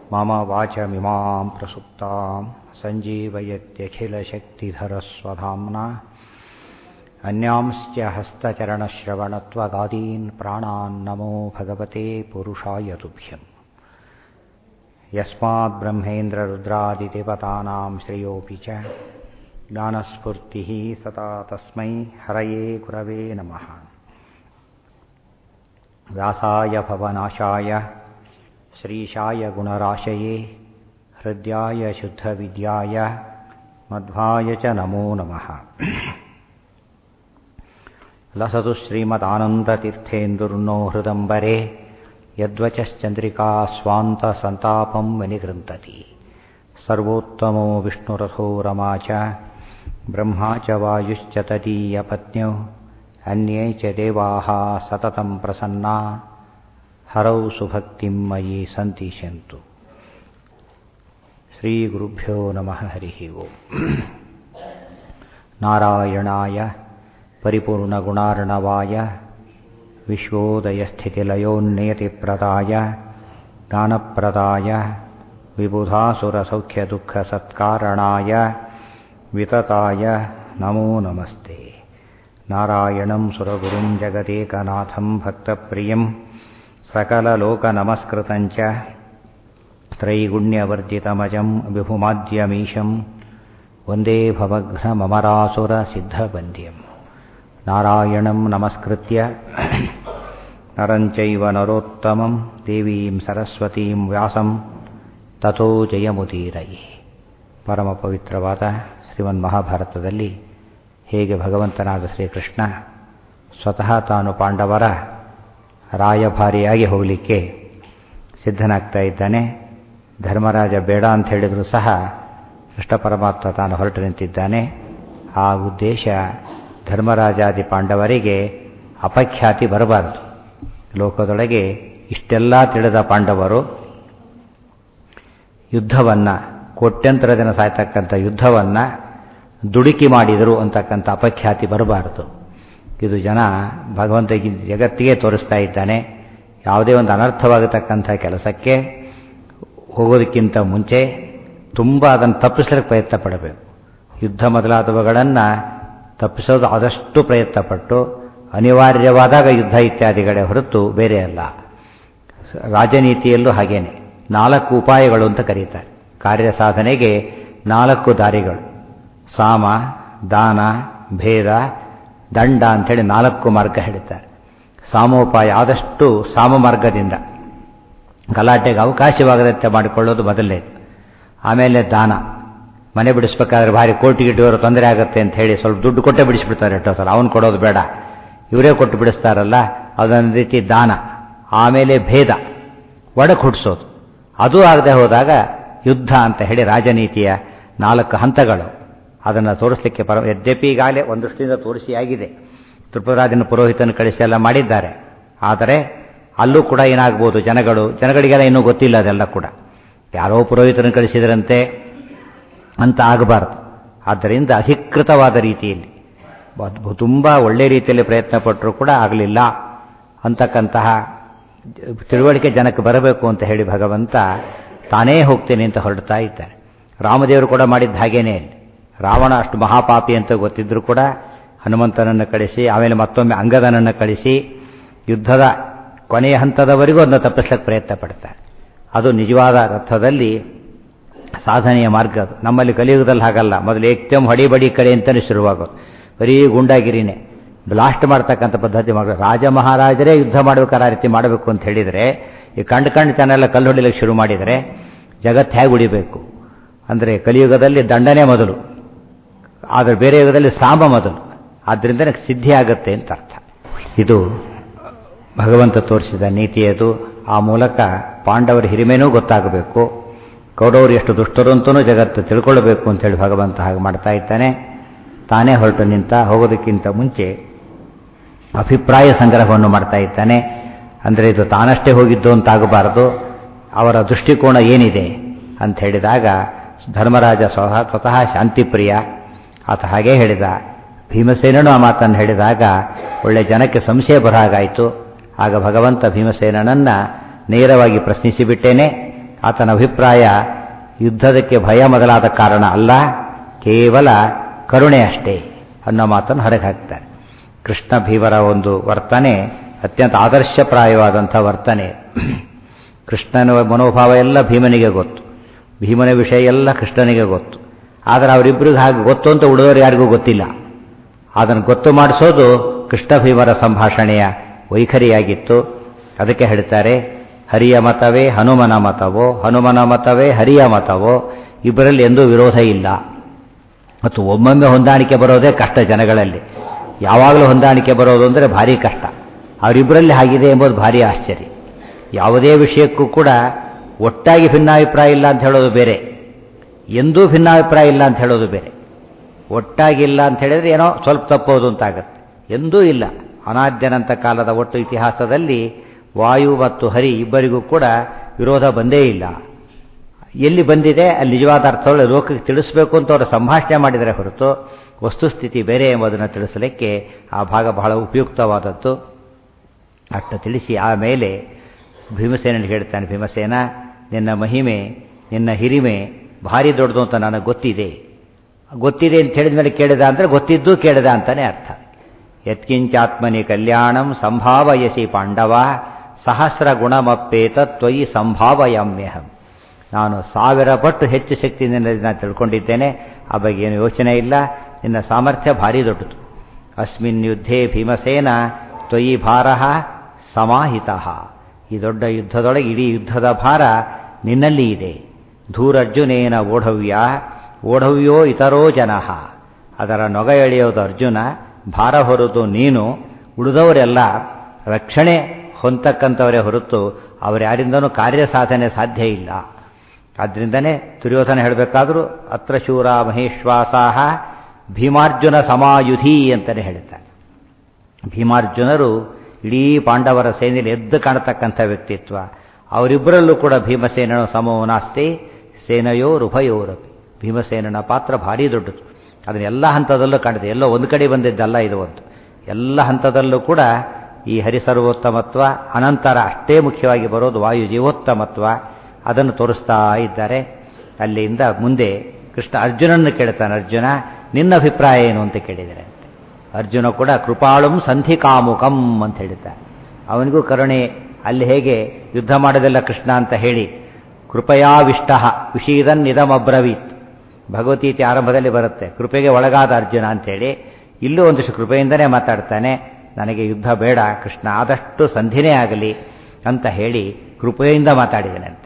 मम वाचमिमां प्रसुप्तां सञ्जीवयत्यखिलशक्तिधरस्वधाम्ना अन्यांश्च हस्तचरणश्रवणत्वगादीन् प्राणान् नमो भगवते पुरुषाय तुभ्यम् यस्माद्ब्रह्मेन्द्ररुद्रादिदेवतानां श्रेयोऽपि च ज्ञानस्फूर्तिः सदा तस्मै हरये गुरवे नमः व्यासाय भवनाशाय श्रीशाय गुणराशये हृद्याय शुद्धविद्याय मध्वाय च नमो नमः लसतु श्रीमदानन्दतीर्थेन्दुर्नो हृदम्बरे यद्वचश्चन्द्रिका स्वान्तसन्तापं विनिगृन्तति सर्वोत्तमो विष्णुरथो रमा च ब्रह्मा च वायुश्च तदीयपत्न्यौ अन्ये च देवाः सततं प्रसन्ना हरौ सुभक्तिं मयि सन्तिष्यन्तु श्रीगुरुभ्यो नमः हरिः ओम् नारायणाय परिपूर्णगुणार्णवाय विश्वोदयस्थितिलयोन्नियतिप्रदाय ज्ञानप्रदाय विबुधासुरसौख्यदुःखसत्कारणाय वितताय नमो नमस्ते नारायणं सुरगुरुं जगदेकनाथं भक्तप्रियं सकललोकनमस्कृतं च त्रैगुण्यवर्जितमजं विभुमाद्यमीशं वन्दे भवघ्नममरासुरसिद्धवन्द्यं नारायणं नमस्कृत्य नरं चैव नरोत्तमं देवीं सरस्वतीं ವ್ಯಾಸಂ ತಥೋ ಜಯಮುದೀರಯಿ ಪರಮ ಪವಿತ್ರವಾದ ಶ್ರೀಮನ್ ಮಹಾಭಾರತದಲ್ಲಿ ಹೇಗೆ ಭಗವಂತನಾದ ಶ್ರೀಕೃಷ್ಣ ಸ್ವತಃ ತಾನು ಪಾಂಡವರ ರಾಯಭಾರಿಯಾಗಿ ಹೋಗಲಿಕ್ಕೆ ಸಿದ್ಧನಾಗ್ತಾ ಇದ್ದಾನೆ ಧರ್ಮರಾಜ ಬೇಡ ಅಂತ ಹೇಳಿದರೂ ಸಹ ಕೃಷ್ಣ ಪರಮಾತ್ಮ ತಾನು ಹೊರಟು ನಿಂತಿದ್ದಾನೆ ಆ ಉದ್ದೇಶ ಧರ್ಮರಾಜಾದಿ ಪಾಂಡವರಿಗೆ ಅಪಖ್ಯಾತಿ ಬರಬಾರದು ಲೋಕದೊಳಗೆ ಇಷ್ಟೆಲ್ಲ ತಿಳಿದ ಪಾಂಡವರು ಯುದ್ಧವನ್ನು ಕೋಟ್ಯಂತರ ಜನ ಸಾಯ್ತಕ್ಕಂಥ ಯುದ್ಧವನ್ನು ದುಡುಕಿ ಮಾಡಿದರು ಅಂತಕ್ಕಂಥ ಅಪಖ್ಯಾತಿ ಬರಬಾರದು ಇದು ಜನ ಭಗವಂತ ಜಗತ್ತಿಗೆ ತೋರಿಸ್ತಾ ಇದ್ದಾನೆ ಯಾವುದೇ ಒಂದು ಅನರ್ಥವಾಗತಕ್ಕಂಥ ಕೆಲಸಕ್ಕೆ ಹೋಗೋದಕ್ಕಿಂತ ಮುಂಚೆ ತುಂಬ ಅದನ್ನು ತಪ್ಪಿಸಲಿಕ್ಕೆ ಪ್ರಯತ್ನ ಪಡಬೇಕು ಯುದ್ಧ ಮೊದಲಾದವುಗಳನ್ನು ತಪ್ಪಿಸೋದು ಆದಷ್ಟು ಪ್ರಯತ್ನಪಟ್ಟು ಅನಿವಾರ್ಯವಾದಾಗ ಯುದ್ಧ ಇತ್ಯಾದಿಗಳೇ ಹೊರತು ಬೇರೆ ಅಲ್ಲ ರಾಜನೀತಿಯಲ್ಲೂ ಹಾಗೇನೆ ನಾಲ್ಕು ಉಪಾಯಗಳು ಅಂತ ಕರೀತಾರೆ ಕಾರ್ಯ ಸಾಧನೆಗೆ ನಾಲ್ಕು ದಾರಿಗಳು ಸಾಮ ದಾನ ಭೇದ ದಂಡ ಅಂಥೇಳಿ ನಾಲ್ಕು ಮಾರ್ಗ ಹೇಳ್ತಾರೆ ಸಾಮೋಪಾಯ ಆದಷ್ಟು ಸಾಮ ಮಾರ್ಗದಿಂದ ಗಲಾಟೆಗೆ ಅವಕಾಶವಾಗದಂತೆ ಮಾಡಿಕೊಳ್ಳೋದು ಮೊದಲನೇದು ಆಮೇಲೆ ದಾನ ಮನೆ ಬಿಡಿಸ್ಬೇಕಾದ್ರೆ ಭಾರಿ ಕೋಟಿಗಿಟ್ಟವರು ತೊಂದರೆ ಆಗುತ್ತೆ ಅಂತ ಹೇಳಿ ಸ್ವಲ್ಪ ದುಡ್ಡು ಕೊಟ್ಟೆ ಬಿಡಿಸ್ಬಿಡ್ತಾರೆ ಎಷ್ಟೋ ಸಲ ಅವನು ಕೊಡೋದು ಬೇಡ ಇವರೇ ಕೊಟ್ಟು ಬಿಡಿಸ್ತಾರಲ್ಲ ಅದೊಂದು ರೀತಿ ದಾನ ಆಮೇಲೆ ಭೇದ ಒಡಕ್ ಹುಟ್ಟಿಸೋದು ಅದು ಆಗದೆ ಹೋದಾಗ ಯುದ್ಧ ಅಂತ ಹೇಳಿ ರಾಜನೀತಿಯ ನಾಲ್ಕು ಹಂತಗಳು ಅದನ್ನು ತೋರಿಸಲಿಕ್ಕೆ ಪರ ಯದ್ಯಪಿ ಈಗಾಗಲೇ ಒಂದಷ್ಟಿಂದ ತೋರಿಸಿ ಆಗಿದೆ ತ್ರಿಪುರಾಜನ ಪುರೋಹಿತನ ಕಳಿಸಿ ಎಲ್ಲ ಮಾಡಿದ್ದಾರೆ ಆದರೆ ಅಲ್ಲೂ ಕೂಡ ಏನಾಗ್ಬೋದು ಜನಗಳು ಜನಗಳಿಗೆಲ್ಲ ಇನ್ನೂ ಗೊತ್ತಿಲ್ಲ ಅದೆಲ್ಲ ಕೂಡ ಯಾರೋ ಪುರೋಹಿತನ ಕಳಿಸಿದ್ರಂತೆ ಅಂತ ಆಗಬಾರ್ದು ಆದ್ದರಿಂದ ಅಧಿಕೃತವಾದ ರೀತಿಯಲ್ಲಿ ತುಂಬ ಒಳ್ಳೆ ರೀತಿಯಲ್ಲಿ ಪ್ರಯತ್ನ ಪಟ್ಟರೂ ಕೂಡ ಆಗಲಿಲ್ಲ ಅಂತಕ್ಕಂತಹ ತಿಳುವಳಿಕೆ ಜನಕ್ಕೆ ಬರಬೇಕು ಅಂತ ಹೇಳಿ ಭಗವಂತ ತಾನೇ ಹೋಗ್ತೇನೆ ಅಂತ ಹೊರಡ್ತಾ ಇದ್ದಾರೆ ರಾಮದೇವರು ಕೂಡ ಮಾಡಿದ್ದ ಹಾಗೇನೇ ರಾವಣ ಅಷ್ಟು ಮಹಾಪಾಪಿ ಅಂತ ಗೊತ್ತಿದ್ರೂ ಕೂಡ ಹನುಮಂತನನ್ನು ಕಳಿಸಿ ಆಮೇಲೆ ಮತ್ತೊಮ್ಮೆ ಅಂಗದನನ್ನು ಕಳಿಸಿ ಯುದ್ಧದ ಕೊನೆಯ ಹಂತದವರೆಗೂ ಅದನ್ನು ತಪ್ಪಿಸ್ಲಿಕ್ಕೆ ಪ್ರಯತ್ನ ಪಡ್ತಾರೆ ಅದು ನಿಜವಾದ ಅರ್ಥದಲ್ಲಿ ಸಾಧನೆಯ ಮಾರ್ಗ ಅದು ನಮ್ಮಲ್ಲಿ ಕಲಿಯುಗದಲ್ಲಿ ಹಾಗಲ್ಲ ಮೊದಲು ಏಕ್ತಮ್ ಹೊಡಿಬಡಿ ಕಡೆ ಅಂತಲೇ ಶುರುವಾಗೋದು ಬರೀ ಗುಂಡಾಗಿರಿನೇ ಬ್ಲಾಸ್ಟ್ ಮಾಡ್ತಕ್ಕಂಥ ಪದ್ಧತಿ ಮಾಡಬೇಕು ರಾಜ ಮಹಾರಾಜರೇ ಯುದ್ಧ ಮಾಡಬೇಕಾದ ರೀತಿ ಮಾಡಬೇಕು ಅಂತ ಹೇಳಿದರೆ ಈ ಕಂಡು ಕಂಡು ಚೆನ್ನೆಲ್ಲ ಕಲ್ಲು ಹೊಡಿಲಿಕ್ಕೆ ಶುರು ಮಾಡಿದರೆ ಜಗತ್ತು ಹೇಗೆ ಉಳಿಬೇಕು ಅಂದರೆ ಕಲಿಯುಗದಲ್ಲಿ ದಂಡನೆ ಮೊದಲು ಆದರೆ ಬೇರೆ ಯುಗದಲ್ಲಿ ಸಾಮ ಮೊದಲು ಆದ್ದರಿಂದ ಸಿದ್ಧಿ ಆಗುತ್ತೆ ಅಂತ ಅರ್ಥ ಇದು ಭಗವಂತ ತೋರಿಸಿದ ನೀತಿಯದು ಆ ಮೂಲಕ ಪಾಂಡವರ ಹಿರಿಮೆನೂ ಗೊತ್ತಾಗಬೇಕು ಕೌರವರು ಎಷ್ಟು ದುಷ್ಟರು ಅಂತಲೂ ಜಗತ್ತು ತಿಳ್ಕೊಳ್ಬೇಕು ಅಂತೇಳಿ ಭಗವಂತ ಹಾಗೆ ಮಾಡ್ತಾ ಇದ್ದಾನೆ ತಾನೇ ಹೊರಟು ನಿಂತ ಹೋಗೋದಕ್ಕಿಂತ ಮುಂಚೆ ಅಭಿಪ್ರಾಯ ಸಂಗ್ರಹವನ್ನು ಮಾಡ್ತಾ ಇದ್ದಾನೆ ಅಂದರೆ ಇದು ತಾನಷ್ಟೇ ಹೋಗಿದ್ದು ಅಂತಾಗಬಾರದು ಅವರ ದೃಷ್ಟಿಕೋನ ಏನಿದೆ ಅಂತ ಹೇಳಿದಾಗ ಧರ್ಮರಾಜ ಸ್ವತಃ ಸ್ವತಃ ಶಾಂತಿಪ್ರಿಯ ಆತ ಹಾಗೇ ಹೇಳಿದ ಭೀಮಸೇನನು ಆ ಮಾತನ್ನು ಹೇಳಿದಾಗ ಒಳ್ಳೆ ಜನಕ್ಕೆ ಸಂಶಯ ಬರಹಾಗಾಯಿತು ಆಗ ಭಗವಂತ ಭೀಮಸೇನನನ್ನು ನೇರವಾಗಿ ಪ್ರಶ್ನಿಸಿಬಿಟ್ಟೇನೆ ಆತನ ಅಭಿಪ್ರಾಯ ಯುದ್ಧದಕ್ಕೆ ಭಯ ಮೊದಲಾದ ಕಾರಣ ಅಲ್ಲ ಕೇವಲ ಕರುಣೆ ಅಷ್ಟೇ ಅನ್ನೋ ಮಾತನ್ನು ಹೊರಗೆ ಹಾಕ್ತಾರೆ ಕೃಷ್ಣ ಭೀಮರ ಒಂದು ವರ್ತನೆ ಅತ್ಯಂತ ಆದರ್ಶಪ್ರಾಯವಾದಂಥ ವರ್ತನೆ ಕೃಷ್ಣನ ಮನೋಭಾವ ಎಲ್ಲ ಭೀಮನಿಗೆ ಗೊತ್ತು ಭೀಮನ ವಿಷಯ ಎಲ್ಲ ಕೃಷ್ಣನಿಗೆ ಗೊತ್ತು ಆದರೆ ಅವರಿಬ್ಬರಿಗೆ ಹಾಗೆ ಗೊತ್ತು ಅಂತ ಉಳಿದವರು ಯಾರಿಗೂ ಗೊತ್ತಿಲ್ಲ ಅದನ್ನು ಗೊತ್ತು ಮಾಡಿಸೋದು ಕೃಷ್ಣ ಭೀಮರ ಸಂಭಾಷಣೆಯ ವೈಖರಿಯಾಗಿತ್ತು ಅದಕ್ಕೆ ಹೇಳ್ತಾರೆ ಹರಿಯ ಮತವೇ ಹನುಮನ ಮತವೋ ಹನುಮನ ಮತವೇ ಹರಿಯ ಮತವೋ ಇಬ್ಬರಲ್ಲಿ ಎಂದೂ ವಿರೋಧ ಇಲ್ಲ ಮತ್ತು ಒಮ್ಮೊಮ್ಮೆ ಹೊಂದಾಣಿಕೆ ಬರೋದೇ ಕಷ್ಟ ಜನಗಳಲ್ಲಿ ಯಾವಾಗಲೂ ಹೊಂದಾಣಿಕೆ ಬರೋದು ಅಂದರೆ ಭಾರಿ ಕಷ್ಟ ಅವರಿಬ್ಬರಲ್ಲಿ ಹಾಗಿದೆ ಎಂಬುದು ಭಾರಿ ಆಶ್ಚರ್ಯ ಯಾವುದೇ ವಿಷಯಕ್ಕೂ ಕೂಡ ಒಟ್ಟಾಗಿ ಭಿನ್ನಾಭಿಪ್ರಾಯ ಇಲ್ಲ ಅಂತ ಹೇಳೋದು ಬೇರೆ ಎಂದೂ ಭಿನ್ನಾಭಿಪ್ರಾಯ ಇಲ್ಲ ಅಂತ ಹೇಳೋದು ಬೇರೆ ಒಟ್ಟಾಗಿಲ್ಲ ಅಂತ ಹೇಳಿದ್ರೆ ಏನೋ ಸ್ವಲ್ಪ ತಪ್ಪೋದು ಅಂತಾಗತ್ತೆ ಎಂದೂ ಇಲ್ಲ ಅನಾದ್ಯನಂತ ಕಾಲದ ಒಟ್ಟು ಇತಿಹಾಸದಲ್ಲಿ ವಾಯು ಮತ್ತು ಹರಿ ಇಬ್ಬರಿಗೂ ಕೂಡ ವಿರೋಧ ಬಂದೇ ಇಲ್ಲ ಎಲ್ಲಿ ಬಂದಿದೆ ಅಲ್ಲಿ ನಿಜವಾದ ಅರ್ಥಗಳು ಲೋಕಕ್ಕೆ ತಿಳಿಸಬೇಕು ಅಂತ ಅವರು ಸಂಭಾಷಣೆ ಮಾಡಿದರೆ ಹೊರತು ವಸ್ತುಸ್ಥಿತಿ ಬೇರೆ ಎಂಬುದನ್ನು ತಿಳಿಸಲಿಕ್ಕೆ ಆ ಭಾಗ ಬಹಳ ಉಪಯುಕ್ತವಾದದ್ದು ಅಷ್ಟು ತಿಳಿಸಿ ಆಮೇಲೆ ಭೀಮಸೇನಿಗೆ ಹೇಳ್ತಾನೆ ಭೀಮಸೇನ ನಿನ್ನ ಮಹಿಮೆ ನಿನ್ನ ಹಿರಿಮೆ ಭಾರಿ ದೊಡ್ಡದು ಅಂತ ನನಗೆ ಗೊತ್ತಿದೆ ಗೊತ್ತಿದೆ ಅಂತ ಹೇಳಿದ ಮೇಲೆ ಕೇಳಿದ ಅಂದರೆ ಗೊತ್ತಿದ್ದು ಕೇಳಿದ ಅಂತಾನೆ ಅರ್ಥ ಯತ್ಕಿಂಚಾತ್ಮನಿ ಕಲ್ಯಾಣಂ ಸಂಭಾವಯಸಿ ಪಾಂಡವ ಸಹಸ್ರ ಗುಣಮಪ್ಪೇತ ತ್ವಯಿ ಸಂಭಾವಯಾಮ್ಯಹಂ ನಾನು ಸಾವಿರ ಪಟ್ಟು ಹೆಚ್ಚು ಶಕ್ತಿ ನಿನ್ನಲ್ಲಿ ನಾನು ತಿಳ್ಕೊಂಡಿದ್ದೇನೆ ಆ ಬಗ್ಗೆ ಏನು ಯೋಚನೆ ಇಲ್ಲ ನಿನ್ನ ಸಾಮರ್ಥ್ಯ ಭಾರಿ ದೊಡ್ಡದು ಅಸ್ಮಿನ್ ಯುದ್ಧೇ ಭೀಮಸೇನ ತ್ವಯಿ ಭಾರ ಸಮಾಹಿತ ಈ ದೊಡ್ಡ ಯುದ್ಧದೊಳಗೆ ಇಡೀ ಯುದ್ಧದ ಭಾರ ನಿನ್ನಲ್ಲಿ ಇದೆ ಧೂರರ್ಜುನೇನ ಓಢವ್ಯ ಓಢವ್ಯೋ ಇತರೋ ಜನ ಅದರ ನೊಗ ಎಳೆಯೋದು ಅರ್ಜುನ ಭಾರ ಹೊರತು ನೀನು ಉಳಿದವರೆಲ್ಲ ರಕ್ಷಣೆ ಹೊಂದಕ್ಕಂಥವರೇ ಹೊರತು ಅವರ್ಯಾರಿಂದನೂ ಕಾರ್ಯ ಸಾಧನೆ ಸಾಧ್ಯ ಇಲ್ಲ ಆದ್ದರಿಂದನೇ ದುರ್ಯೋಧನ ಹೇಳಬೇಕಾದ್ರೂ ಅತ್ರ ಶೂರ ಮಹೇಶ್ವಾಸಾಹ ಭೀಮಾರ್ಜುನ ಸಮಾಯುಧಿ ಅಂತಲೇ ಹೇಳ್ತಾರೆ ಭೀಮಾರ್ಜುನರು ಇಡೀ ಪಾಂಡವರ ಸೇನೆಯಲ್ಲಿ ಎದ್ದು ಕಾಣತಕ್ಕಂಥ ವ್ಯಕ್ತಿತ್ವ ಅವರಿಬ್ಬರಲ್ಲೂ ಕೂಡ ಭೀಮಸೇನನ ಸಮೋ ನಾಸ್ತಿ ಸೇನೆಯೋರುಭಯೋರಪಿ ಭೀಮಸೇನನ ಪಾತ್ರ ಭಾರಿ ದೊಡ್ಡದು ಅದನ್ನ ಎಲ್ಲ ಹಂತದಲ್ಲೂ ಕಾಣಿದೆ ಎಲ್ಲೋ ಒಂದು ಕಡೆ ಬಂದಿದ್ದಲ್ಲ ಇದು ಒಂದು ಎಲ್ಲ ಹಂತದಲ್ಲೂ ಕೂಡ ಈ ಹರಿಸರ್ವೋತ್ತಮತ್ವ ಅನಂತರ ಅಷ್ಟೇ ಮುಖ್ಯವಾಗಿ ಬರೋದು ವಾಯು ಜೀವೋತ್ತಮತ್ವ ಅದನ್ನು ತೋರಿಸ್ತಾ ಇದ್ದಾರೆ ಅಲ್ಲಿಂದ ಮುಂದೆ ಕೃಷ್ಣ ಅರ್ಜುನನ್ನು ಕೇಳ್ತಾನೆ ಅರ್ಜುನ ನಿನ್ನ ಅಭಿಪ್ರಾಯ ಏನು ಅಂತ ಕೇಳಿದರೆ ಅರ್ಜುನ ಕೂಡ ಕೃಪಾಳುಂ ಸಂಧಿ ಕಾಮುಕಂ ಅಂತ ಹೇಳಿದ್ದಾನೆ ಅವನಿಗೂ ಕರುಣೆ ಅಲ್ಲಿ ಹೇಗೆ ಯುದ್ಧ ಮಾಡೋದೆಲ್ಲ ಕೃಷ್ಣ ಅಂತ ಹೇಳಿ ಕೃಪಯಾವಿಷ್ಟ ವಿಷೀದನ್ ನಿಧಮಬ್ರವೀತ್ ಭಗವದ್ಗೀತೆ ಆರಂಭದಲ್ಲಿ ಬರುತ್ತೆ ಕೃಪೆಗೆ ಒಳಗಾದ ಅರ್ಜುನ ಅಂತೇಳಿ ಇಲ್ಲೂ ಒಂದಿಷ್ಟು ಕೃಪೆಯಿಂದನೇ ಮಾತಾಡ್ತಾನೆ ನನಗೆ ಯುದ್ಧ ಬೇಡ ಕೃಷ್ಣ ಆದಷ್ಟು ಸಂಧಿನೇ ಆಗಲಿ ಅಂತ ಹೇಳಿ ಕೃಪೆಯಿಂದ ಮಾತಾಡಿದನಂತೆ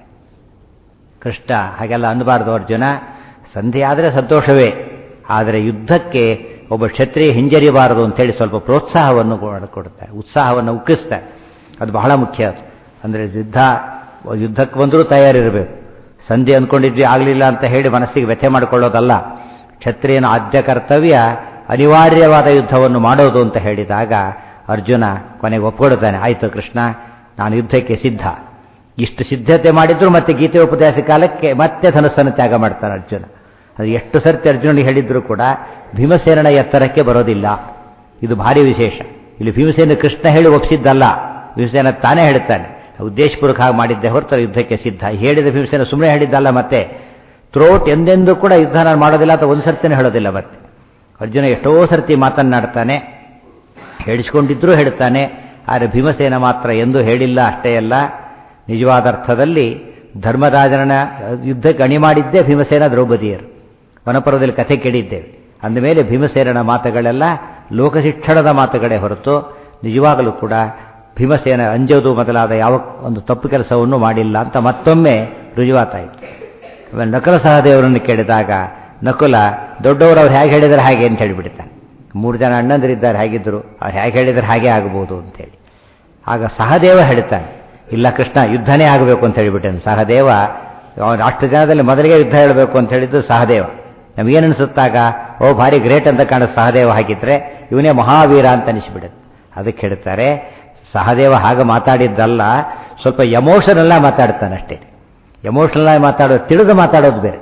ಕೃಷ್ಣ ಹಾಗೆಲ್ಲ ಅನ್ನಬಾರ್ದು ಅರ್ಜುನ ಸಂಧಿ ಆದರೆ ಸಂತೋಷವೇ ಆದರೆ ಯುದ್ಧಕ್ಕೆ ಒಬ್ಬ ಕ್ಷತ್ರಿಯ ಹಿಂಜರಿಬಾರದು ಅಂತೇಳಿ ಸ್ವಲ್ಪ ಪ್ರೋತ್ಸಾಹವನ್ನು ಕೊಡ್ತಾರೆ ಉತ್ಸಾಹವನ್ನು ಉಕ್ಕಿಸ್ತಾರೆ ಅದು ಬಹಳ ಮುಖ್ಯ ಅದು ಅಂದರೆ ಯುದ್ಧ ಯುದ್ಧಕ್ಕೆ ಬಂದರೂ ತಯಾರಿರಬೇಕು ಸಂಧಿ ಅಂದ್ಕೊಂಡಿದ್ವಿ ಆಗಲಿಲ್ಲ ಅಂತ ಹೇಳಿ ಮನಸ್ಸಿಗೆ ವ್ಯಥೆ ಮಾಡಿಕೊಳ್ಳೋದಲ್ಲ ಕ್ಷತ್ರಿಯನ ಆದ್ಯ ಕರ್ತವ್ಯ ಅನಿವಾರ್ಯವಾದ ಯುದ್ಧವನ್ನು ಮಾಡೋದು ಅಂತ ಹೇಳಿದಾಗ ಅರ್ಜುನ ಕೊನೆಗೆ ಒಪ್ಕೊಳ್ತಾನೆ ಆಯಿತು ಕೃಷ್ಣ ನಾನು ಯುದ್ಧಕ್ಕೆ ಸಿದ್ಧ ಇಷ್ಟು ಸಿದ್ಧತೆ ಮಾಡಿದ್ರು ಮತ್ತೆ ಗೀತೆ ಉಪದೇಶ ಕಾಲಕ್ಕೆ ಮತ್ತೆ ಧನಸ್ಸನ್ನು ತ್ಯಾಗ ಮಾಡ್ತಾನೆ ಅರ್ಜುನ ಅದು ಎಷ್ಟು ಸರ್ತಿ ಅರ್ಜುನನಿಗೆ ಹೇಳಿದ್ರು ಕೂಡ ಭೀಮಸೇನನ ಎತ್ತರಕ್ಕೆ ಬರೋದಿಲ್ಲ ಇದು ಭಾರಿ ವಿಶೇಷ ಇಲ್ಲಿ ಭೀಮಸೇನ ಕೃಷ್ಣ ಹೇಳಿ ಒಪ್ಪಿಸಿದ್ದಲ್ಲ ಭೀಮಸೇನ ತಾನೇ ಹೇಳ್ತಾನೆ ಉದ್ದೇಶಪೂರ್ವಕ ಹಾಗೆ ಮಾಡಿದ್ದೆ ಹೊರತು ಯುದ್ಧಕ್ಕೆ ಸಿದ್ಧ ಹೇಳಿದ ಭೀಮಸೇನ ಸುಮ್ಮನೆ ಹೇಳಿದ್ದಲ್ಲ ಮತ್ತೆ ಥ್ರೋಟ್ ಎಂದೆಂದೂ ಕೂಡ ಯುದ್ಧ ನಾನು ಮಾಡೋದಿಲ್ಲ ಅಂತ ಒಂದು ಸರ್ತಿನೇ ಹೇಳೋದಿಲ್ಲ ಮತ್ತೆ ಅರ್ಜುನ ಎಷ್ಟೋ ಸರ್ತಿ ಮಾತನ್ನಾಡ್ತಾನೆ ಹೇಳಿಸ್ಕೊಂಡಿದ್ರೂ ಹೇಳ್ತಾನೆ ಆದರೆ ಭೀಮಸೇನ ಮಾತ್ರ ಎಂದೂ ಹೇಳಿಲ್ಲ ಅಷ್ಟೇ ಅಲ್ಲ ನಿಜವಾದ ಅರ್ಥದಲ್ಲಿ ಧರ್ಮರಾಜನ ಯುದ್ಧಕ್ಕೆ ಅಣಿ ಮಾಡಿದ್ದೇ ಭೀಮಸೇನ ದ್ರೌಪದಿಯರು ವನಪರ್ವದಲ್ಲಿ ಕಥೆ ಕೇಳಿದ್ದೇವೆ ಅಂದಮೇಲೆ ಭೀಮಸೇನನ ಮಾತುಗಳೆಲ್ಲ ಲೋಕಶಿಕ್ಷಣದ ಮಾತುಗಳೇ ಹೊರತು ನಿಜವಾಗಲೂ ಕೂಡ ಭೀಮಸೇನ ಅಂಜೋದು ಮೊದಲಾದ ಯಾವ ಒಂದು ತಪ್ಪು ಕೆಲಸವನ್ನು ಮಾಡಿಲ್ಲ ಅಂತ ಮತ್ತೊಮ್ಮೆ ರುಜುವಾತಾಯಿತು ಆಮೇಲೆ ನಕಲ ಸಹದೇವರನ್ನು ಕೇಳಿದಾಗ ನಕುಲ ದೊಡ್ಡವರು ಅವ್ರು ಹೇಗೆ ಹೇಳಿದರೆ ಹಾಗೆ ಅಂತ ಹೇಳಿಬಿಡ್ತಾನೆ ಮೂರು ಜನ ಅಣ್ಣಂದರಿದ್ದಾರೆ ಹೇಗಿದ್ದರು ಅವ್ರು ಹೇಗೆ ಹೇಳಿದರೆ ಹಾಗೆ ಆಗ್ಬೋದು ಅಂತೇಳಿ ಆಗ ಸಹದೇವ ಹೇಳ್ತಾನೆ ಇಲ್ಲ ಕೃಷ್ಣ ಯುದ್ಧನೇ ಆಗಬೇಕು ಅಂತ ಹೇಳಿಬಿಟ್ಟೇನೆ ಸಹದೇವ ಅವನು ಅಷ್ಟು ಜನದಲ್ಲಿ ಮೊದಲಿಗೆ ಯುದ್ಧ ಹೇಳಬೇಕು ಅಂತ ಹೇಳಿದ್ದು ಸಹದೇವ ನಮಗೇನು ಅನಿಸುತ್ತಾಗ ಓ ಭಾರಿ ಗ್ರೇಟ್ ಅಂತ ಕಾಣೋ ಸಹದೇವ ಹಾಕಿದ್ರೆ ಇವನೇ ಮಹಾವೀರ ಅಂತ ಅನಿಸ್ಬಿಡುತ್ತೆ ಅದಕ್ಕೆ ಹೇಳ್ತಾರೆ ಸಹದೇವ ಹಾಗೆ ಮಾತಾಡಿದ್ದಲ್ಲ ಸ್ವಲ್ಪ ಎಮೋಷನಲ್ಲ ಮಾತಾಡ್ತಾನೆ ಅಷ್ಟೇ ಎಮೋಷನಲ್ ಆಗಿ ಮಾತಾಡೋದು ತಿಳಿದು ಮಾತಾಡೋದು ಬೇರೆ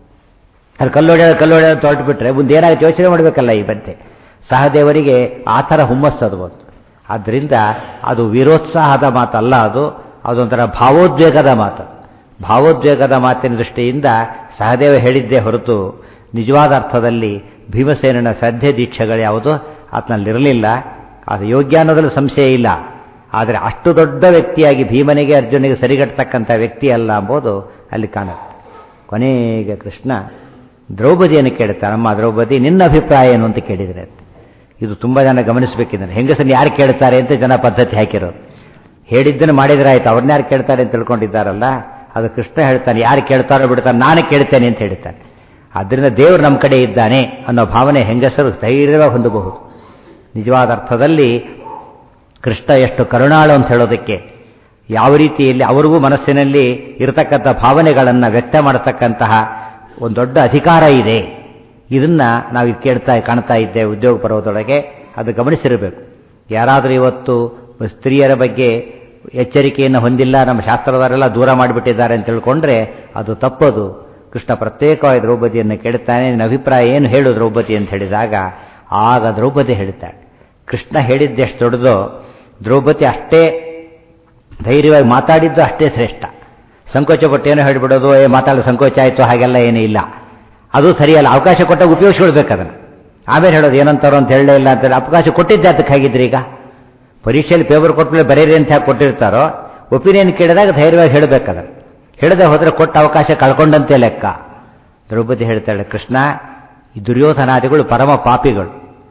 ಅದು ಕಲ್ಲೊಡೆಯೋದು ಕಲ್ಲೊಡೆಯೋದು ತೊಗೊಟ್ಟು ಬಿಟ್ರೆ ಮುಂದೆ ಏನಾಗುತ್ತೆ ಯೋಚನೆ ಮಾಡಬೇಕಲ್ಲ ಈ ಬಂತೆ ಸಹದೇವರಿಗೆ ಆ ಥರ ಹುಮ್ಮಸ್ಸದು ಬಂತು ಆದ್ದರಿಂದ ಅದು ವೀರೋತ್ಸಾಹದ ಮಾತಲ್ಲ ಅದು ಅದೊಂಥರ ಭಾವೋದ್ವೇಗದ ಮಾತು ಭಾವೋದ್ವೇಗದ ಮಾತಿನ ದೃಷ್ಟಿಯಿಂದ ಸಹದೇವ ಹೇಳಿದ್ದೇ ಹೊರತು ನಿಜವಾದ ಅರ್ಥದಲ್ಲಿ ಭೀಮಸೇನನ ಶ್ರದ್ಧೆ ದೀಕ್ಷೆಗಳು ಯಾವುದು ಆತನಲ್ಲಿರಲಿಲ್ಲ ಅದು ಯೋಗ್ಯ ಅನ್ನೋದ್ರಲ್ಲಿ ಸಂಶಯ ಇಲ್ಲ ಆದರೆ ಅಷ್ಟು ದೊಡ್ಡ ವ್ಯಕ್ತಿಯಾಗಿ ಭೀಮನಿಗೆ ಅರ್ಜುನಿಗೆ ಸರಿಗಟ್ಟತಕ್ಕಂಥ ವ್ಯಕ್ತಿ ಅಲ್ಲ ಎಂಬುದು ಅಲ್ಲಿ ಕಾಣುತ್ತೆ ಕೊನೆಗೆ ಕೃಷ್ಣ ದ್ರೌಪದಿಯನ್ನು ಕೇಳ್ತಾನೆ ಅಮ್ಮ ದ್ರೌಪದಿ ನಿನ್ನ ಅಭಿಪ್ರಾಯ ಏನು ಅಂತ ಕೇಳಿದರೆ ಅಂತ ಇದು ತುಂಬ ಜನ ಗಮನಿಸಬೇಕಿದ್ದಾನೆ ಹೆಂಗಸನ್ನು ಯಾರು ಕೇಳ್ತಾರೆ ಅಂತ ಜನ ಪದ್ಧತಿ ಹಾಕಿರೋದು ಹೇಳಿದ್ದನ್ನು ಮಾಡಿದ್ರೆ ಆಯ್ತು ಅವ್ರನ್ನ ಯಾರು ಕೇಳ್ತಾರೆ ಅಂತ ತಿಳ್ಕೊಂಡಿದ್ದಾರಲ್ಲ ಅದು ಕೃಷ್ಣ ಹೇಳ್ತಾನೆ ಯಾರು ಕೇಳ್ತಾರೋ ಬಿಡ್ತಾನೆ ನಾನು ಕೇಳ್ತೇನೆ ಅಂತ ಹೇಳ್ತಾನೆ ಆದ್ದರಿಂದ ದೇವರು ನಮ್ಮ ಕಡೆ ಇದ್ದಾನೆ ಅನ್ನೋ ಭಾವನೆ ಹೆಂಗಸರು ಧೈರ್ಯವಾಗಿ ಹೊಂದಬಹುದು ನಿಜವಾದ ಅರ್ಥದಲ್ಲಿ ಕೃಷ್ಣ ಎಷ್ಟು ಕರುಣಾಳು ಅಂತ ಹೇಳೋದಕ್ಕೆ ಯಾವ ರೀತಿಯಲ್ಲಿ ಅವರಿಗೂ ಮನಸ್ಸಿನಲ್ಲಿ ಇರತಕ್ಕಂಥ ಭಾವನೆಗಳನ್ನು ವ್ಯಕ್ತ ಮಾಡತಕ್ಕಂತಹ ಒಂದು ದೊಡ್ಡ ಅಧಿಕಾರ ಇದೆ ಇದನ್ನ ನಾವು ಇದು ಕೇಳ್ತಾ ಕಾಣ್ತಾ ಇದ್ದೇವೆ ಉದ್ಯೋಗ ಪರ್ವದೊಳಗೆ ಅದು ಗಮನಿಸಿರಬೇಕು ಯಾರಾದರೂ ಇವತ್ತು ಸ್ತ್ರೀಯರ ಬಗ್ಗೆ ಎಚ್ಚರಿಕೆಯನ್ನು ಹೊಂದಿಲ್ಲ ನಮ್ಮ ಶಾಸ್ತ್ರದವರೆಲ್ಲ ದೂರ ಮಾಡಿಬಿಟ್ಟಿದ್ದಾರೆ ಅಂತ ತಿಳ್ಕೊಂಡ್ರೆ ಅದು ತಪ್ಪದು ಕೃಷ್ಣ ಪ್ರತ್ಯೇಕವಾಗಿ ದ್ರೌಪದಿಯನ್ನು ಕೇಳ್ತಾನೆ ನಿನ್ನ ಅಭಿಪ್ರಾಯ ಏನು ಹೇಳು ದ್ರೌಪದಿ ಅಂತ ಹೇಳಿದಾಗ ಆಗ ದ್ರೌಪದಿ ಹೇಳ್ತಾಳೆ ಕೃಷ್ಣ ಹೇಳಿದ್ದೆಷ್ಟು ದೊಡ್ಡದೋ ದ್ರೌಪದಿ ಅಷ್ಟೇ ಧೈರ್ಯವಾಗಿ ಮಾತಾಡಿದ್ದು ಅಷ್ಟೇ ಶ್ರೇಷ್ಠ ಸಂಕೋಚ ಪಟ್ಟು ಏನೋ ಹೇಳಿಬಿಡೋದು ಏ ಮಾತಾಡೋ ಸಂಕೋಚ ಆಯಿತು ಹಾಗೆಲ್ಲ ಏನೂ ಇಲ್ಲ ಅದು ಸರಿಯಲ್ಲ ಅವಕಾಶ ಕೊಟ್ಟಾಗ ಉಪಯೋಗಿಸ್ಕೊಳ್ಬೇಕು ಅದನ್ನು ಆಮೇಲೆ ಹೇಳೋದು ಏನಂತಾರೋ ಅಂತ ಹೇಳಲೇ ಇಲ್ಲ ಅಂತೇಳಿ ಅವಕಾಶ ಕೊಟ್ಟಿದ್ದೆ ಅದಕ್ಕೆ ಹಾಗಿದ್ರಿ ಈಗ ಪರೀಕ್ಷೆಯಲ್ಲಿ ಪೇಪರ್ ಕೊಟ್ಟಮೇಲೆ ಬರೀರಿ ಅಂತ ಹಾಕಿ ಕೊಟ್ಟಿರ್ತಾರೋ ಒಪಿನಿಯನ್ ಕೇಳಿದಾಗ ಧೈರ್ಯವಾಗಿ ಹೇಳಬೇಕಾದ್ರೆ ಹೇಳದೆ ಹೋದರೆ ಕೊಟ್ಟ ಅವಕಾಶ ಕಳ್ಕೊಂಡಂತೆ ಲೆಕ್ಕ ದ್ರೌಪದಿ ಹೇಳ್ತಾಳೆ ಕೃಷ್ಣ ಈ ದುರ್ಯೋಧನಾದಿಗಳು ಪರಮ ಪಾಪಿಗಳು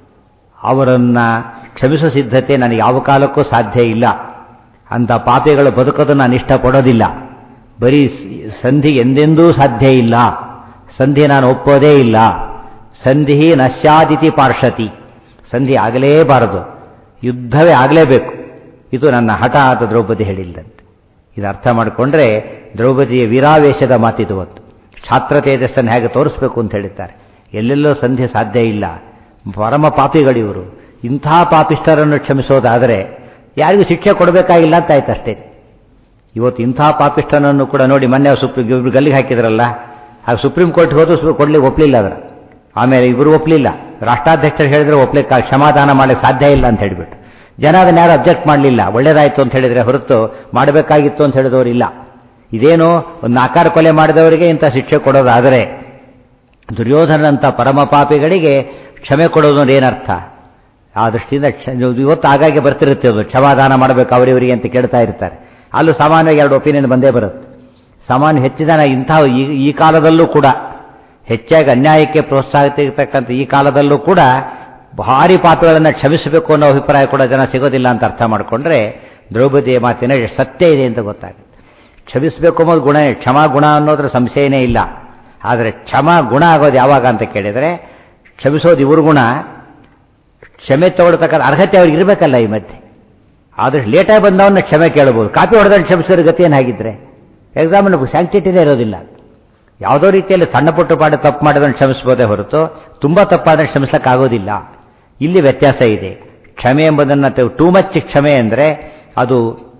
ಅವರನ್ನು ಕ್ಷಮಿಸುವ ಸಿದ್ಧತೆ ನನಗೆ ಯಾವ ಕಾಲಕ್ಕೂ ಸಾಧ್ಯ ಇಲ್ಲ ಅಂಥ ಪಾಪಿಗಳು ಬದುಕೋದು ನಾನು ಇಷ್ಟಪಡೋದಿಲ್ಲ ಬರೀ ಸಂಧಿ ಎಂದೆಂದೂ ಸಾಧ್ಯ ಇಲ್ಲ ಸಂಧಿ ನಾನು ಒಪ್ಪೋದೇ ಇಲ್ಲ ಸಂಧಿ ನಶ್ಯಾದಿತಿ ಪಾರ್ಷತಿ ಸಂಧಿ ಆಗಲೇಬಾರದು ಯುದ್ಧವೇ ಆಗಲೇಬೇಕು ಇದು ನನ್ನ ಹಠ ಅಂತ ದ್ರೌಪದಿ ಹೇಳಿಲ್ಲಂತೆ ಇದು ಅರ್ಥ ಮಾಡಿಕೊಂಡ್ರೆ ದ್ರೌಪದಿಯ ವೀರಾವೇಶದ ಮಾತಿದು ಹೊತ್ತು ಛಾತ್ರ ತೇಜಸ್ಸನ್ನು ಹೇಗೆ ತೋರಿಸ್ಬೇಕು ಅಂತ ಹೇಳಿದ್ದಾರೆ ಎಲ್ಲೆಲ್ಲೋ ಸಂಧಿ ಸಾಧ್ಯ ಇಲ್ಲ ಪರಮ ಪಾಪಿಗಳಿವರು ಇಂಥ ಪಾಪಿಷ್ಟರನ್ನು ಕ್ಷಮಿಸೋದಾದರೆ ಯಾರಿಗೂ ಶಿಕ್ಷೆ ಕೊಡಬೇಕಾಗಿಲ್ಲ ಅಂತ ಆಯ್ತು ಅಷ್ಟೇ ಇವತ್ತು ಇಂಥ ಪಾಪಿಷ್ಟನನ್ನು ಕೂಡ ನೋಡಿ ಮೊನ್ನೆ ಸುಪ್ರೀಂ ಇಬ್ರು ಗಲ್ಲಿಗೆ ಹಾಕಿದ್ರಲ್ಲ ಆಗ ಸುಪ್ರೀಂ ಕೋರ್ಟ್ಗೆ ಹೋದ್ರು ಕೊಡ್ಲಿಕ್ಕೆ ಒಪ್ಪಲಿಲ್ಲ ಅದರ ಆಮೇಲೆ ಇವರು ಒಪ್ಪಲಿಲ್ಲ ರಾಷ್ಟ್ರಾಧ್ಯಕ್ಷರು ಹೇಳಿದ್ರೆ ಒಪ್ಲಿಕ್ಕೆ ಕ್ಷಮಾದಾನ ಮಾಡಲಿಕ್ಕೆ ಸಾಧ್ಯ ಇಲ್ಲ ಅಂತ ಹೇಳಿಬಿಟ್ಟು ಜನ ಅದನ್ನ ಯಾರು ಅಬ್ಜೆಕ್ಟ್ ಮಾಡಲಿಲ್ಲ ಒಳ್ಳೇದಾಯ್ತು ಅಂತ ಹೇಳಿದ್ರೆ ಹೊರತು ಮಾಡಬೇಕಾಗಿತ್ತು ಅಂತ ಹೇಳಿದವರು ಇಲ್ಲ ಇದೇನು ಒಂದು ಆಕಾರ ಕೊಲೆ ಮಾಡಿದವರಿಗೆ ಇಂಥ ಶಿಕ್ಷೆ ಕೊಡೋದಾದರೆ ದುರ್ಯೋಧನಂಥ ಪರಮ ಪಾಪಿಗಳಿಗೆ ಕ್ಷಮೆ ಕೊಡೋದು ಅಂದ್ರೆ ಏನರ್ಥ ಆ ದೃಷ್ಟಿಯಿಂದ ಇವತ್ತು ಆಗಾಗ್ಗೆ ಬರ್ತಿರುತ್ತೆ ಅದು ಕ್ಷಮಾದಾನ ಮಾಡಬೇಕು ಅವರಿವರಿಗೆ ಅಂತ ಕೇಳ್ತಾ ಇರ್ತಾರೆ ಅಲ್ಲೂ ಸಾಮಾನ್ಯವಾಗಿ ಎರಡು ಒಪಿನಿಯನ್ ಬಂದೇ ಬರುತ್ತೆ ಸಾಮಾನ್ಯ ಹೆಚ್ಚು ಜನ ಇಂಥ ಈ ಕಾಲದಲ್ಲೂ ಕೂಡ ಹೆಚ್ಚಾಗಿ ಅನ್ಯಾಯಕ್ಕೆ ಪ್ರೋತ್ಸಾಹ ತೆಗೆತಕ್ಕಂಥ ಈ ಕಾಲದಲ್ಲೂ ಕೂಡ ಭಾರಿ ಪಾಪಗಳನ್ನು ಕ್ಷಮಿಸಬೇಕು ಅನ್ನೋ ಅಭಿಪ್ರಾಯ ಕೂಡ ಜನ ಸಿಗೋದಿಲ್ಲ ಅಂತ ಅರ್ಥ ಮಾಡಿಕೊಂಡ್ರೆ ದ್ರೌಪದಿಯ ಮಾತಿನ ಸತ್ಯ ಇದೆ ಅಂತ ಗೊತ್ತಾಗುತ್ತೆ ಕ್ಷಮಿಸಬೇಕು ಅನ್ನೋದು ಗುಣ ಕ್ಷಮಾ ಗುಣ ಅನ್ನೋದ್ರ ಸಂಶಯನೇ ಇಲ್ಲ ಆದರೆ ಕ್ಷಮಾ ಗುಣ ಆಗೋದು ಯಾವಾಗ ಅಂತ ಕೇಳಿದರೆ ಕ್ಷಮಿಸೋದು ಇವ್ರ ಗುಣ ಕ್ಷಮೆ ತಗೊಳ್ತಕ್ಕಂಥ ಅರ್ಹತೆ ಅವ್ರಿಗೆ ಇರಬೇಕಲ್ಲ ಈ ಮಧ್ಯೆ ಆದಷ್ಟು ಲೇಟಾಗಿ ಬಂದವನ್ನ ಕ್ಷಮೆ ಕೇಳಬಹುದು ಕಾಪಿ ಹೊಡೆದ್ರೆ ಕ್ಷಮಿಸೋರ ಗತಿ ಏನಾಗಿದ್ರೆ ಎಕ್ಸಾಮಿನ ಸ್ಯಾಂಕ್ಟಿಟಿನೇ ಇರೋದಿಲ್ಲ ಯಾವುದೋ ರೀತಿಯಲ್ಲಿ ಸಣ್ಣ ಪುಟ್ಟು ಪಾಡು ತಪ್ಪು ಮಾಡಿದನ್ನು ಕ್ಷಮಿಸಬಹುದೇ ಹೊರತು ತುಂಬ ತಪ್ಪಾದರೆ ಕ್ಷಮಿಸಕ್ಕಾಗೋದಿಲ್ಲ ಇಲ್ಲಿ ವ್ಯತ್ಯಾಸ ಇದೆ ಕ್ಷಮೆ ಎಂಬುದನ್ನು ಟೂ ಮಚ್ ಕ್ಷಮೆ ಅಂದರೆ ಅದು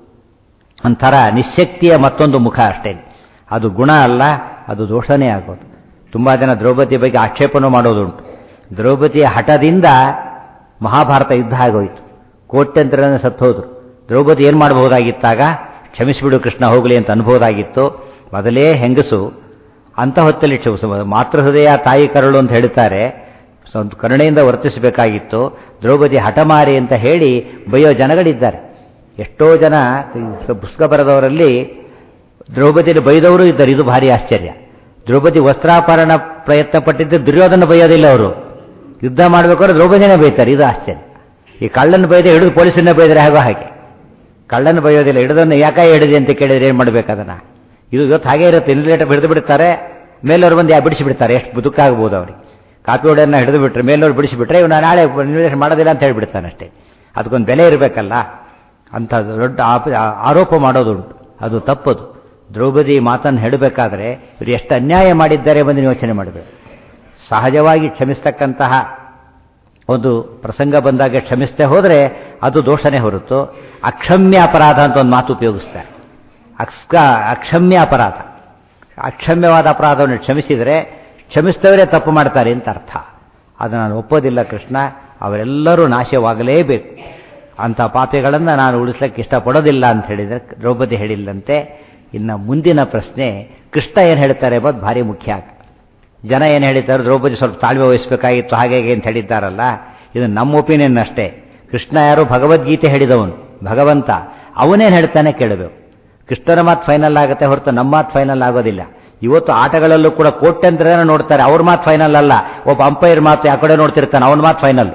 ಒಂಥರ ನಿಶಕ್ತಿಯ ಮತ್ತೊಂದು ಮುಖ ಅಷ್ಟೇ ಅದು ಗುಣ ಅಲ್ಲ ಅದು ದೋಷನೇ ಆಗೋದು ತುಂಬ ಜನ ದ್ರೌಪದಿ ಬಗ್ಗೆ ಆಕ್ಷೇಪನೂ ಮಾಡೋದುಂಟು ದ್ರೌಪದಿಯ ಹಠದಿಂದ ಮಹಾಭಾರತ ಯುದ್ಧ ಆಗೋಯ್ತು ಕೋಟ್ಯಂತರ ಸತ್ತೋದ್ರು ದ್ರೌಪದಿ ಏನು ಮಾಡಬಹುದಾಗಿತ್ತಾಗ ಕ್ಷಮಿಸಿಬಿಡು ಕೃಷ್ಣ ಹೋಗಲಿ ಅಂತ ಅನ್ಬೋದಾಗಿತ್ತು ಮೊದಲೇ ಹೆಂಗಸು ಅಂತ ಹೊತ್ತಲ್ಲಿ ಕ್ಷಮಿಸ ಮಾತೃಹೃದಯ ತಾಯಿ ಕರಳು ಅಂತ ಹೇಳ್ತಾರೆ ಒಂದು ಕರುಣೆಯಿಂದ ವರ್ತಿಸಬೇಕಾಗಿತ್ತು ದ್ರೌಪದಿ ಹಠಮಾರಿ ಅಂತ ಹೇಳಿ ಬೈಯೋ ಜನಗಳಿದ್ದಾರೆ ಎಷ್ಟೋ ಜನ ಪುಸ್ತಕ ಬರೆದವರಲ್ಲಿ ದ್ರೌಪದಿಯಲ್ಲಿ ಬೈದವರು ಇದ್ದಾರೆ ಇದು ಭಾರಿ ಆಶ್ಚರ್ಯ ದ್ರೌಪದಿ ವಸ್ತ್ರಾಪರಣ ಪ್ರಯತ್ನ ಪಟ್ಟಿದ್ದು ದುರ್ಯೋಧನ ಬೈಯೋದಿಲ್ಲ ಅವರು ಯುದ್ಧ ಮಾಡಬೇಕಾದ್ರೆ ದ್ರೌಪದಿನೇ ಬೈತಾರೆ ಇದು ಆಶ್ಚರ್ಯ ಈ ಕಳ್ಳನ್ನು ಬೈದೆ ಹಿಡಿದು ಪೊಲೀಸನ್ನ ಬೈದರೆ ಹಾಗೋ ಹಾಗೆ ಕಳ್ಳನ್ನು ಬೈಯೋದಿಲ್ಲ ಹಿಡಿದನ್ನು ಯಾಕೆ ಹಿಡಿದೆ ಅಂತ ಕೇಳಿದ್ರೆ ಏನು ಮಾಡ್ಬೇಕು ಅದನ್ನ ಇದು ಇವತ್ತು ಹಾಗೆ ಇರುತ್ತೆ ಇನ್ಲೇಟರ್ ಹಿಡಿದು ಬಿಡ್ತಾರೆ ಮೇಲವ್ರು ಬಂದು ಯಾ ಬಿಡಿಸಿ ಬಿಡ್ತಾರೆ ಎಷ್ಟು ದುಃಖ ಆಗ್ಬೋದು ಅವ್ರಿಗೆ ಕಾಪಿ ಹೊಡೆಯನ್ನ ಹಿಡಿದು ಬಿಟ್ರೆ ಮೇಲವ್ರು ಬಿಡಿಸಿಬಿಟ್ರೆ ಇವನು ನಾಳೆ ಇನ್ವೇಷನ್ ಮಾಡೋದಿಲ್ಲ ಅಂತ ಹೇಳಿಬಿಡ್ತಾನೆ ಅಷ್ಟೇ ಅದಕ್ಕೊಂದು ಬೆಲೆ ಇರಬೇಕಲ್ಲ ಅಂತ ದೊಡ್ಡ ಆರೋಪ ಮಾಡೋದುಂಟು ಅದು ತಪ್ಪದು ದ್ರೌಪದಿ ಮಾತನ್ನು ಹೇಳಬೇಕಾದ್ರೆ ಇವರು ಎಷ್ಟು ಅನ್ಯಾಯ ಮಾಡಿದ್ದಾರೆ ಬಂದು ಯೋಚನೆ ಮಾಡಬೇಕು ಸಹಜವಾಗಿ ಕ್ಷಮಿಸ್ತಕ್ಕಂತಹ ಒಂದು ಪ್ರಸಂಗ ಬಂದಾಗ ಕ್ಷಮಿಸದೆ ಹೋದರೆ ಅದು ದೋಷನೇ ಹೊರತು ಅಕ್ಷಮ್ಯ ಅಪರಾಧ ಅಂತ ಒಂದು ಮಾತು ಉಪಯೋಗಿಸ್ತಾರೆ ಅಕ್ಸ್ಕ ಅಕ್ಷಮ್ಯ ಅಪರಾಧ ಅಕ್ಷಮ್ಯವಾದ ಅಪರಾಧವನ್ನು ಕ್ಷಮಿಸಿದರೆ ಕ್ಷಮಿಸ್ತವರೇ ತಪ್ಪು ಮಾಡ್ತಾರೆ ಅಂತ ಅರ್ಥ ಅದು ನಾನು ಒಪ್ಪೋದಿಲ್ಲ ಕೃಷ್ಣ ಅವರೆಲ್ಲರೂ ನಾಶವಾಗಲೇಬೇಕು ಅಂಥ ಪಾಪಿಗಳನ್ನು ನಾನು ಉಳಿಸ್ಲಿಕ್ಕೆ ಇಷ್ಟಪಡೋದಿಲ್ಲ ಅಂತ ಹೇಳಿದರೆ ದ್ರೌಪದಿ ಹೇಳಿಲ್ಲಂತೆ ಇನ್ನು ಮುಂದಿನ ಪ್ರಶ್ನೆ ಕೃಷ್ಣ ಏನು ಹೇಳ್ತಾರೆ ಎಂಬುದು ಭಾರಿ ಮುಖ್ಯ ಆಗ ಜನ ಏನು ಹೇಳಿದ್ದಾರೆ ದ್ರೌಪದಿ ಸ್ವಲ್ಪ ತಾಳ್ಮೆ ವಹಿಸಬೇಕಾಗಿತ್ತು ಹಾಗೆ ಹೇಗೆ ಅಂತ ಹೇಳಿದ್ದಾರಲ್ಲ ಇದು ನಮ್ಮ ಒಪಿನಿಯನ್ ಅಷ್ಟೇ ಕೃಷ್ಣ ಯಾರು ಭಗವದ್ಗೀತೆ ಹೇಳಿದವನು ಭಗವಂತ ಅವನೇನು ಹೇಳ್ತಾನೆ ಕೇಳಬೇಕು ಕೃಷ್ಣನ ಮಾತು ಫೈನಲ್ ಆಗುತ್ತೆ ಹೊರತು ನಮ್ಮ ಮಾತು ಫೈನಲ್ ಆಗೋದಿಲ್ಲ ಇವತ್ತು ಆಟಗಳಲ್ಲೂ ಕೂಡ ಕೋಟ್ಯಂತರ ಜನ ನೋಡ್ತಾರೆ ಅವ್ರ ಮಾತು ಫೈನಲ್ ಅಲ್ಲ ಒಬ್ಬ ಅಂಪೈರ್ ಮಾತು ಆ ಕಡೆ ನೋಡ್ತಿರ್ತಾನೆ ಅವನ ಮಾತು ಫೈನಲ್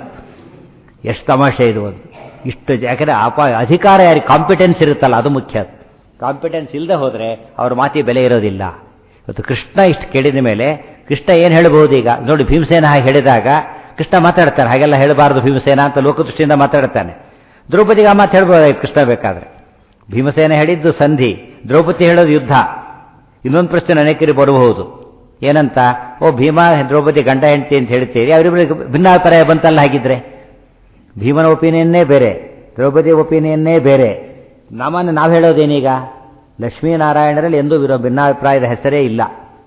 ಎಷ್ಟು ತಮಾಷೆ ಇದು ಒಂದು ಇಷ್ಟು ಯಾಕಂದ್ರೆ ಅಪ ಅಧಿಕಾರ ಯಾರಿಗೆ ಕಾಂಪಿಟೆನ್ಸ್ ಇರುತ್ತಲ್ಲ ಅದು ಮುಖ್ಯ ಕಾಂಪಿಟೆನ್ಸ್ ಇಲ್ಲದೆ ಹೋದರೆ ಅವ್ರ ಮಾತಿ ಬೆಲೆ ಇರೋದಿಲ್ಲ ಇವತ್ತು ಕೃಷ್ಣ ಇಷ್ಟು ಕೇಳಿದ ಮೇಲೆ ಕೃಷ್ಣ ಏನು ಹೇಳ್ಬೋದು ಈಗ ನೋಡಿ ಭೀಮಸೇನ ಹಾಗೆ ಹೇಳಿದಾಗ ಕೃಷ್ಣ ಮಾತಾಡ್ತಾನೆ ಹಾಗೆಲ್ಲ ಹೇಳಬಾರ್ದು ಭೀಮಸೇನ ಅಂತ ಲೋಕದೃಷ್ಟಿಯಿಂದ ಮಾತಾಡ್ತಾನೆ ದ್ರೌಪದಿಗೆ ಆ ಮಾತು ಹೇಳ್ಬೋದಾಗಿತ್ತು ಕೃಷ್ಣ ಬೇಕಾದ್ರೆ ಭೀಮಸೇನ ಹೇಳಿದ್ದು ಸಂಧಿ ದ್ರೌಪದಿ ಹೇಳೋದು ಯುದ್ಧ ಇನ್ನೊಂದು ಪ್ರಶ್ನೆ ಅನೇಕರಿಗೆ ಬರಬಹುದು ಏನಂತ ಓ ಭೀಮಾ ದ್ರೌಪದಿ ಗಂಡ ಹೆಂಡತಿ ಅಂತ ಹೇಳ್ತೀರಿ ಅವರಿಬ್ಬರಿಗೆ ಭಿನ್ನಾಭಿಪ್ರಾಯ ಬಂತಲ್ಲ ಹಾಗಿದ್ರೆ ಭೀಮನ ಒಪಿನಿಯನ್ನೇ ಬೇರೆ ದ್ರೌಪದಿ ಒಪಿನಿಯನ್ನೇ ಬೇರೆ ನಮ್ಮನ್ನು ನಾವು ಹೇಳೋದೇನೀಗ ಲಕ್ಷ್ಮೀನಾರಾಯಣರಲ್ಲಿ ಎಂದೂ ವಿರೋ ಭಿನ್ನಾಭಿಪ್ರಾಯದ ಹೆಸರೇ ಇಲ್ಲ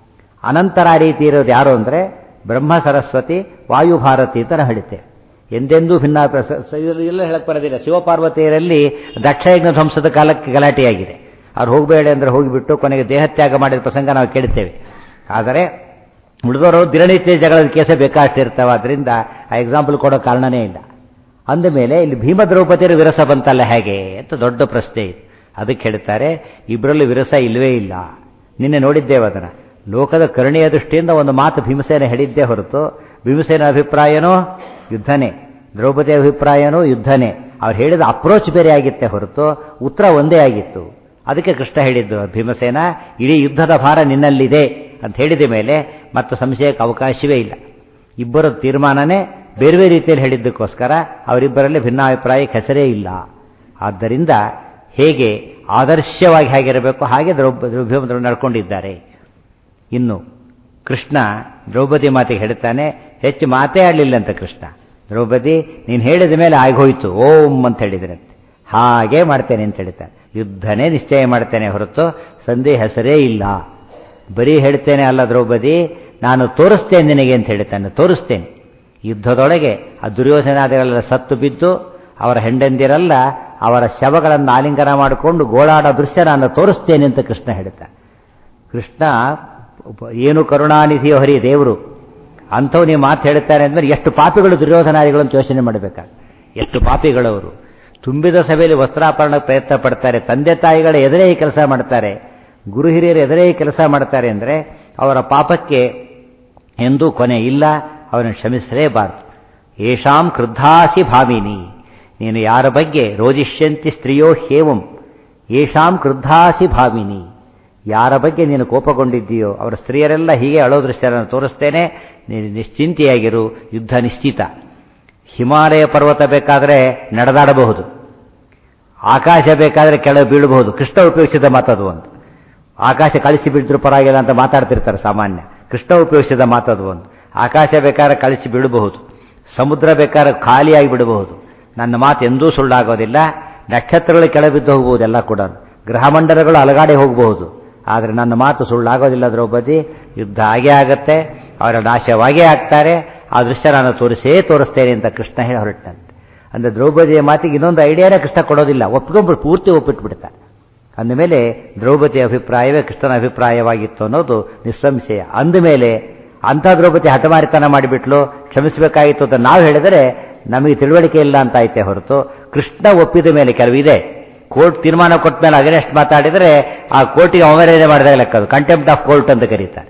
ಅನಂತರ ರೀತಿ ಇರೋದು ಯಾರು ಅಂದರೆ ಬ್ರಹ್ಮ ಸರಸ್ವತಿ ವಾಯುಭಾರತಿ ಅಂತ ನಾವು ಹೇಳ್ತೇವೆ ಎಂದೆಂದೂ ಭಿನ್ನಾಭಿಪ್ರಾಯ ಎಲ್ಲ ಹೇಳಕ್ ಬರೋದಿಲ್ಲ ಶಿವಪಾರ್ವತಿಯರಲ್ಲಿ ದಕ್ಷಯಜ್ಞ ಧ್ವಂಸದ ಕಾಲಕ್ಕೆ ಗಲಾಟೆಯಾಗಿದೆ ಅವ್ರು ಹೋಗಬೇಡ ಅಂದರೆ ಹೋಗಿಬಿಟ್ಟು ಕೊನೆಗೆ ದೇಹತ್ಯಾಗ ಮಾಡಿದ ಪ್ರಸಂಗ ನಾವು ಕೇಳ್ತೇವೆ ಆದರೆ ಉಳಿದವರು ದಿನನಿತ್ಯ ಜಗಳದ ಕೇಸೇ ಬೇಕಾಷ್ಟಿರ್ತಾವೆ ಅದರಿಂದ ಆ ಎಕ್ಸಾಂಪಲ್ ಕೊಡೋ ಕಾರಣನೇ ಇಲ್ಲ ಅಂದ ಮೇಲೆ ಇಲ್ಲಿ ಭೀಮ ದ್ರೌಪದಿಯರು ವಿರಸ ಬಂತಲ್ಲ ಹೇಗೆ ಅಂತ ದೊಡ್ಡ ಪ್ರಶ್ನೆ ಇದೆ ಅದಕ್ಕೆ ಹೇಳ್ತಾರೆ ಇಬ್ಬರಲ್ಲಿ ವಿರಸ ಇಲ್ಲವೇ ಇಲ್ಲ ನಿನ್ನೆ ನೋಡಿದ್ದೇವೆ ಅದನ್ನು ಲೋಕದ ಕರುಣೆಯ ದೃಷ್ಟಿಯಿಂದ ಒಂದು ಮಾತು ಭೀಮಸೇನ ಹೇಳಿದ್ದೇ ಹೊರತು ಭೀಮಸೇನ ಅಭಿಪ್ರಾಯನೋ ಯುದ್ಧನೇ ದ್ರೌಪದಿ ಅಭಿಪ್ರಾಯನೋ ಯುದ್ಧನೇ ಅವ್ರು ಹೇಳಿದ ಅಪ್ರೋಚ್ ಬೇರೆ ಆಗಿತ್ತೆ ಹೊರತು ಉತ್ತರ ಒಂದೇ ಆಗಿತ್ತು ಅದಕ್ಕೆ ಕೃಷ್ಣ ಹೇಳಿದ್ದು ಭೀಮಸೇನ ಇಡೀ ಯುದ್ಧದ ಭಾರ ನಿನ್ನಲ್ಲಿದೆ ಅಂತ ಹೇಳಿದ ಮೇಲೆ ಮತ್ತು ಸಂಶಯಕ್ಕೆ ಅವಕಾಶವೇ ಇಲ್ಲ ಇಬ್ಬರ ತೀರ್ಮಾನನೇ ಬೇರೆ ಬೇರೆ ರೀತಿಯಲ್ಲಿ ಹೇಳಿದ್ದಕ್ಕೋಸ್ಕರ ಅವರಿಬ್ಬರಲ್ಲಿ ಭಿನ್ನಾಭಿಪ್ರಾಯಕ್ಕೆ ಹೆಸರೇ ಇಲ್ಲ ಆದ್ದರಿಂದ ಹೇಗೆ ಆದರ್ಶವಾಗಿ ಹೇಗಿರಬೇಕು ಹಾಗೆ ದ್ರೌಪದಿ ಭೀಮದ್ರು ನಡ್ಕೊಂಡಿದ್ದಾರೆ ಇನ್ನು ಕೃಷ್ಣ ದ್ರೌಪದಿ ಮಾತಿಗೆ ಹೇಳ್ತಾನೆ ಹೆಚ್ಚು ಮಾತೇ ಆಡಲಿಲ್ಲ ಅಂತ ಕೃಷ್ಣ ದ್ರೌಪದಿ ನೀನು ಹೇಳಿದ ಮೇಲೆ ಆಗೋಯ್ತು ಓಂ ಅಂತ ಹೇಳಿದ್ರಂತೆ ಹಾಗೆ ಮಾಡ್ತೇನೆ ಅಂತ ಹೇಳ್ತಾನೆ ಯುದ್ಧನೇ ನಿಶ್ಚಯ ಮಾಡ್ತೇನೆ ಹೊರತು ಸಂಧಿ ಹೆಸರೇ ಇಲ್ಲ ಬರೀ ಹೇಳ್ತೇನೆ ಅಲ್ಲ ದ್ರೌಪದಿ ನಾನು ತೋರಿಸ್ತೇನೆ ನಿನಗೆ ಅಂತ ಹೇಳ್ತಾನೆ ತೋರಿಸ್ತೇನೆ ಯುದ್ಧದೊಳಗೆ ಆ ದುರ್ಯೋಧನಾದಿಗಳೆಲ್ಲ ಸತ್ತು ಬಿದ್ದು ಅವರ ಹೆಂಡಂದಿರಲ್ಲ ಅವರ ಶವಗಳನ್ನು ಆಲಿಂಗನ ಮಾಡಿಕೊಂಡು ಗೋಳಾಡೋ ದೃಶ್ಯ ನಾನು ತೋರಿಸ್ತೇನೆ ಅಂತ ಕೃಷ್ಣ ಹೇಳ್ತಾನೆ ಕೃಷ್ಣ ಏನು ಕರುಣಾನಿಧಿಯೋ ಹರಿ ದೇವರು ಅಂಥವು ನೀವು ಮಾತು ಹೇಳ್ತಾರೆ ಅಂದ್ರೆ ಎಷ್ಟು ಪಾಪಿಗಳು ದುರ್ಯೋಧನಾದಿಗಳು ಅಂತ ಯೋಚನೆ ಮಾಡಬೇಕಾಗ ಎಷ್ಟು ಪಾಪಿಗಳವರು ತುಂಬಿದ ಸಭೆಯಲ್ಲಿ ವಸ್ತ್ರಾಪರಣ ಪ್ರಯತ್ನ ಪಡ್ತಾರೆ ತಂದೆ ತಾಯಿಗಳ ಎದುರೇ ಈ ಕೆಲಸ ಮಾಡ್ತಾರೆ ಗುರು ಹಿರಿಯರ ಎದುರೇ ಈ ಕೆಲಸ ಮಾಡ್ತಾರೆ ಅಂದರೆ ಅವರ ಪಾಪಕ್ಕೆ ಎಂದೂ ಕೊನೆ ಇಲ್ಲ ಅವರನ್ನು ಕ್ಷಮಿಸಲೇಬಾರದು ಏಷಾಂ ಕ್ರುದ್ಧಾಸಿ ಭಾಮಿನಿ ನೀನು ಯಾರ ಬಗ್ಗೆ ರೋಜಿಷ್ಯಂತಿ ಸ್ತ್ರೀಯೋ ಹೇವಂ ಏಷಾಂ ಕ್ರುದ್ಧಾಸಿ ಭಾಮಿನಿ ಯಾರ ಬಗ್ಗೆ ನೀನು ಕೋಪಗೊಂಡಿದ್ದೀಯೋ ಅವರ ಸ್ತ್ರೀಯರೆಲ್ಲ ಹೀಗೆ ಅಳೋ ದೃಶ್ಯವನ್ನು ತೋರಿಸ್ತೇನೆ ನೀನು ನಿಶ್ಚಿಂತೆಯಾಗಿರು ಯುದ್ಧ ನಿಶ್ಚಿತ ಹಿಮಾಲಯ ಪರ್ವತ ಬೇಕಾದರೆ ನಡೆದಾಡಬಹುದು ಆಕಾಶ ಬೇಕಾದರೆ ಕೆಳಗೆ ಬೀಳಬಹುದು ಕೃಷ್ಣ ಉಪಯೋಗಿಸಿದ ಮಾತದು ಒಂದು ಆಕಾಶ ಕಳಿಸಿ ಬಿಡಿದ್ರು ಪರವಾಗಿಲ್ಲ ಅಂತ ಮಾತಾಡ್ತಿರ್ತಾರೆ ಸಾಮಾನ್ಯ ಕೃಷ್ಣ ಉಪಯೋಗಿಸಿದ ಮಾತದು ಒಂದು ಆಕಾಶ ಬೇಕಾದ್ರೆ ಕಳಿಸಿ ಬಿಡಬಹುದು ಸಮುದ್ರ ಬೇಕಾದ್ರೆ ಖಾಲಿಯಾಗಿ ಬಿಡಬಹುದು ನನ್ನ ಮಾತು ಎಂದೂ ಸುಳ್ಳಾಗೋದಿಲ್ಲ ನಕ್ಷತ್ರಗಳು ಕೆಳಬಿದ್ದು ಹೋಗಬಹುದು ಎಲ್ಲ ಕೂಡ ಗ್ರಹಮಂಡಲಗಳು ಅಲಗಾಡೆ ಹೋಗಬಹುದು ಆದರೆ ನನ್ನ ಮಾತು ಸುಳ್ಳಾಗೋದಿಲ್ಲ ದ್ರೌಪದಿ ಯುದ್ಧ ಆಗೇ ಆಗತ್ತೆ ಅವರ ನಾಶವಾಗೇ ಆಗ್ತಾರೆ ಆ ದೃಶ್ಯ ನಾನು ತೋರಿಸೇ ತೋರಿಸ್ತೇನೆ ಅಂತ ಕೃಷ್ಣ ಹೇಳಿ ಹೊರಟಂತೆ ಅಂದರೆ ದ್ರೌಪದಿಯ ಮಾತಿಗೆ ಇನ್ನೊಂದು ಐಡಿಯಾನೇ ಕೃಷ್ಣ ಕೊಡೋದಿಲ್ಲ ಒಪ್ಕೊಂಡ್ಬಿಟ್ಟು ಪೂರ್ತಿ ಒಪ್ಪಿಟ್ಬಿಡ್ತಾರೆ ಅಂದಮೇಲೆ ದ್ರೌಪದಿಯ ಅಭಿಪ್ರಾಯವೇ ಕೃಷ್ಣನ ಅಭಿಪ್ರಾಯವಾಗಿತ್ತು ಅನ್ನೋದು ನಿಸ್ಸಂಶಯ ಅಂದಮೇಲೆ ಅಂಥ ದ್ರೌಪದಿ ಹಠಮಾರಿತನ ಮಾಡಿಬಿಟ್ಲು ಕ್ಷಮಿಸಬೇಕಾಗಿತ್ತು ಅಂತ ನಾವು ಹೇಳಿದರೆ ನಮಗೆ ತಿಳುವಳಿಕೆ ಇಲ್ಲ ಅಂತ ಐತೆ ಹೊರತು ಕೃಷ್ಣ ಒಪ್ಪಿದ ಮೇಲೆ ಕೆಲವಿದೆ ಕೋರ್ಟ್ ತೀರ್ಮಾನ ಕೊಟ್ಟ ಮೇಲೆ ಅಗೇನೆಸ್ಟ್ ಮಾತಾಡಿದರೆ ಆ ಕೋರ್ಟಿಗೆ ಅವರೇನೆ ಮಾಡಿದಾಗ ಲೆಕ್ಕ ಕಂಟೆಂಪ್ಟ್ ಆಫ್ ಕೋರ್ಟ್ ಅಂತ ಕರೀತಾರೆ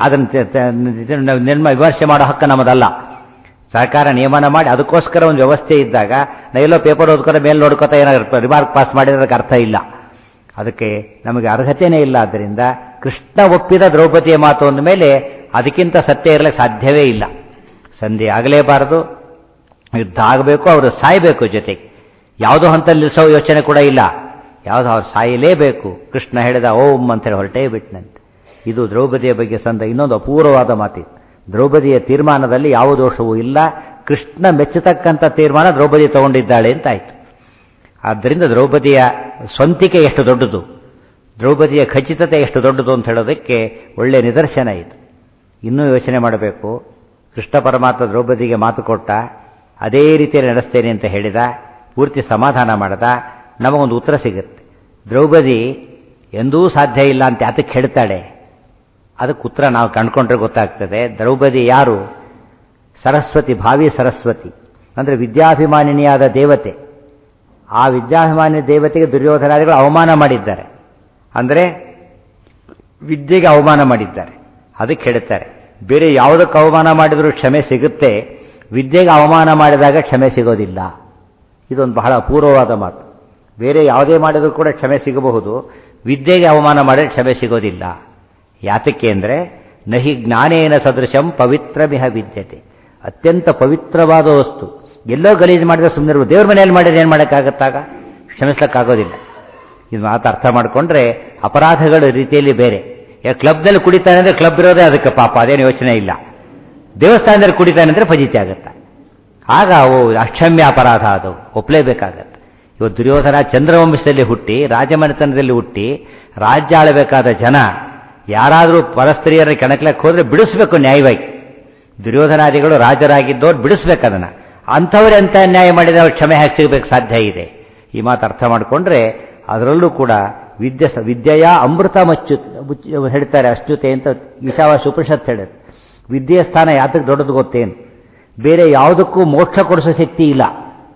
ಅದನ್ನು ನಿರ್ಮ ವಿಮರ್ಶೆ ಮಾಡೋ ಹಕ್ಕು ನಮ್ಮದಲ್ಲ ಸರ್ಕಾರ ನಿಯಮನ ಮಾಡಿ ಅದಕ್ಕೋಸ್ಕರ ಒಂದು ವ್ಯವಸ್ಥೆ ಇದ್ದಾಗ ಎಲ್ಲೋ ಪೇಪರ್ ಓದ್ಕೊಂಡು ಮೇಲೆ ನೋಡ್ಕೋತಾ ಏನಾದ್ರು ರಿಮಾರ್ಕ್ ಪಾಸ್ ಮಾಡಿರೋದಕ್ಕೆ ಅರ್ಥ ಇಲ್ಲ ಅದಕ್ಕೆ ನಮಗೆ ಅರ್ಹತೆಯೇ ಇಲ್ಲ ಆದ್ದರಿಂದ ಕೃಷ್ಣ ಒಪ್ಪಿದ ದ್ರೌಪದಿಯ ಮಾತು ಅಂದ ಮೇಲೆ ಅದಕ್ಕಿಂತ ಸತ್ಯ ಇರಲಿಕ್ಕೆ ಸಾಧ್ಯವೇ ಇಲ್ಲ ಸಂಧಿ ಆಗಲೇಬಾರದು ಯುದ್ಧ ಆಗಬೇಕು ಅವರು ಸಾಯಬೇಕು ಜೊತೆಗೆ ಯಾವುದೋ ಹಂತ ನಿಲ್ಲಿಸೋ ಯೋಚನೆ ಕೂಡ ಇಲ್ಲ ಯಾವುದೋ ಅವ್ರು ಸಾಯಲೇಬೇಕು ಕೃಷ್ಣ ಹೇಳಿದ ಓಂ ಅಂತೇಳಿ ಹೊರಟೇ ಬಿಟ್ನಂತೆ ಇದು ದ್ರೌಪದಿಯ ಬಗ್ಗೆ ಸಂದ ಇನ್ನೊಂದು ಅಪೂರ್ವವಾದ ಮಾತಿತ್ತು ದ್ರೌಪದಿಯ ತೀರ್ಮಾನದಲ್ಲಿ ಯಾವ ದೋಷವೂ ಇಲ್ಲ ಕೃಷ್ಣ ಮೆಚ್ಚತಕ್ಕಂಥ ತೀರ್ಮಾನ ದ್ರೌಪದಿ ತಗೊಂಡಿದ್ದಾಳೆ ಅಂತ ಆಯ್ತು ಆದ್ದರಿಂದ ದ್ರೌಪದಿಯ ಸ್ವಂತಿಕೆ ಎಷ್ಟು ದೊಡ್ಡದು ದ್ರೌಪದಿಯ ಖಚಿತತೆ ಎಷ್ಟು ದೊಡ್ಡದು ಅಂತ ಹೇಳೋದಕ್ಕೆ ಒಳ್ಳೆಯ ನಿದರ್ಶನ ಇದು ಇನ್ನೂ ಯೋಚನೆ ಮಾಡಬೇಕು ಕೃಷ್ಣ ಪರಮಾತ್ಮ ದ್ರೌಪದಿಗೆ ಮಾತು ಕೊಟ್ಟ ಅದೇ ರೀತಿಯಲ್ಲಿ ನಡೆಸ್ತೇನೆ ಅಂತ ಹೇಳಿದ ಪೂರ್ತಿ ಸಮಾಧಾನ ಮಾಡದ ನಮಗೊಂದು ಉತ್ತರ ಸಿಗುತ್ತೆ ದ್ರೌಪದಿ ಎಂದೂ ಸಾಧ್ಯ ಇಲ್ಲ ಅಂತ ಯಾತಕ್ಕೆ ಹೇಳ್ತಾಳೆ ಅದಕ್ಕೆ ಉತ್ತರ ನಾವು ಕಂಡ್ಕೊಂಡ್ರೆ ಗೊತ್ತಾಗ್ತದೆ ದ್ರೌಪದಿ ಯಾರು ಸರಸ್ವತಿ ಭಾವಿ ಸರಸ್ವತಿ ಅಂದರೆ ವಿದ್ಯಾಭಿಮಾನಿನಿಯಾದ ದೇವತೆ ಆ ವಿದ್ಯಾಭಿಮಾನಿ ದೇವತೆಗೆ ದುರ್ಯೋಧನಾದಿಗಳು ಅವಮಾನ ಮಾಡಿದ್ದಾರೆ ಅಂದರೆ ವಿದ್ಯೆಗೆ ಅವಮಾನ ಮಾಡಿದ್ದಾರೆ ಅದಕ್ಕೆ ಹೇಳ್ತಾರೆ ಬೇರೆ ಯಾವುದಕ್ಕೆ ಅವಮಾನ ಮಾಡಿದರೂ ಕ್ಷಮೆ ಸಿಗುತ್ತೆ ವಿದ್ಯೆಗೆ ಅವಮಾನ ಮಾಡಿದಾಗ ಕ್ಷಮೆ ಸಿಗೋದಿಲ್ಲ ಇದೊಂದು ಬಹಳ ಅಪೂರ್ವವಾದ ಮಾತು ಬೇರೆ ಯಾವುದೇ ಮಾಡಿದರೂ ಕೂಡ ಕ್ಷಮೆ ಸಿಗಬಹುದು ವಿದ್ಯೆಗೆ ಅವಮಾನ ಮಾಡಿದ್ರೆ ಕ್ಷಮೆ ಸಿಗೋದಿಲ್ಲ ಯಾತಕ್ಕೆ ಅಂದರೆ ನಹಿ ಜ್ಞಾನೇನ ಸದೃಶಂ ಪವಿತ್ರಮಿಹ ವಿದ್ಯತೆ ಅತ್ಯಂತ ಪವಿತ್ರವಾದ ವಸ್ತು ಎಲ್ಲೋ ಗಲೀಜು ಮಾಡಿದ್ರೆ ಸುಮ್ಮನೆ ದೇವ್ರ ಮನೆಯಲ್ಲಿ ಮಾಡಿದ್ರೆ ಏನು ಮಾಡೋಕ್ಕಾಗತ್ತಾಗ ಕ್ಷಮಿಸ್ಲಿಕ್ಕಾಗೋದಿಲ್ಲ ಇದು ಮಾತು ಅರ್ಥ ಮಾಡಿಕೊಂಡ್ರೆ ಅಪರಾಧಗಳ ರೀತಿಯಲ್ಲಿ ಬೇರೆ ಕ್ಲಬ್ನಲ್ಲಿ ಕುಡಿತಾನೆ ಅಂದರೆ ಕ್ಲಬ್ ಇರೋದೇ ಅದಕ್ಕೆ ಪಾಪ ಅದೇನು ಯೋಚನೆ ಇಲ್ಲ ದೇವಸ್ಥಾನದಲ್ಲಿ ಕುಡಿತಾನೆ ಅಂದರೆ ಫಜಿತಿ ಆಗುತ್ತೆ ಆಗ ಅವು ಅಕ್ಷಮ್ಯ ಅಪರಾಧ ಅದು ಒಪ್ಪಲೇಬೇಕಾಗತ್ತೆ ಇವತ್ತು ದುರ್ಯೋಧನ ಚಂದ್ರವಂಶದಲ್ಲಿ ಹುಟ್ಟಿ ರಾಜಮನೆತನದಲ್ಲಿ ಹುಟ್ಟಿ ರಾಜ್ಯ ಆಳಬೇಕಾದ ಜನ ಯಾರಾದರೂ ಪರಸ್ತ್ರೀಯರ ಕೆಣಕ್ಲಕ್ಕೆ ಹೋದರೆ ಬಿಡಿಸ್ಬೇಕು ನ್ಯಾಯವಾಗಿ ದುರ್ಯೋಧನಾದಿಗಳು ರಾಜರಾಗಿದ್ದವ್ರು ಬಿಡಿಸ್ಬೇಕು ಅದನ್ನು ಅಂಥವ್ರು ಎಂಥ ನ್ಯಾಯ ಮಾಡಿದ್ರೆ ಅವ್ರು ಕ್ಷಮೆ ಹಾಕಿ ಸಿಗಬೇಕು ಸಾಧ್ಯ ಇದೆ ಈ ಮಾತು ಅರ್ಥ ಮಾಡಿಕೊಂಡ್ರೆ ಅದರಲ್ಲೂ ಕೂಡ ವಿದ್ಯೆ ವಿದ್ಯೆಯ ಅಮೃತ ಮಚ್ಚು ಹೇಳ್ತಾರೆ ಅಶ್ಚುತೆ ಅಂತ ಈಶಾವಾಸ ಉಪನಿಷತ್ ಹೇಳುತ್ತೆ ವಿದ್ಯೆಯ ಸ್ಥಾನ ಯಾತಕ್ಕೆ ದೊಡ್ಡದು ಗೊತ್ತೇನು ಬೇರೆ ಯಾವುದಕ್ಕೂ ಮೋಕ್ಷ ಕೊಡಿಸೋ ಶಕ್ತಿ ಇಲ್ಲ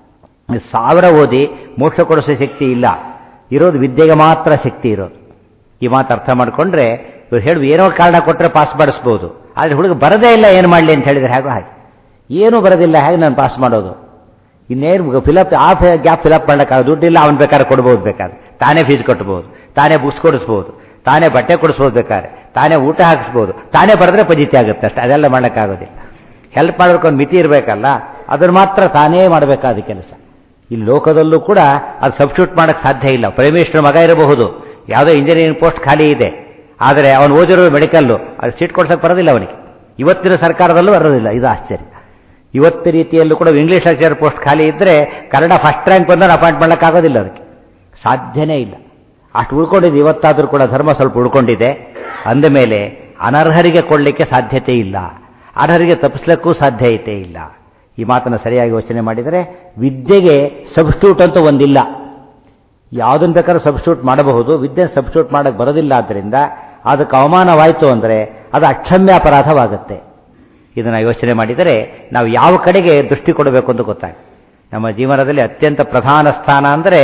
ಸಾವಿರ ಓದಿ ಮೋಕ್ಷ ಕೊಡಿಸೋ ಶಕ್ತಿ ಇಲ್ಲ ಇರೋದು ವಿದ್ಯೆಗೆ ಮಾತ್ರ ಶಕ್ತಿ ಇರೋದು ಈ ಮಾತು ಅರ್ಥ ಮಾಡಿಕೊಂಡ್ರೆ ಇವ್ರು ಹೇಳುವ ಏನೋ ಕಾರಣ ಕೊಟ್ಟರೆ ಪಾಸ್ ಮಾಡಿಸ್ಬೋದು ಆದರೆ ಹುಡುಗ ಬರದೇ ಇಲ್ಲ ಏನು ಮಾಡಲಿ ಅಂತ ಹೇಳಿದ್ರೆ ಹೇಗೋ ಹಾಗೆ ಏನೂ ಬರೋದಿಲ್ಲ ಹೇಗೆ ನಾನು ಪಾಸ್ ಮಾಡೋದು ಇನ್ನೇನು ಫಿಲಪ್ ಆ ಗ್ಯಾಪ್ ಫಿಲಪ್ ಮಾಡೋಕ್ಕಾಗ ದುಡ್ಡಿಲ್ಲ ಅವ್ನು ಬೇಕಾದ್ರೆ ಕೊಡ್ಬೋದು ಬೇಕಾದ್ರೆ ತಾನೇ ಫೀಸ್ ಕಟ್ಬೋದು ತಾನೇ ಬುಕ್ಸ್ ಕೊಡಿಸ್ಬೋದು ತಾನೇ ಬಟ್ಟೆ ಕೊಡಿಸ್ಬೋದು ಬೇಕಾದ್ರೆ ತಾನೇ ಊಟ ಹಾಕಿಸ್ಬೋದು ತಾನೇ ಬರೆದ್ರೆ ಪಜಿತಿ ಆಗುತ್ತೆ ಅಷ್ಟೇ ಅದೆಲ್ಲ ಮಾಡೋಕ್ಕಾಗೋದಿಲ್ಲ ಹೆಲ್ಪ್ ಮಾಡೋದಕ್ಕೊಂದು ಮಿತಿ ಇರಬೇಕಲ್ಲ ಅದನ್ನು ಮಾತ್ರ ತಾನೇ ಮಾಡಬೇಕಾದ ಕೆಲಸ ಈ ಲೋಕದಲ್ಲೂ ಕೂಡ ಅದು ಸಬ್ಸ್ಟಿಟ್ಯೂಟ್ ಮಾಡೋಕ್ಕೆ ಸಾಧ್ಯ ಇಲ್ಲ ಪ್ರೈಮ್ ಮಿನಿಸ್ಟರ್ ಮಗ ಇರಬಹುದು ಯಾವುದೋ ಇಂಜಿನಿಯರಿಂಗ್ ಪೋಸ್ಟ್ ಖಾಲಿ ಇದೆ ಆದರೆ ಅವನು ಓದಿರೋ ಮೆಡಿಕಲ್ಲು ಅದು ಸೀಟ್ ಕೊಡ್ಸೋಕೆ ಬರೋದಿಲ್ಲ ಅವನಿಗೆ ಇವತ್ತಿನ ಸರ್ಕಾರದಲ್ಲೂ ಬರೋದಿಲ್ಲ ಇದು ಆಶ್ಚರ್ಯ ಇವತ್ತು ರೀತಿಯಲ್ಲೂ ಕೂಡ ಇಂಗ್ಲೀಷ್ ಲೆಕ್ಚರ್ ಪೋಸ್ಟ್ ಖಾಲಿ ಇದ್ದರೆ ಕನ್ನಡ ಫಸ್ಟ್ ರ್ಯಾಂಕ್ ಬಂದರೆ ಅಪಾಯಿಂಟ್ ಮಾಡೋಕ್ಕಾಗೋದಿಲ್ಲ ಅದಕ್ಕೆ ಸಾಧ್ಯನೇ ಇಲ್ಲ ಅಷ್ಟು ಉಳ್ಕೊಂಡಿದೆ ಇವತ್ತಾದರೂ ಕೂಡ ಧರ್ಮ ಸ್ವಲ್ಪ ಉಳ್ಕೊಂಡಿದೆ ಅಂದ ಮೇಲೆ ಅನರ್ಹರಿಗೆ ಕೊಡಲಿಕ್ಕೆ ಸಾಧ್ಯತೆ ಇಲ್ಲ ಅರ್ಹರಿಗೆ ತಪ್ಪಿಸ್ಲಿಕ್ಕೂ ಸಾಧ್ಯತೆ ಇಲ್ಲ ಈ ಮಾತನ್ನು ಸರಿಯಾಗಿ ಯೋಚನೆ ಮಾಡಿದರೆ ವಿದ್ಯೆಗೆ ಸಬ್ಸ್ಟ್ಯೂಟ್ ಅಂತ ಒಂದಿಲ್ಲ ಯಾವುದನ್ನು ಬೇಕಾದ್ರೂ ಸಬ್ಸ್ಟ್ಯೂಟ್ ಮಾಡಬಹುದು ವಿದ್ಯೆ ಸಬ್ಸ್ಟ್ಯೂಟ್ ಮಾಡೋಕ್ಕೆ ಬರೋದಿಲ್ಲ ಆದ್ದರಿಂದ ಅದಕ್ಕೆ ಅವಮಾನವಾಯಿತು ಅಂದರೆ ಅದು ಅಕ್ಷಮ್ಯ ಅಪರಾಧವಾಗುತ್ತೆ ಇದನ್ನು ಯೋಚನೆ ಮಾಡಿದರೆ ನಾವು ಯಾವ ಕಡೆಗೆ ದೃಷ್ಟಿ ಕೊಡಬೇಕು ಅಂತ ಗೊತ್ತಾಗುತ್ತೆ ನಮ್ಮ ಜೀವನದಲ್ಲಿ ಅತ್ಯಂತ ಪ್ರಧಾನ ಸ್ಥಾನ ಅಂದರೆ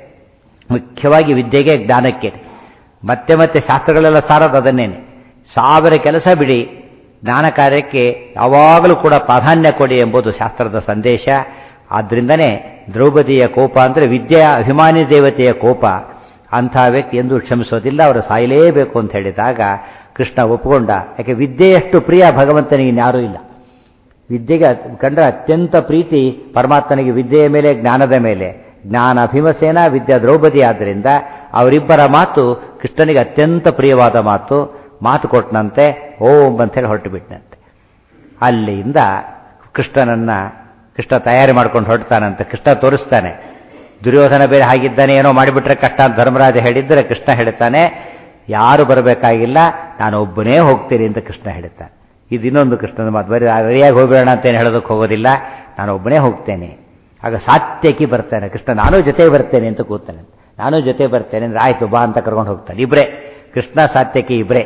ಮುಖ್ಯವಾಗಿ ವಿದ್ಯೆಗೆ ಜ್ಞಾನಕ್ಕೆ ಮತ್ತೆ ಮತ್ತೆ ಶಾಸ್ತ್ರಗಳೆಲ್ಲ ಸಾರೋದು ಅದನ್ನೇನೆ ಸಾವಿರ ಕೆಲಸ ಬಿಡಿ ಜ್ಞಾನ ಕಾರ್ಯಕ್ಕೆ ಯಾವಾಗಲೂ ಕೂಡ ಪ್ರಾಧಾನ್ಯ ಕೊಡಿ ಎಂಬುದು ಶಾಸ್ತ್ರದ ಸಂದೇಶ ಆದ್ದರಿಂದನೇ ದ್ರೌಪದಿಯ ಕೋಪ ಅಂದರೆ ವಿದ್ಯೆಯ ಅಭಿಮಾನಿ ದೇವತೆಯ ಕೋಪ ಅಂಥ ವ್ಯಕ್ತಿ ಎಂದೂ ಕ್ಷಮಿಸೋದಿಲ್ಲ ಅವರು ಸಾಯಲೇಬೇಕು ಅಂತ ಹೇಳಿದಾಗ ಕೃಷ್ಣ ಒಪ್ಪಿಕೊಂಡ ಯಾಕೆ ವಿದ್ಯೆಯಷ್ಟು ಪ್ರಿಯ ಭಗವಂತನಿಗೆ ಇನ್ಯಾರೂ ಇಲ್ಲ ವಿದ್ಯೆಗೆ ಕಂಡ್ರೆ ಅತ್ಯಂತ ಪ್ರೀತಿ ಪರಮಾತ್ಮನಿಗೆ ವಿದ್ಯೆಯ ಮೇಲೆ ಜ್ಞಾನದ ಮೇಲೆ ಜ್ಞಾನ ಭೀಮಸೇನ ವಿದ್ಯಾ ದ್ರೌಪದಿ ಆದ್ದರಿಂದ ಅವರಿಬ್ಬರ ಮಾತು ಕೃಷ್ಣನಿಗೆ ಅತ್ಯಂತ ಪ್ರಿಯವಾದ ಮಾತು ಮಾತು ಕೊಟ್ಟನಂತೆ ಓಂ ಅಂತೇಳಿ ಹೊರಟು ಬಿಟ್ಟನಂತೆ ಅಲ್ಲಿಂದ ಕೃಷ್ಣನನ್ನ ಕೃಷ್ಣ ತಯಾರಿ ಮಾಡ್ಕೊಂಡು ಹೊರಡ್ತಾನಂತೆ ಕೃಷ್ಣ ತೋರಿಸ್ತಾನೆ ದುರ್ಯೋಧನ ಬೇರೆ ಹಾಗಿದ್ದಾನೆ ಏನೋ ಮಾಡಿಬಿಟ್ರೆ ಕಷ್ಟ ಅಂತ ಧರ್ಮರಾಜ ಹೇಳಿದ್ರೆ ಕೃಷ್ಣ ಹೇಳ್ತಾನೆ ಯಾರು ಬರಬೇಕಾಗಿಲ್ಲ ನಾನು ಒಬ್ಬನೇ ಹೋಗ್ತೀನಿ ಅಂತ ಕೃಷ್ಣ ಹೇಳ್ತಾನೆ ಇದು ಇನ್ನೊಂದು ಕೃಷ್ಣನ ಮಾತು ಬರೀ ರೆಡಿಯಾಗಿ ಹೋಗ್ಬೇಡ ಅಂತ ಏನು ಹೇಳೋದಕ್ಕೆ ಹೋಗೋದಿಲ್ಲ ನಾನು ಒಬ್ಬನೇ ಹೋಗ್ತೇನೆ ಆಗ ಸಾತ್ಯಕಿ ಬರ್ತಾನೆ ಕೃಷ್ಣ ನಾನು ಜೊತೆ ಬರ್ತೇನೆ ಅಂತ ಕೂತಾನೆ ನಾನು ಜೊತೆ ಬರ್ತೇನೆ ಅಂದ್ರೆ ಆಯ್ತು ಬಾ ಅಂತ ಕರ್ಕೊಂಡು ಹೋಗ್ತಾನೆ ಇಬ್ಬರೇ ಕೃಷ್ಣ ಸಾತ್ಯಕಿ ಇಬ್ಬರೇ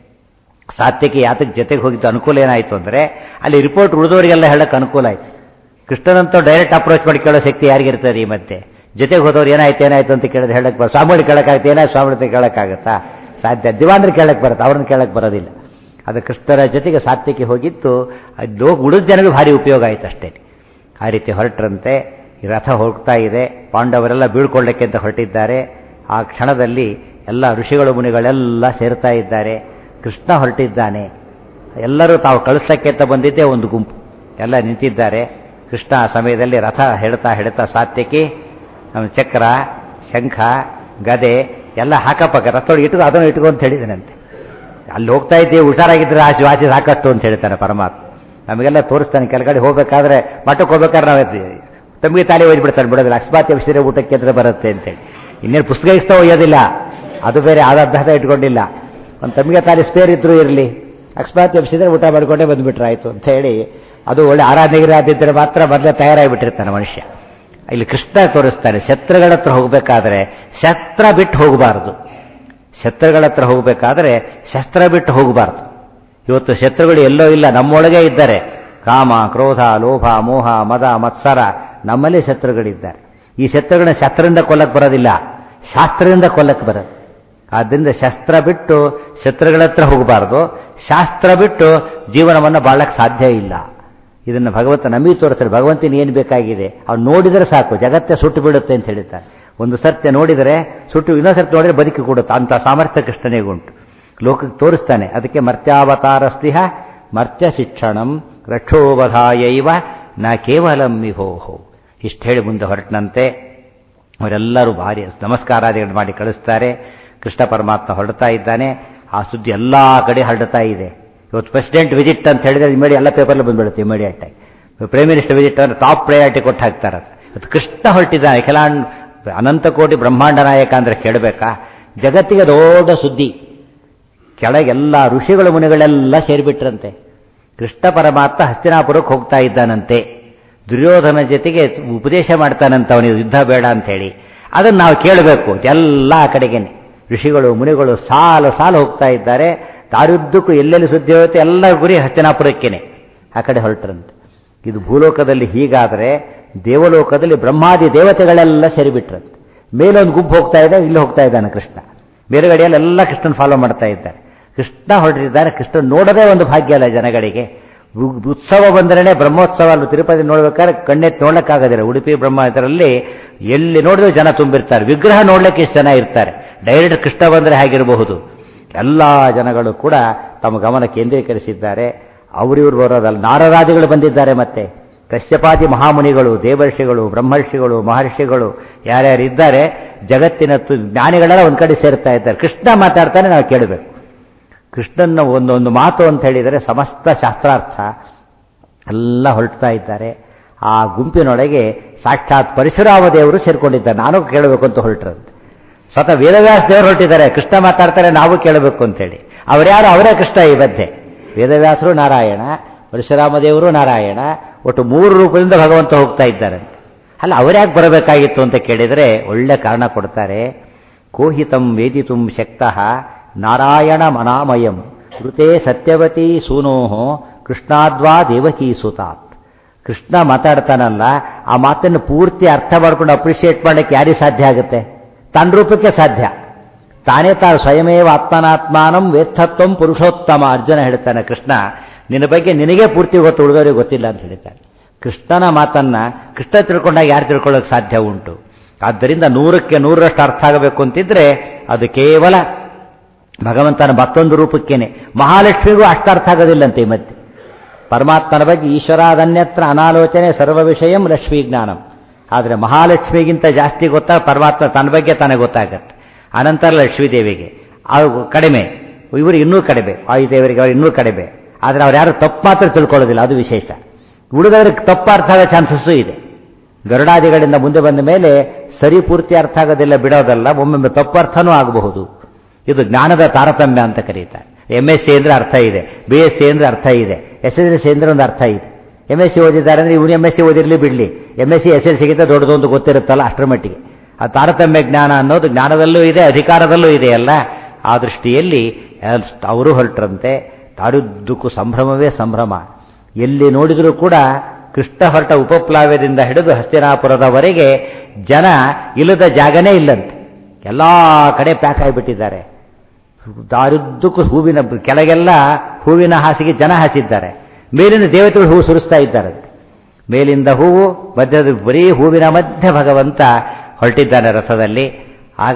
ಸಾತ್ಯಕಿ ಯಾತಕ್ಕೆ ಜೊತೆಗೆ ಹೋಗಿದ್ದು ಅನುಕೂಲ ಏನಾಯಿತು ಅಂದರೆ ಅಲ್ಲಿ ರಿಪೋರ್ಟ್ ಉಳಿದವರಿಗೆಲ್ಲ ಹೇಳಕ್ಕೆ ಅನುಕೂಲ ಆಯಿತು ಕೃಷ್ಣನಂತೂ ಡೈರೆಕ್ಟ್ ಅಪ್ರೋಚ್ ಮಾಡಿ ಕೇಳೋ ಶಕ್ತಿ ಯಾರಿಗಿರ್ತದೆ ಈ ಮಧ್ಯೆ ಜೊತೆಗೆ ಹೋದವ್ರು ಏನಾಯ್ತು ಏನಾಯ್ತು ಅಂತ ಕೇಳಿದ್ರೆ ಹೇಳಕ್ಕೆ ಬರ ಸ್ವಾಮಿಗಳು ಕೇಳಕ್ಕಾಗುತ್ತೆ ಏನಾಯ್ತು ಸ್ವಾಮಿ ಕೇಳಕ್ಕಾಗತ್ತಾ ಸಾಧ್ಯ ದಿವಾಂದ್ರೆ ಕೇಳಕ್ಕೆ ಬರುತ್ತೆ ಅವ್ರನ್ನ ಕೇಳಕ್ಕೆ ಬರೋದಿಲ್ಲ ಅದು ಕೃಷ್ಣರ ಜೊತೆಗೆ ಸಾತ್ಯಕ್ಕೆ ಹೋಗಿತ್ತು ಅದು ಉಳಿದ ಜನರಿಗೆ ಭಾರಿ ಉಪಯೋಗ ಆಯಿತು ಅಷ್ಟೇ ಆ ರೀತಿ ಹೊರಟ್ರಂತೆ ಈ ರಥ ಹೋಗ್ತಾ ಇದೆ ಪಾಂಡವರೆಲ್ಲ ಬೀಳ್ಕೊಳ್ಳಕ್ಕೆ ಅಂತ ಹೊರಟಿದ್ದಾರೆ ಆ ಕ್ಷಣದಲ್ಲಿ ಎಲ್ಲ ಋಷಿಗಳು ಮುನಿಗಳೆಲ್ಲ ಸೇರ್ತಾ ಇದ್ದಾರೆ ಕೃಷ್ಣ ಹೊರಟಿದ್ದಾನೆ ಎಲ್ಲರೂ ತಾವು ಕಳಿಸಕ್ಕೆ ಅಂತ ಬಂದಿದ್ದೇ ಒಂದು ಗುಂಪು ಎಲ್ಲ ನಿಂತಿದ್ದಾರೆ ಕೃಷ್ಣ ಆ ಸಮಯದಲ್ಲಿ ರಥ ಹೇಳ್ತಾ ಹೇಳ್ತಾ ಸಾತ್ಯಕಿ ಚಕ್ರ ಶಂಖ ಗದೆ ಎಲ್ಲ ಹಾಕಪ್ಪ ರಥೊಳಗೆ ಇಟ್ಕೊ ಅದನ್ನು ಇಟ್ಕೊ ಅಂತ ಹೇಳಿದನಂತೆ ಅಲ್ಲಿ ಹೋಗ್ತಾ ಇದ್ದೀವಿ ಹುಷಾರಾಗಿದ್ರೆ ಆಚೆ ಆಚೆ ಸಾಕಷ್ಟು ಅಂತ ಹೇಳ್ತಾನೆ ಪರಮಾತ್ಮ ನಮಗೆಲ್ಲ ತೋರಿಸ್ತಾನೆ ಕೆಳಗಡೆ ಹೋಗ್ಬೇಕಾದ್ರೆ ಮಠಕ್ಕೆ ಹೋಗ್ಬೇಕಾದ್ರೆ ನಾವು ತಮಗೆ ತಾಲಿ ಒಯ್ದ್ಬಿಡ್ತಾನೆ ಬಿಡೋದಿಲ್ಲ ಅಕಸ್ಮಾತ್ ಎಬ್ಸಿದ್ರೆ ಊಟಕ್ಕೆ ಅಂದ್ರೆ ಬರುತ್ತೆ ಅಂತೇಳಿ ಇನ್ನೇನು ಪುಸ್ತಕ ಇಸ್ತಾ ಒಯ್ಯೋದಿಲ್ಲ ಅದು ಬೇರೆ ಆದಾಭ್ಯಾಸ ಇಟ್ಕೊಂಡಿಲ್ಲ ಒಂದು ತಮಗೆ ತಾಲಿ ಸ್ಪೇರ್ ಇದ್ರೂ ಇರಲಿ ಅಕಸ್ಮಾತ್ ಎಬ್ಸಿದ್ರೆ ಊಟ ಮಾಡ್ಕೊಂಡೇ ಬಂದುಬಿಟ್ರೆ ಆಯಿತು ಅಂತ ಹೇಳಿ ಅದು ಒಳ್ಳೆ ಆರಾಧನೆಗಿರಿ ಆದಿದ್ದರೆ ಮಾತ್ರ ಮೊದಲೇ ತಯಾರಾಗಿಬಿಟ್ಟಿರ್ತಾನೆ ಮನುಷ್ಯ ಇಲ್ಲಿ ಕೃಷ್ಣ ತೋರಿಸ್ತಾನೆ ಶತ್ರುಗಳ ಹತ್ರ ಹೋಗಬೇಕಾದ್ರೆ ಶಸ್ತ್ರ ಬಿಟ್ಟು ಹೋಗಬಾರದು ಶತ್ರುಗಳ ಹತ್ರ ಹೋಗಬೇಕಾದ್ರೆ ಶಸ್ತ್ರ ಬಿಟ್ಟು ಹೋಗಬಾರ್ದು ಇವತ್ತು ಶತ್ರುಗಳು ಎಲ್ಲೋ ಇಲ್ಲ ನಮ್ಮೊಳಗೆ ಇದ್ದಾರೆ ಕಾಮ ಕ್ರೋಧ ಲೋಭ ಮೋಹ ಮದ ಮತ್ಸರ ನಮ್ಮಲ್ಲಿ ಶತ್ರುಗಳಿದ್ದಾರೆ ಈ ಶತ್ರುಗಳನ್ನ ಶಸ್ತ್ರದಿಂದ ಕೊಲ್ಲಕ್ಕೆ ಬರೋದಿಲ್ಲ ಶಾಸ್ತ್ರದಿಂದ ಕೊಲ್ಲಕ್ಕೆ ಬರೋದು ಆದ್ದರಿಂದ ಶಸ್ತ್ರ ಬಿಟ್ಟು ಶತ್ರುಗಳ ಹತ್ರ ಹೋಗಬಾರ್ದು ಶಾಸ್ತ್ರ ಬಿಟ್ಟು ಜೀವನವನ್ನು ಬಾಳಕ್ಕೆ ಸಾಧ್ಯ ಇಲ್ಲ ಇದನ್ನು ಭಗವಂತ ನಮಗೆ ತೋರಿಸ್ತಾರೆ ಭಗವಂತನ ಏನು ಬೇಕಾಗಿದೆ ಅವ್ನು ನೋಡಿದರೆ ಸಾಕು ಜಗತ್ತೇ ಸುಟ್ಟು ಬಿಡುತ್ತೆ ಅಂತ ಹೇಳ್ತಾರೆ ಒಂದು ಸತ್ಯ ನೋಡಿದರೆ ಸುಟ್ಟು ಇನ್ನೊಂದು ಸತ್ಯ ನೋಡಿದರೆ ಬದುಕಿ ಕೊಡುತ್ತೆ ಅಂತ ಸಾಮರ್ಥ್ಯ ಕೃಷ್ಣನಿಗುಂಟು ಲೋಕಕ್ಕೆ ತೋರಿಸ್ತಾನೆ ಅದಕ್ಕೆ ಮರ್ತ್ಯಾವತಾರ ಸ್ನೇಹ ಮರ್ತ್ಯ ಶಿಕ್ಷಣಂ ರಕ್ಷೋವಧಾಯೈವ ನ ಕೇವಲಂ ವಿಭೋಹೋ ಇಷ್ಟು ಹೇಳಿ ಮುಂದೆ ಹೊರಟನಂತೆ ಅವರೆಲ್ಲರೂ ಭಾರಿ ನಮಸ್ಕಾರಾದಿಗಳು ಮಾಡಿ ಕಳಿಸ್ತಾರೆ ಕೃಷ್ಣ ಪರಮಾತ್ಮ ಹೊರಡ್ತಾ ಇದ್ದಾನೆ ಆ ಸುದ್ದಿ ಎಲ್ಲ ಕಡೆ ಹರಡ್ತಾ ಇದೆ ಇವತ್ತು ಪ್ರೆಸಿಡೆಂಟ್ ವಿಸಿಟ್ ಅಂತ ಹೇಳಿದ್ರೆ ಇಮಿಡಿ ಎಲ್ಲ ಪೇಪರ್ಲ್ಲಿ ಬಂದ್ಬಿಡುತ್ತೆ ಇಮಿಡಿಯೇಟ್ ಆಗಿ ಪ್ರೈಮ್ ಮಿನಿಸ್ಟರ್ ವಿಸಿಟ್ ಅಂದ್ರೆ ಟಾಪ್ ಪ್ರಯಾರಿಟಿ ಕೊಟ್ಟು ಹಾಕ್ತಾರೆ ಇವತ್ತು ಕೃಷ್ಣ ಹೊರಟಿದ್ದಾನೆ ಕೆಲಾಂಡ್ ಅನಂತ ಕೋಟಿ ಬ್ರಹ್ಮಾಂಡ ನಾಯಕ ಅಂದ್ರೆ ಕೇಳಬೇಕಾ ಜಗತ್ತಿಗೆ ದೊಡ್ಡ ಸುದ್ದಿ ಕೆಳಗೆಲ್ಲ ಋಷಿಗಳು ಮುನಿಗಳೆಲ್ಲ ಸೇರಿಬಿಟ್ರಂತೆ ಕೃಷ್ಣ ಪರಮಾತ್ಮ ಹಸ್ತಿನಾಪುರಕ್ಕೆ ಹೋಗ್ತಾ ಇದ್ದಾನಂತೆ ದುರ್ಯೋಧನ ಜೊತೆಗೆ ಉಪದೇಶ ಮಾಡ್ತಾನಂತ ಅವನಿಗೆ ಯುದ್ಧ ಬೇಡ ಅಂತ ಹೇಳಿ ಅದನ್ನು ನಾವು ಕೇಳಬೇಕು ಎಲ್ಲ ಕಡೆಗೇನೆ ಋಷಿಗಳು ಮುನಿಗಳು ಸಾಲು ಸಾಲು ಹೋಗ್ತಾ ಇದ್ದಾರೆ ದಾರುದ್ದಕ್ಕೂ ಎಲ್ಲೆಲ್ಲಿ ಸುದ್ದಿ ಹೋಗುತ್ತೆ ಎಲ್ಲ ಗುರಿ ಹಸ್ತಿನಾಪುರಕ್ಕೇನೆ ಆ ಕಡೆ ಹೊರಟ್ರಂತೆ ಇದು ಭೂಲೋಕದಲ್ಲಿ ಹೀಗಾದರೆ ದೇವಲೋಕದಲ್ಲಿ ಬ್ರಹ್ಮಾದಿ ದೇವತೆಗಳೆಲ್ಲ ಸೇರಿಬಿಟ್ರಂತೆ ಮೇಲೊಂದು ಗುಂಪು ಹೋಗ್ತಾ ಇದೆ ಇಲ್ಲಿ ಹೋಗ್ತಾ ಇದ್ದಾನೆ ಕೃಷ್ಣ ಬೇರೆಗಡೆಯಲ್ಲಿ ಎಲ್ಲ ಕೃಷ್ಣನ್ ಫಾಲೋ ಮಾಡ್ತಾ ಇದ್ದಾರೆ ಕೃಷ್ಣ ಹೊರಟಿದ್ದಾರೆ ಕೃಷ್ಣ ನೋಡದೇ ಒಂದು ಭಾಗ್ಯ ಅಲ್ಲ ಜನಗಳಿಗೆ ಉತ್ಸವ ಬಂದ್ರೇ ಬ್ರಹ್ಮೋತ್ಸವ ಅಲ್ಲಿ ತಿರುಪತಿ ನೋಡ್ಬೇಕಾದ್ರೆ ಕಣ್ಣೆತ್ತು ನೋಡ್ಲಿಕ್ಕಾಗೋದಿಲ್ಲ ಉಡುಪಿ ಬ್ರಹ್ಮ ಇದರಲ್ಲಿ ಎಲ್ಲಿ ನೋಡಿದ್ರು ಜನ ತುಂಬಿರ್ತಾರೆ ವಿಗ್ರಹ ನೋಡ್ಲಿಕ್ಕೆ ಎಷ್ಟು ಜನ ಇರ್ತಾರೆ ಡೈರೆಕ್ಟ್ ಕೃಷ್ಣ ಬಂದರೆ ಹೇಗಿರಬಹುದು ಎಲ್ಲ ಜನಗಳು ಕೂಡ ತಮ್ಮ ಗಮನ ಕೇಂದ್ರೀಕರಿಸಿದ್ದಾರೆ ಅವರಿವ್ರು ಬರೋದಲ್ಲ ನಾರರಾದಿಗಳು ಬಂದಿದ್ದಾರೆ ಮತ್ತೆ ಕಶ್ಯಪಾದಿ ಮಹಾಮುನಿಗಳು ದೇವರ್ಷಿಗಳು ಬ್ರಹ್ಮರ್ಷಿಗಳು ಮಹರ್ಷಿಗಳು ಯಾರ್ಯಾರು ಇದ್ದಾರೆ ಜಗತ್ತಿನ ಜ್ಞಾನಿಗಳೆಲ್ಲ ಒಂದು ಕಡೆ ಸೇರ್ತಾ ಇದ್ದಾರೆ ಕೃಷ್ಣ ಮಾತಾಡ್ತಾನೆ ನಾವು ಕೇಳಬೇಕು ಕೃಷ್ಣನ ಒಂದೊಂದು ಮಾತು ಅಂತ ಹೇಳಿದರೆ ಸಮಸ್ತ ಶಾಸ್ತ್ರಾರ್ಥ ಎಲ್ಲ ಹೊರಡ್ತಾ ಇದ್ದಾರೆ ಆ ಗುಂಪಿನೊಳಗೆ ಸಾಕ್ಷಾತ್ ಪರಶುರಾಮ ದೇವರು ಸೇರ್ಕೊಂಡಿದ್ದಾರೆ ನಾನು ಕೇಳಬೇಕು ಅಂತ ಹೊರಟ್ರಂತೆ ಸ್ವತಃ ವೇದವ್ಯಾಸ ದೇವರು ಹೊರಟಿದ್ದಾರೆ ಕೃಷ್ಣ ಮಾತಾಡ್ತಾರೆ ನಾವು ಕೇಳಬೇಕು ಅಂತೇಳಿ ಅವರ್ಯಾರು ಅವರೇ ಕೃಷ್ಣ ಈ ಮಧ್ಯೆ ವೇದವ್ಯಾಸರು ನಾರಾಯಣ ಪರಶುರಾಮ ದೇವರು ನಾರಾಯಣ ಒಟ್ಟು ಮೂರು ರೂಪದಿಂದ ಭಗವಂತ ಹೋಗ್ತಾ ಇದ್ದಾರೆ ಅಲ್ಲ ಅವರ್ಯಾಕೆ ಬರಬೇಕಾಗಿತ್ತು ಅಂತ ಕೇಳಿದರೆ ಒಳ್ಳೆ ಕಾರಣ ಕೊಡ್ತಾರೆ ಕೋಹಿತಂ ವೇದಿತುಂ ಶಕ್ತಃ ನಾರಾಯಣ ಮನಾಮಯಂ ಋತೆ ಸತ್ಯವತಿ ಸೂನೋಹೋ ಕೃಷ್ಣಾದ್ವಾ ದೇವಕೀ ಸುತಾತ್ ಕೃಷ್ಣ ಮಾತಾಡ್ತಾನಲ್ಲ ಆ ಮಾತನ್ನು ಪೂರ್ತಿ ಅರ್ಥ ಮಾಡ್ಕೊಂಡು ಅಪ್ರಿಷಿಯೇಟ್ ಮಾಡಕ್ಕೆ ಯಾರಿಗೆ ಸಾಧ್ಯ ಆಗುತ್ತೆ ತನ್ನ ರೂಪಕ್ಕೆ ಸಾಧ್ಯ ತಾನೇ ತಾನು ಸ್ವಯಮೇವ ಆತ್ಮನಾತ್ಮಾನಂ ವೇತ್ತತ್ವಂ ಪುರುಷೋತ್ತಮ ಅರ್ಜುನ ಹೇಳ್ತಾನೆ ಕೃಷ್ಣ ನಿನ್ನ ಬಗ್ಗೆ ನಿನಗೆ ಪೂರ್ತಿ ಗೊತ್ತು ಉಳಿದವರಿಗೆ ಗೊತ್ತಿಲ್ಲ ಅಂತ ಹೇಳ್ತಾನೆ ಕೃಷ್ಣನ ಮಾತನ್ನ ಕೃಷ್ಣ ತಿಳ್ಕೊಂಡಾಗ ಯಾರು ತಿಳ್ಕೊಳ್ಳೋಕೆ ಸಾಧ್ಯ ಉಂಟು ಆದ್ದರಿಂದ ನೂರಕ್ಕೆ ನೂರರಷ್ಟು ಅರ್ಥ ಆಗಬೇಕು ಅಂತಿದ್ರೆ ಅದು ಕೇವಲ ಭಗವಂತನ ಮತ್ತೊಂದು ರೂಪಕ್ಕೇನೆ ಮಹಾಲಕ್ಷ್ಮಿಗೂ ಅಷ್ಟು ಅರ್ಥ ಆಗೋದಿಲ್ಲಂತೆ ಈ ಮತ್ತೆ ಪರಮಾತ್ಮನ ಬಗ್ಗೆ ಈಶ್ವರಾದನ್ಯತ್ರ ಅನಾಲೋಚನೆ ಸರ್ವ ವಿಷಯಂ ಲಕ್ಷ್ಮೀ ಜ್ಞಾನಂ ಆದರೆ ಮಹಾಲಕ್ಷ್ಮಿಗಿಂತ ಜಾಸ್ತಿ ಗೊತ್ತಾ ಪರಮಾತ್ಮ ತನ್ನ ಬಗ್ಗೆ ತನಗೆ ಗೊತ್ತಾಗತ್ತೆ ಅನಂತರ ಲಕ್ಷ್ಮೀದೇವಿಗೆ ಅದು ಕಡಿಮೆ ಇವರು ಇನ್ನೂ ಕಡಿಮೆ ವಾಯುದೇವರಿಗೆ ಅವರು ಇನ್ನೂ ಕಡಿಮೆ ಆದರೆ ಅವ್ರು ಯಾರು ತಪ್ಪು ಮಾತ್ರ ತಿಳ್ಕೊಳ್ಳೋದಿಲ್ಲ ಅದು ವಿಶೇಷ ಉಳಿದವರಿಗೆ ತಪ್ಪು ಅರ್ಥ ಆಗೋ ಚಾನ್ಸಸ್ಸು ಇದೆ ಗರುಡಾದಿಗಳಿಂದ ಮುಂದೆ ಬಂದ ಮೇಲೆ ಸರಿ ಪೂರ್ತಿ ಅರ್ಥ ಆಗೋದಿಲ್ಲ ಬಿಡೋದಲ್ಲ ಒಮ್ಮೊಮ್ಮೆ ತಪ್ಪು ಅರ್ಥನೂ ಆಗಬಹುದು ಇದು ಜ್ಞಾನದ ತಾರತಮ್ಯ ಅಂತ ಕರೀತಾರೆ ಎಂ ಎಸ್ ಸಿ ಅಂದ್ರೆ ಅರ್ಥ ಇದೆ ಬಿ ಎಸ್ ಸಿ ಅಂದ್ರೆ ಅರ್ಥ ಇದೆ ಎಸ್ ಎಸ್ ಎಲ್ ಸಿ ಅಂದ್ರೆ ಒಂದು ಅರ್ಥ ಇದೆ ಎಂ ಎಸ್ ಸಿ ಓದಿದ್ದಾರೆ ಅಂದ್ರೆ ಇವನು ಎಂ ಎಸ್ ಸಿ ಓದಿರಲಿ ಬಿಡಲಿ M S C S L ಸಿಗಿಂತ ದೊಡ್ಡದು ಅಂತ ಗೊತ್ತಿರುತ್ತಲ್ಲ ಅಷ್ಟರ ಮಟ್ಟಿಗೆ ಆ ತಾರತಮ್ಯ ಜ್ಞಾನ ಅನ್ನೋದು ಜ್ಞಾನದಲ್ಲೂ ಇದೆ ಅಧಿಕಾರದಲ್ಲೂ ಇದೆಯಲ್ಲ ಆ ದೃಷ್ಟಿಯಲ್ಲಿ ಅವರು ಹೊರಟ್ರಂತೆ ತಾಡುದ್ದಕ್ಕೂ ಸಂಭ್ರಮವೇ ಸಂಭ್ರಮ ಎಲ್ಲಿ ನೋಡಿದರೂ ಕೂಡ ಕೃಷ್ಣ ಹೊರಟ ಉಪಪ್ಲಾವ್ಯದಿಂದ ಹಿಡಿದು ಹಸ್ತಿನಾಪುರದವರೆಗೆ ಜನ ಇಲ್ಲದ ಜಾಗನೇ ಇಲ್ಲಂತೆ ಎಲ್ಲ ಕಡೆ ಪ್ಯಾಕ್ ಆಗಿಬಿಟ್ಟಿದ್ದಾರೆ ದಾರುದ್ದಕ್ಕೂ ಹೂವಿನ ಕೆಳಗೆಲ್ಲ ಹೂವಿನ ಹಾಸಿಗೆ ಜನ ಹಾಸಿದ್ದಾರೆ ಮೇಲಿನ ದೇವತೆಗಳು ಹೂವು ಸುರಿಸ್ತಾ ಇದ್ದಾರೆ ಮೇಲಿಂದ ಹೂವು ಮಧ್ಯದ ಬರೀ ಹೂವಿನ ಮಧ್ಯೆ ಭಗವಂತ ಹೊರಟಿದ್ದಾನೆ ರಥದಲ್ಲಿ ಆಗ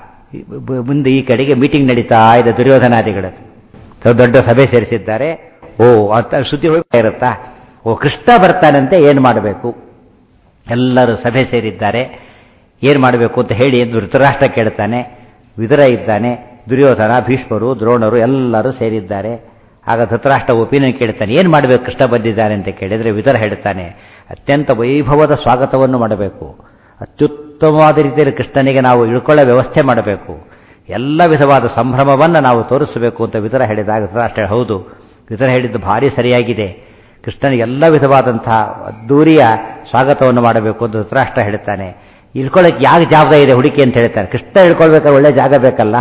ಮುಂದೆ ಈ ಕಡೆಗೆ ಮೀಟಿಂಗ್ ನಡೀತಾ ಇದೆ ದುರ್ಯೋಧನಾದಿಗಳು ದೊಡ್ಡ ಸಭೆ ಸೇರಿಸಿದ್ದಾರೆ ಓ ಅಂತ ಸುದ್ದಿ ಹೋಗ್ತಾ ಇರುತ್ತಾ ಓ ಕೃಷ್ಣ ಬರ್ತಾನಂತೆ ಏನು ಮಾಡಬೇಕು ಎಲ್ಲರೂ ಸಭೆ ಸೇರಿದ್ದಾರೆ ಏನು ಮಾಡಬೇಕು ಅಂತ ಹೇಳಿ ಧೃತರಾಷ್ಟ್ರ ಕೇಳ್ತಾನೆ ವಿದುರ ಇದ್ದಾನೆ ದುರ್ಯೋಧನ ಭೀಷ್ಮರು ದ್ರೋಣರು ಎಲ್ಲರೂ ಸೇರಿದ್ದಾರೆ ಆಗ ಧೃತರಾಷ್ಟ್ರ ಒಪಿನಿಯನ್ ಕೇಳ್ತಾನೆ ಏನು ಮಾಡಬೇಕು ಕೃಷ್ಣ ಬಂದಿದ್ದಾನೆ ಅಂತ ಕೇಳಿದರೆ ವಿದುರ ಹೇಳ್ತಾನೆ ಅತ್ಯಂತ ವೈಭವದ ಸ್ವಾಗತವನ್ನು ಮಾಡಬೇಕು ಅತ್ಯುತ್ತಮವಾದ ರೀತಿಯಲ್ಲಿ ಕೃಷ್ಣನಿಗೆ ನಾವು ಇಳ್ಕೊಳ್ಳೋ ವ್ಯವಸ್ಥೆ ಮಾಡಬೇಕು ಎಲ್ಲ ವಿಧವಾದ ಸಂಭ್ರಮವನ್ನು ನಾವು ತೋರಿಸಬೇಕು ಅಂತ ವಿದುರ ಹೇಳಿದಾಗ ಧೃತರಾಷ್ಟ್ರ ಹೌದು ವಿದುರ ಹೇಳಿದ್ದು ಭಾರಿ ಸರಿಯಾಗಿದೆ ಕೃಷ್ಣನಿಗೆ ಎಲ್ಲ ವಿಧವಾದಂತಹ ಅದ್ದೂರಿಯ ಸ್ವಾಗತವನ್ನು ಮಾಡಬೇಕು ಅಂತ ಧೃತರಾಷ್ಟ್ರ ಹೇಳ್ತಾನೆ ಇಳ್ಕೊಳ್ಳೋಕೆ ಯಾಕೆ ಜಾಗ ಇದೆ ಹುಡುಕಿ ಅಂತ ಹೇಳ್ತಾರೆ ಕೃಷ್ಣ ಇಳ್ಕೊಳ್ಬೇಕಾದ್ರೆ ಒಳ್ಳೆ ಜಾಗ ಬೇಕಲ್ಲ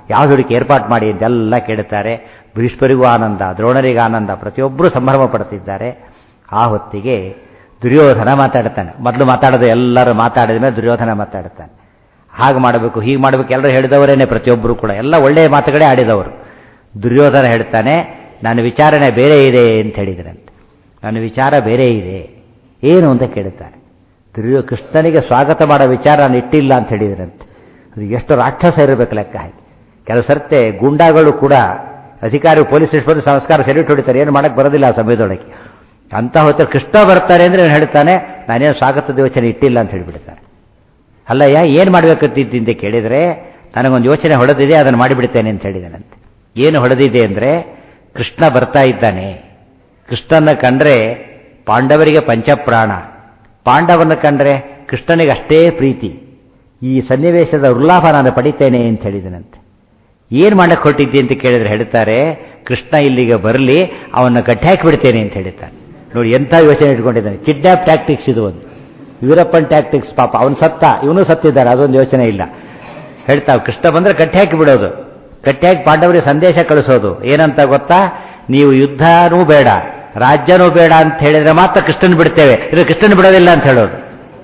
ಯಾವ್ದು ಹುಡುಕಿ ಏರ್ಪಾಟ್ ಮಾಡಿ ಅಂತೆಲ್ಲ ಕೇಳುತ್ತಾರೆ ಭೀಷ್ಮರಿಗೂ ಆನಂದ ದ್ರೋಣರಿಗೂ ಆನಂದ ಪ್ರತಿಯೊಬ್ಬರೂ ಸಂಭ್ರಮ ಪಡ್ತಿದ್ದಾರೆ ಆ ಹೊತ್ತಿಗೆ ದುರ್ಯೋಧನ ಮಾತಾಡ್ತಾನೆ ಮೊದಲು ಮಾತಾಡೋದು ಎಲ್ಲರೂ ಮಾತಾಡಿದ ಮೇಲೆ ದುರ್ಯೋಧನ ಮಾತಾಡ್ತಾನೆ ಹಾಗೆ ಮಾಡಬೇಕು ಹೀಗೆ ಮಾಡಬೇಕು ಎಲ್ಲರೂ ಹೇಳಿದವರೇನೆ ಪ್ರತಿಯೊಬ್ಬರು ಕೂಡ ಎಲ್ಲ ಒಳ್ಳೆಯ ಮಾತುಗಳೇ ಆಡಿದವರು ದುರ್ಯೋಧನ ಹೇಳ್ತಾನೆ ನನ್ನ ವಿಚಾರಣೆ ಬೇರೆ ಇದೆ ಅಂತ ಹೇಳಿದ್ರಂತೆ ನನ್ನ ವಿಚಾರ ಬೇರೆ ಇದೆ ಏನು ಅಂತ ಕೇಳುತ್ತಾರೆ ದುರ್ಯೋ ಕೃಷ್ಣನಿಗೆ ಸ್ವಾಗತ ಮಾಡೋ ವಿಚಾರ ನಾನು ಇಟ್ಟಿಲ್ಲ ಅಂತ ಹೇಳಿದ್ರಂತೆ ಅದು ಎಷ್ಟು ರಾಕ್ಷಸ ಇರಬೇಕು ಲೆಕ್ಕ ಹಾಕಿ ಕೆಲವು ಸರ್ತೆ ಗುಂಡಾಗಳು ಕೂಡ ಅಧಿಕಾರಿ ಪೊಲೀಸ್ ಸ್ಟೇಷನ್ ಸಂಸ್ಕಾರ ಸೆಲ್ಯೂಟ್ ಹೊಡಿತಾರೆ ಏನು ಮಾಡಕ್ಕೆ ಬರೋದಿಲ್ಲ ಆ ಸಮಯದೊಳಗೆ ಅಂತ ಹೊತ್ತಲ್ಲಿ ಕೃಷ್ಣ ಬರ್ತಾರೆ ಅಂದರೆ ಹೇಳ್ತಾನೆ ನಾನೇನು ಸ್ವಾಗತದ ಯೋಚನೆ ಇಟ್ಟಿಲ್ಲ ಅಂತ ಹೇಳಿಬಿಡ್ತಾರೆ ಅಲ್ಲಯ್ಯ ಏನು ಮಾಡಬೇಕಂತಿದ್ದಿ ಅಂತ ಕೇಳಿದರೆ ನನಗೊಂದು ಯೋಚನೆ ಹೊಡೆದಿದೆ ಅದನ್ನು ಮಾಡಿಬಿಡ್ತೇನೆ ಅಂತ ಹೇಳಿದಾನಂತೆ ಏನು ಹೊಡೆದಿದೆ ಅಂದರೆ ಕೃಷ್ಣ ಬರ್ತಾ ಇದ್ದಾನೆ ಕೃಷ್ಣನ ಕಂಡ್ರೆ ಪಾಂಡವರಿಗೆ ಪಂಚಪ್ರಾಣ ಪಾಂಡವನ ಕಂಡ್ರೆ ಕೃಷ್ಣನಿಗೆ ಅಷ್ಟೇ ಪ್ರೀತಿ ಈ ಸನ್ನಿವೇಶದ ಉಲ್ಲಾಭ ನಾನು ಪಡಿತೇನೆ ಅಂತ ಹೇಳಿದನಂತೆ ಏನು ಮಾಡಕ್ಕೆ ಹೊರಟಿದ್ದಿ ಅಂತ ಕೇಳಿದ್ರೆ ಹೇಳ್ತಾರೆ ಕೃಷ್ಣ ಇಲ್ಲಿಗೆ ಬರಲಿ ಅವನ್ನ ಗಟ್ಟಿ ಹಾಕಿಬಿಡ್ತೇನೆ ಅಂತ ಹೇಳ್ತಾನೆ ನೋಡಿ ಎಂಥ ಯೋಚನೆ ಇಟ್ಕೊಂಡಿದ್ದಾನೆ ಕಿಡ್ನಾಪ್ ಟ್ಯಾಕ್ಟಿಕ್ಸ್ ಇದು ಒಂದು ವೀರಪ್ಪನ್ ಟ್ಯಾಕ್ಟಿಕ್ಸ್ ಪಾಪ ಅವನು ಸತ್ತ ಇವನು ಸತ್ತಿದ್ದಾರೆ ಅದೊಂದು ಯೋಚನೆ ಇಲ್ಲ ಹೇಳ್ತಾವೆ ಕೃಷ್ಣ ಬಂದ್ರೆ ಕಟ್ಟಿ ಹಾಕಿ ಬಿಡೋದು ಕಟ್ಟಿ ಹಾಕಿ ಪಾಂಡವರಿಗೆ ಸಂದೇಶ ಕಳಿಸೋದು ಏನಂತ ಗೊತ್ತಾ ನೀವು ಯುದ್ಧನೂ ಬೇಡ ರಾಜ್ಯನೂ ಬೇಡ ಅಂತ ಹೇಳಿದ್ರೆ ಮಾತ್ರ ಕೃಷ್ಣನ್ ಬಿಡ್ತೇವೆ ಇದು ಕೃಷ್ಣನ್ ಬಿಡೋದಿಲ್ಲ ಅಂತ ಹೇಳೋದು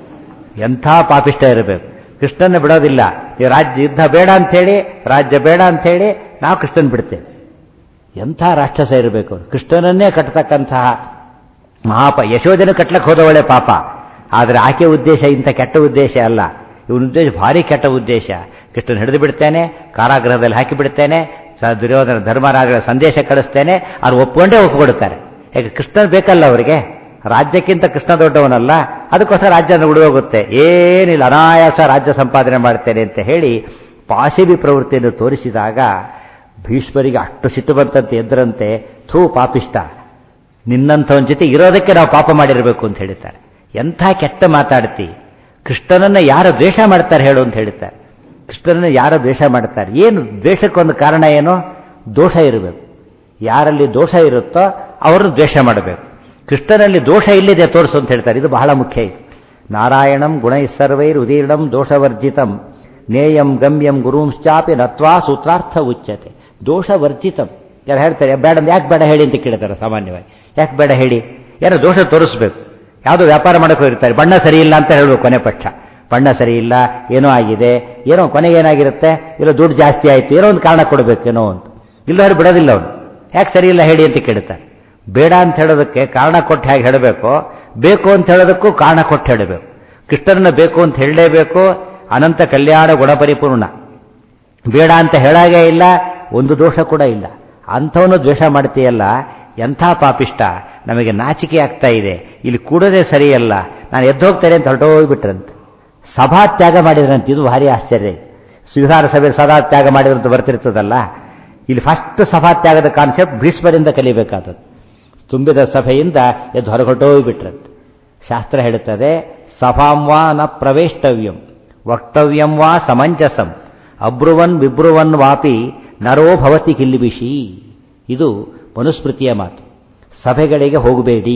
ಎಂಥ ಪಾಪಿಷ್ಟ ಇರಬೇಕು ಕೃಷ್ಣನ ಬಿಡೋದಿಲ್ಲ ಈ ರಾಜ್ಯ ಯುದ್ಧ ಬೇಡ ಅಂಥೇಳಿ ರಾಜ್ಯ ಬೇಡ ಅಂಥೇಳಿ ನಾವು ಕೃಷ್ಣನ್ ಬಿಡ್ತೇವೆ ಎಂಥ ರಾಕ್ಷಸ ಇರಬೇಕು ಕೃಷ್ಣನನ್ನೇ ಕಟ್ಟತಕ್ಕಂತಹ ಮಹಾಪ ಯಶೋಧನ ಕಟ್ಲಕ್ಕೆ ಹೋದವಳೆ ಪಾಪ ಆದರೆ ಆಕೆ ಉದ್ದೇಶ ಇಂಥ ಕೆಟ್ಟ ಉದ್ದೇಶ ಅಲ್ಲ ಇವನ ಉದ್ದೇಶ ಭಾರಿ ಕೆಟ್ಟ ಉದ್ದೇಶ ಕೃಷ್ಣನ್ ಹಿಡಿದು ಬಿಡ್ತೇನೆ ಕಾರಾಗೃಹದಲ್ಲಿ ಹಾಕಿ ಬಿಡ್ತೇನೆ ಸ- ದುರ್ಯೋಧನ ಧರ್ಮರಾಜರ ಸಂದೇಶ ಕಳಿಸ್ತೇನೆ ಅವ್ರು ಒಪ್ಕೊಂಡೇ ಒಪ್ಪಿಕೊಡುತ್ತಾರೆ ಯಾಕೆ ಕೃಷ್ಣನ್ ಬೇಕಲ್ಲ ಅವರಿಗೆ ರಾಜ್ಯಕ್ಕಿಂತ ಕೃಷ್ಣ ದೊಡ್ಡವನಲ್ಲ ಅದಕ್ಕೋಸ್ಕರ ರಾಜ್ಯನ ಉಳಿದೋಗುತ್ತೆ ಏನಿಲ್ಲ ಅನಾಯಾಸ ರಾಜ್ಯ ಸಂಪಾದನೆ ಮಾಡ್ತೇನೆ ಅಂತ ಹೇಳಿ ಪಾಶಿಬಿ ಪ್ರವೃತ್ತಿಯನ್ನು ತೋರಿಸಿದಾಗ ಭೀಷ್ಮರಿಗೆ ಅಷ್ಟು ಸಿಟ್ಟು ಬಂತಂತೆ ಎದ್ದರಂತೆ ಥೂ ಪಾಪಿಷ್ಟ ನಿನ್ನಂಥವನ ಜೊತೆ ಇರೋದಕ್ಕೆ ನಾವು ಪಾಪ ಮಾಡಿರಬೇಕು ಅಂತ ಹೇಳ್ತಾರೆ ಎಂಥ ಕೆಟ್ಟ ಮಾತಾಡ್ತಿ ಕೃಷ್ಣನನ್ನ ಯಾರು ದ್ವೇಷ ಮಾಡ್ತಾರೆ ಹೇಳು ಅಂತ ಹೇಳ್ತಾರೆ ಕೃಷ್ಣನನ್ನ ಯಾರು ದ್ವೇಷ ಮಾಡ್ತಾರೆ ಏನು ದ್ವೇಷಕ್ಕೊಂದು ಕಾರಣ ಏನು ದೋಷ ಇರಬೇಕು ಯಾರಲ್ಲಿ ದೋಷ ಇರುತ್ತೋ ಅವರು ದ್ವೇಷ ಮಾಡಬೇಕು ಕೃಷ್ಣನಲ್ಲಿ ದೋಷ ಇಲ್ಲಿದೆ ತೋರಿಸು ಅಂತ ಹೇಳ್ತಾರೆ ಇದು ಬಹಳ ಮುಖ್ಯ ಇದು ನಾರಾಯಣಂ ಗುಣೈಸ್ಸರ್ವೈರ್ ಉದೀರ್ಣಂ ದೋಷವರ್ಜಿತಂ ನೇಯಂ ಗಮ್ಯಂ ಗುರುಂಶ್ಚಾಪಿ ನತ್ವಾ ಸೂತ್ರಾರ್ಥ ಉಚ್ಯತೆ ದೋಷವರ್ಜಿತಂ ಯಾರು ಹೇಳ್ತಾರೆ ಬೇಡ ಅಂದ್ರೆ ಯಾಕೆ ಬೇಡ ಹೇಳಿ ಅಂತ ಕೇಳ್ತಾರೆ ಸಾಮಾನ್ಯವಾಗಿ ಯಾಕೆ ಬೇಡ ಹೇಳಿ ಯಾರೋ ದೋಷ ತೋರಿಸ್ಬೇಕು ಯಾವುದೋ ವ್ಯಾಪಾರ ಮಾಡಕ್ಕೆ ಹೋಗಿರ್ತಾರೆ ಬಣ್ಣ ಸರಿ ಇಲ್ಲ ಅಂತ ಹೇಳಬೇಕು ಕೊನೆ ಪಕ್ಷ ಬಣ್ಣ ಸರಿ ಇಲ್ಲ ಏನೋ ಆಗಿದೆ ಏನೋ ಕೊನೆಗೆ ಏನಾಗಿರುತ್ತೆ ಇಲ್ಲ ದುಡ್ಡು ಜಾಸ್ತಿ ಆಯಿತು ಏನೋ ಒಂದು ಕಾರಣ ಕೊಡಬೇಕು ಏನೋ ಅಂತ ಇಲ್ಲವ್ರು ಬಿಡೋದಿಲ್ಲ ಅವನು ಯಾಕೆ ಸರಿ ಇಲ್ಲ ಹೇಳಿ ಅಂತ ಕೇಳ್ತಾರೆ ಬೇಡ ಅಂತ ಹೇಳೋದಕ್ಕೆ ಕಾರಣ ಕೊಟ್ಟು ಹೇಗೆ ಹೇಳಬೇಕು ಬೇಕು ಅಂತ ಹೇಳೋದಕ್ಕೂ ಕಾರಣ ಕೊಟ್ಟು ಹೇಳಬೇಕು ಕೃಷ್ಣನನ್ನ ಬೇಕು ಅಂತ ಹೇಳಲೇಬೇಕು ಅನಂತ ಕಲ್ಯಾಣ ಗುಣಪರಿಪೂರ್ಣ ಬೇಡ ಅಂತ ಹೇಳಾಗೇ ಇಲ್ಲ ಒಂದು ದೋಷ ಕೂಡ ಇಲ್ಲ ಅಂಥವನು ದ್ವೇಷ ಮಾಡ್ತೀಯಲ್ಲ ಎಂಥ ಪಾಪಿಷ್ಟ ನಮಗೆ ನಾಚಿಕೆ ಆಗ್ತಾ ಇದೆ ಇಲ್ಲಿ ಕೂಡೋದೇ ಸರಿಯಲ್ಲ ನಾನು ಎದ್ದು ಹೋಗ್ತೇನೆ ಅಂತ ಹೊರಟೋಗ್ಬಿಟ್ರಂತೆ ಸಭಾ ತ್ಯಾಗ ಮಾಡಿದ್ರಂತೆ ಇದು ಭಾರಿ ಆಶ್ಚರ್ಯ ಸ್ವೀಕಾರ ಸಭೆ ಸದಾ ತ್ಯಾಗ ಮಾಡಿದ್ರಂತ ಬರ್ತಿರ್ತದಲ್ಲ ಇಲ್ಲಿ ಫಸ್ಟ್ ಸಭಾ ತ್ಯಾಗದ ಕಾನ್ಸೆಪ್ಟ್ ಭೀಷ್ಮರಿಂದ ಕಲಿಬೇಕಾದದ್ದು ತುಂಬಿದ ಸಭೆಯಿಂದ ಎದ್ದು ಹೊರಗೊಟ್ಟೋಗ್ಬಿಟ್ರಂತೆ ಶಾಸ್ತ್ರ ಹೇಳುತ್ತದೆ ಸಭಾಂವಾ ನ ಪ್ರವೇಷ್ಟವ್ಯಂ ವಕ್ತವ್ಯಂ ವಾ ಸಮಂಜಸಂ ಅಬ್ರುವನ್ ವಿಬ್ರುವನ್ ವಾಪಿ ನರೋ ಭವತಿ ಕಿಲ್ಲಿಬಿಷಿ ಇದು ಮನುಸ್ಮೃತಿಯ ಮಾತು ಸಭೆಗಳಿಗೆ ಹೋಗಬೇಡಿ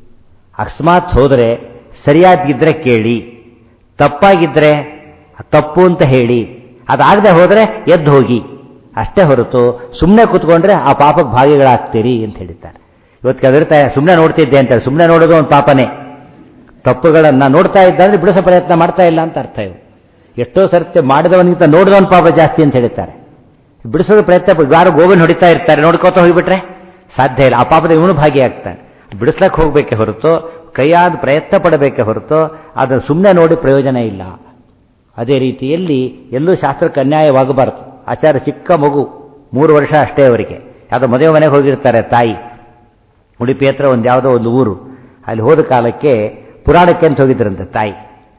ಅಕಸ್ಮಾತ್ ಹೋದರೆ ಸರಿಯಾಗಿದ್ರೆ ಕೇಳಿ ತಪ್ಪಾಗಿದ್ರೆ ತಪ್ಪು ಅಂತ ಹೇಳಿ ಅದಾಗದೆ ಹೋದರೆ ಎದ್ದು ಹೋಗಿ ಅಷ್ಟೇ ಹೊರತು ಸುಮ್ಮನೆ ಕೂತ್ಕೊಂಡ್ರೆ ಆ ಪಾಪಕ್ಕೆ ಭಾಗಿಗಳಾಗ್ತೀರಿ ಅಂತ ಹೇಳಿದ್ದಾರೆ ಇವತ್ತು ಕದಿರ್ತಾರೆ ಸುಮ್ಮನೆ ನೋಡ್ತಿದ್ದೆ ಅಂತಾರೆ ಸುಮ್ಮನೆ ನೋಡೋದು ಒಂದು ಪಾಪನೇ ತಪ್ಪುಗಳನ್ನು ನೋಡ್ತಾ ಇದ್ದ ಅಂದ್ರೆ ಬಿಡಿಸೋ ಪ್ರಯತ್ನ ಮಾಡ್ತಾ ಇಲ್ಲ ಅಂತ ಅರ್ಥ ಇವು ಎಷ್ಟೋ ಸರ್ತಿ ಮಾಡಿದವನಿಗಿಂತ ನೋಡಿದವನ ಪಾಪ ಜಾಸ್ತಿ ಅಂತ ಹೇಳ್ತಾರೆ ಬಿಡಿಸೋದು ಪ್ರಯತ್ನ ಯಾರು ಗೋವಿನ ಹೊಡಿತಾ ಇರ್ತಾರೆ ನೋಡ್ಕೋತ ಹೋಗಿಬಿಟ್ರೆ ಸಾಧ್ಯ ಇಲ್ಲ ಆ ಪಾಪದ ಇವನು ಭಾಗಿಯಾಗ್ತಾನೆ ಬಿಡಿಸ್ಲಕ್ಕೆ ಹೋಗ್ಬೇಕೆ ಹೊರತು ಕೈಯಾದ ಪ್ರಯತ್ನ ಪಡಬೇಕೆ ಹೊರತು ಅದನ್ನು ಸುಮ್ಮನೆ ನೋಡಿ ಪ್ರಯೋಜನ ಇಲ್ಲ ಅದೇ ರೀತಿಯಲ್ಲಿ ಎಲ್ಲೂ ಶಾಸ್ತ್ರಕ್ಕೆ ಅನ್ಯಾಯವಾಗಬಾರದು ಆಚಾರ ಚಿಕ್ಕ ಮಗು ಮೂರು ವರ್ಷ ಅಷ್ಟೇ ಅವರಿಗೆ ಯಾವುದೋ ಮದುವೆ ಮನೆಗೆ ಹೋಗಿರ್ತಾರೆ ತಾಯಿ ಉಡುಪಿ ಹತ್ರ ಒಂದು ಯಾವುದೋ ಒಂದು ಊರು ಅಲ್ಲಿ ಹೋದ ಕಾಲಕ್ಕೆ ಪುರಾಣಕ್ಕೆ ಅಂತ ಹೋಗಿದ್ರಂತೆ ತಾಯಿ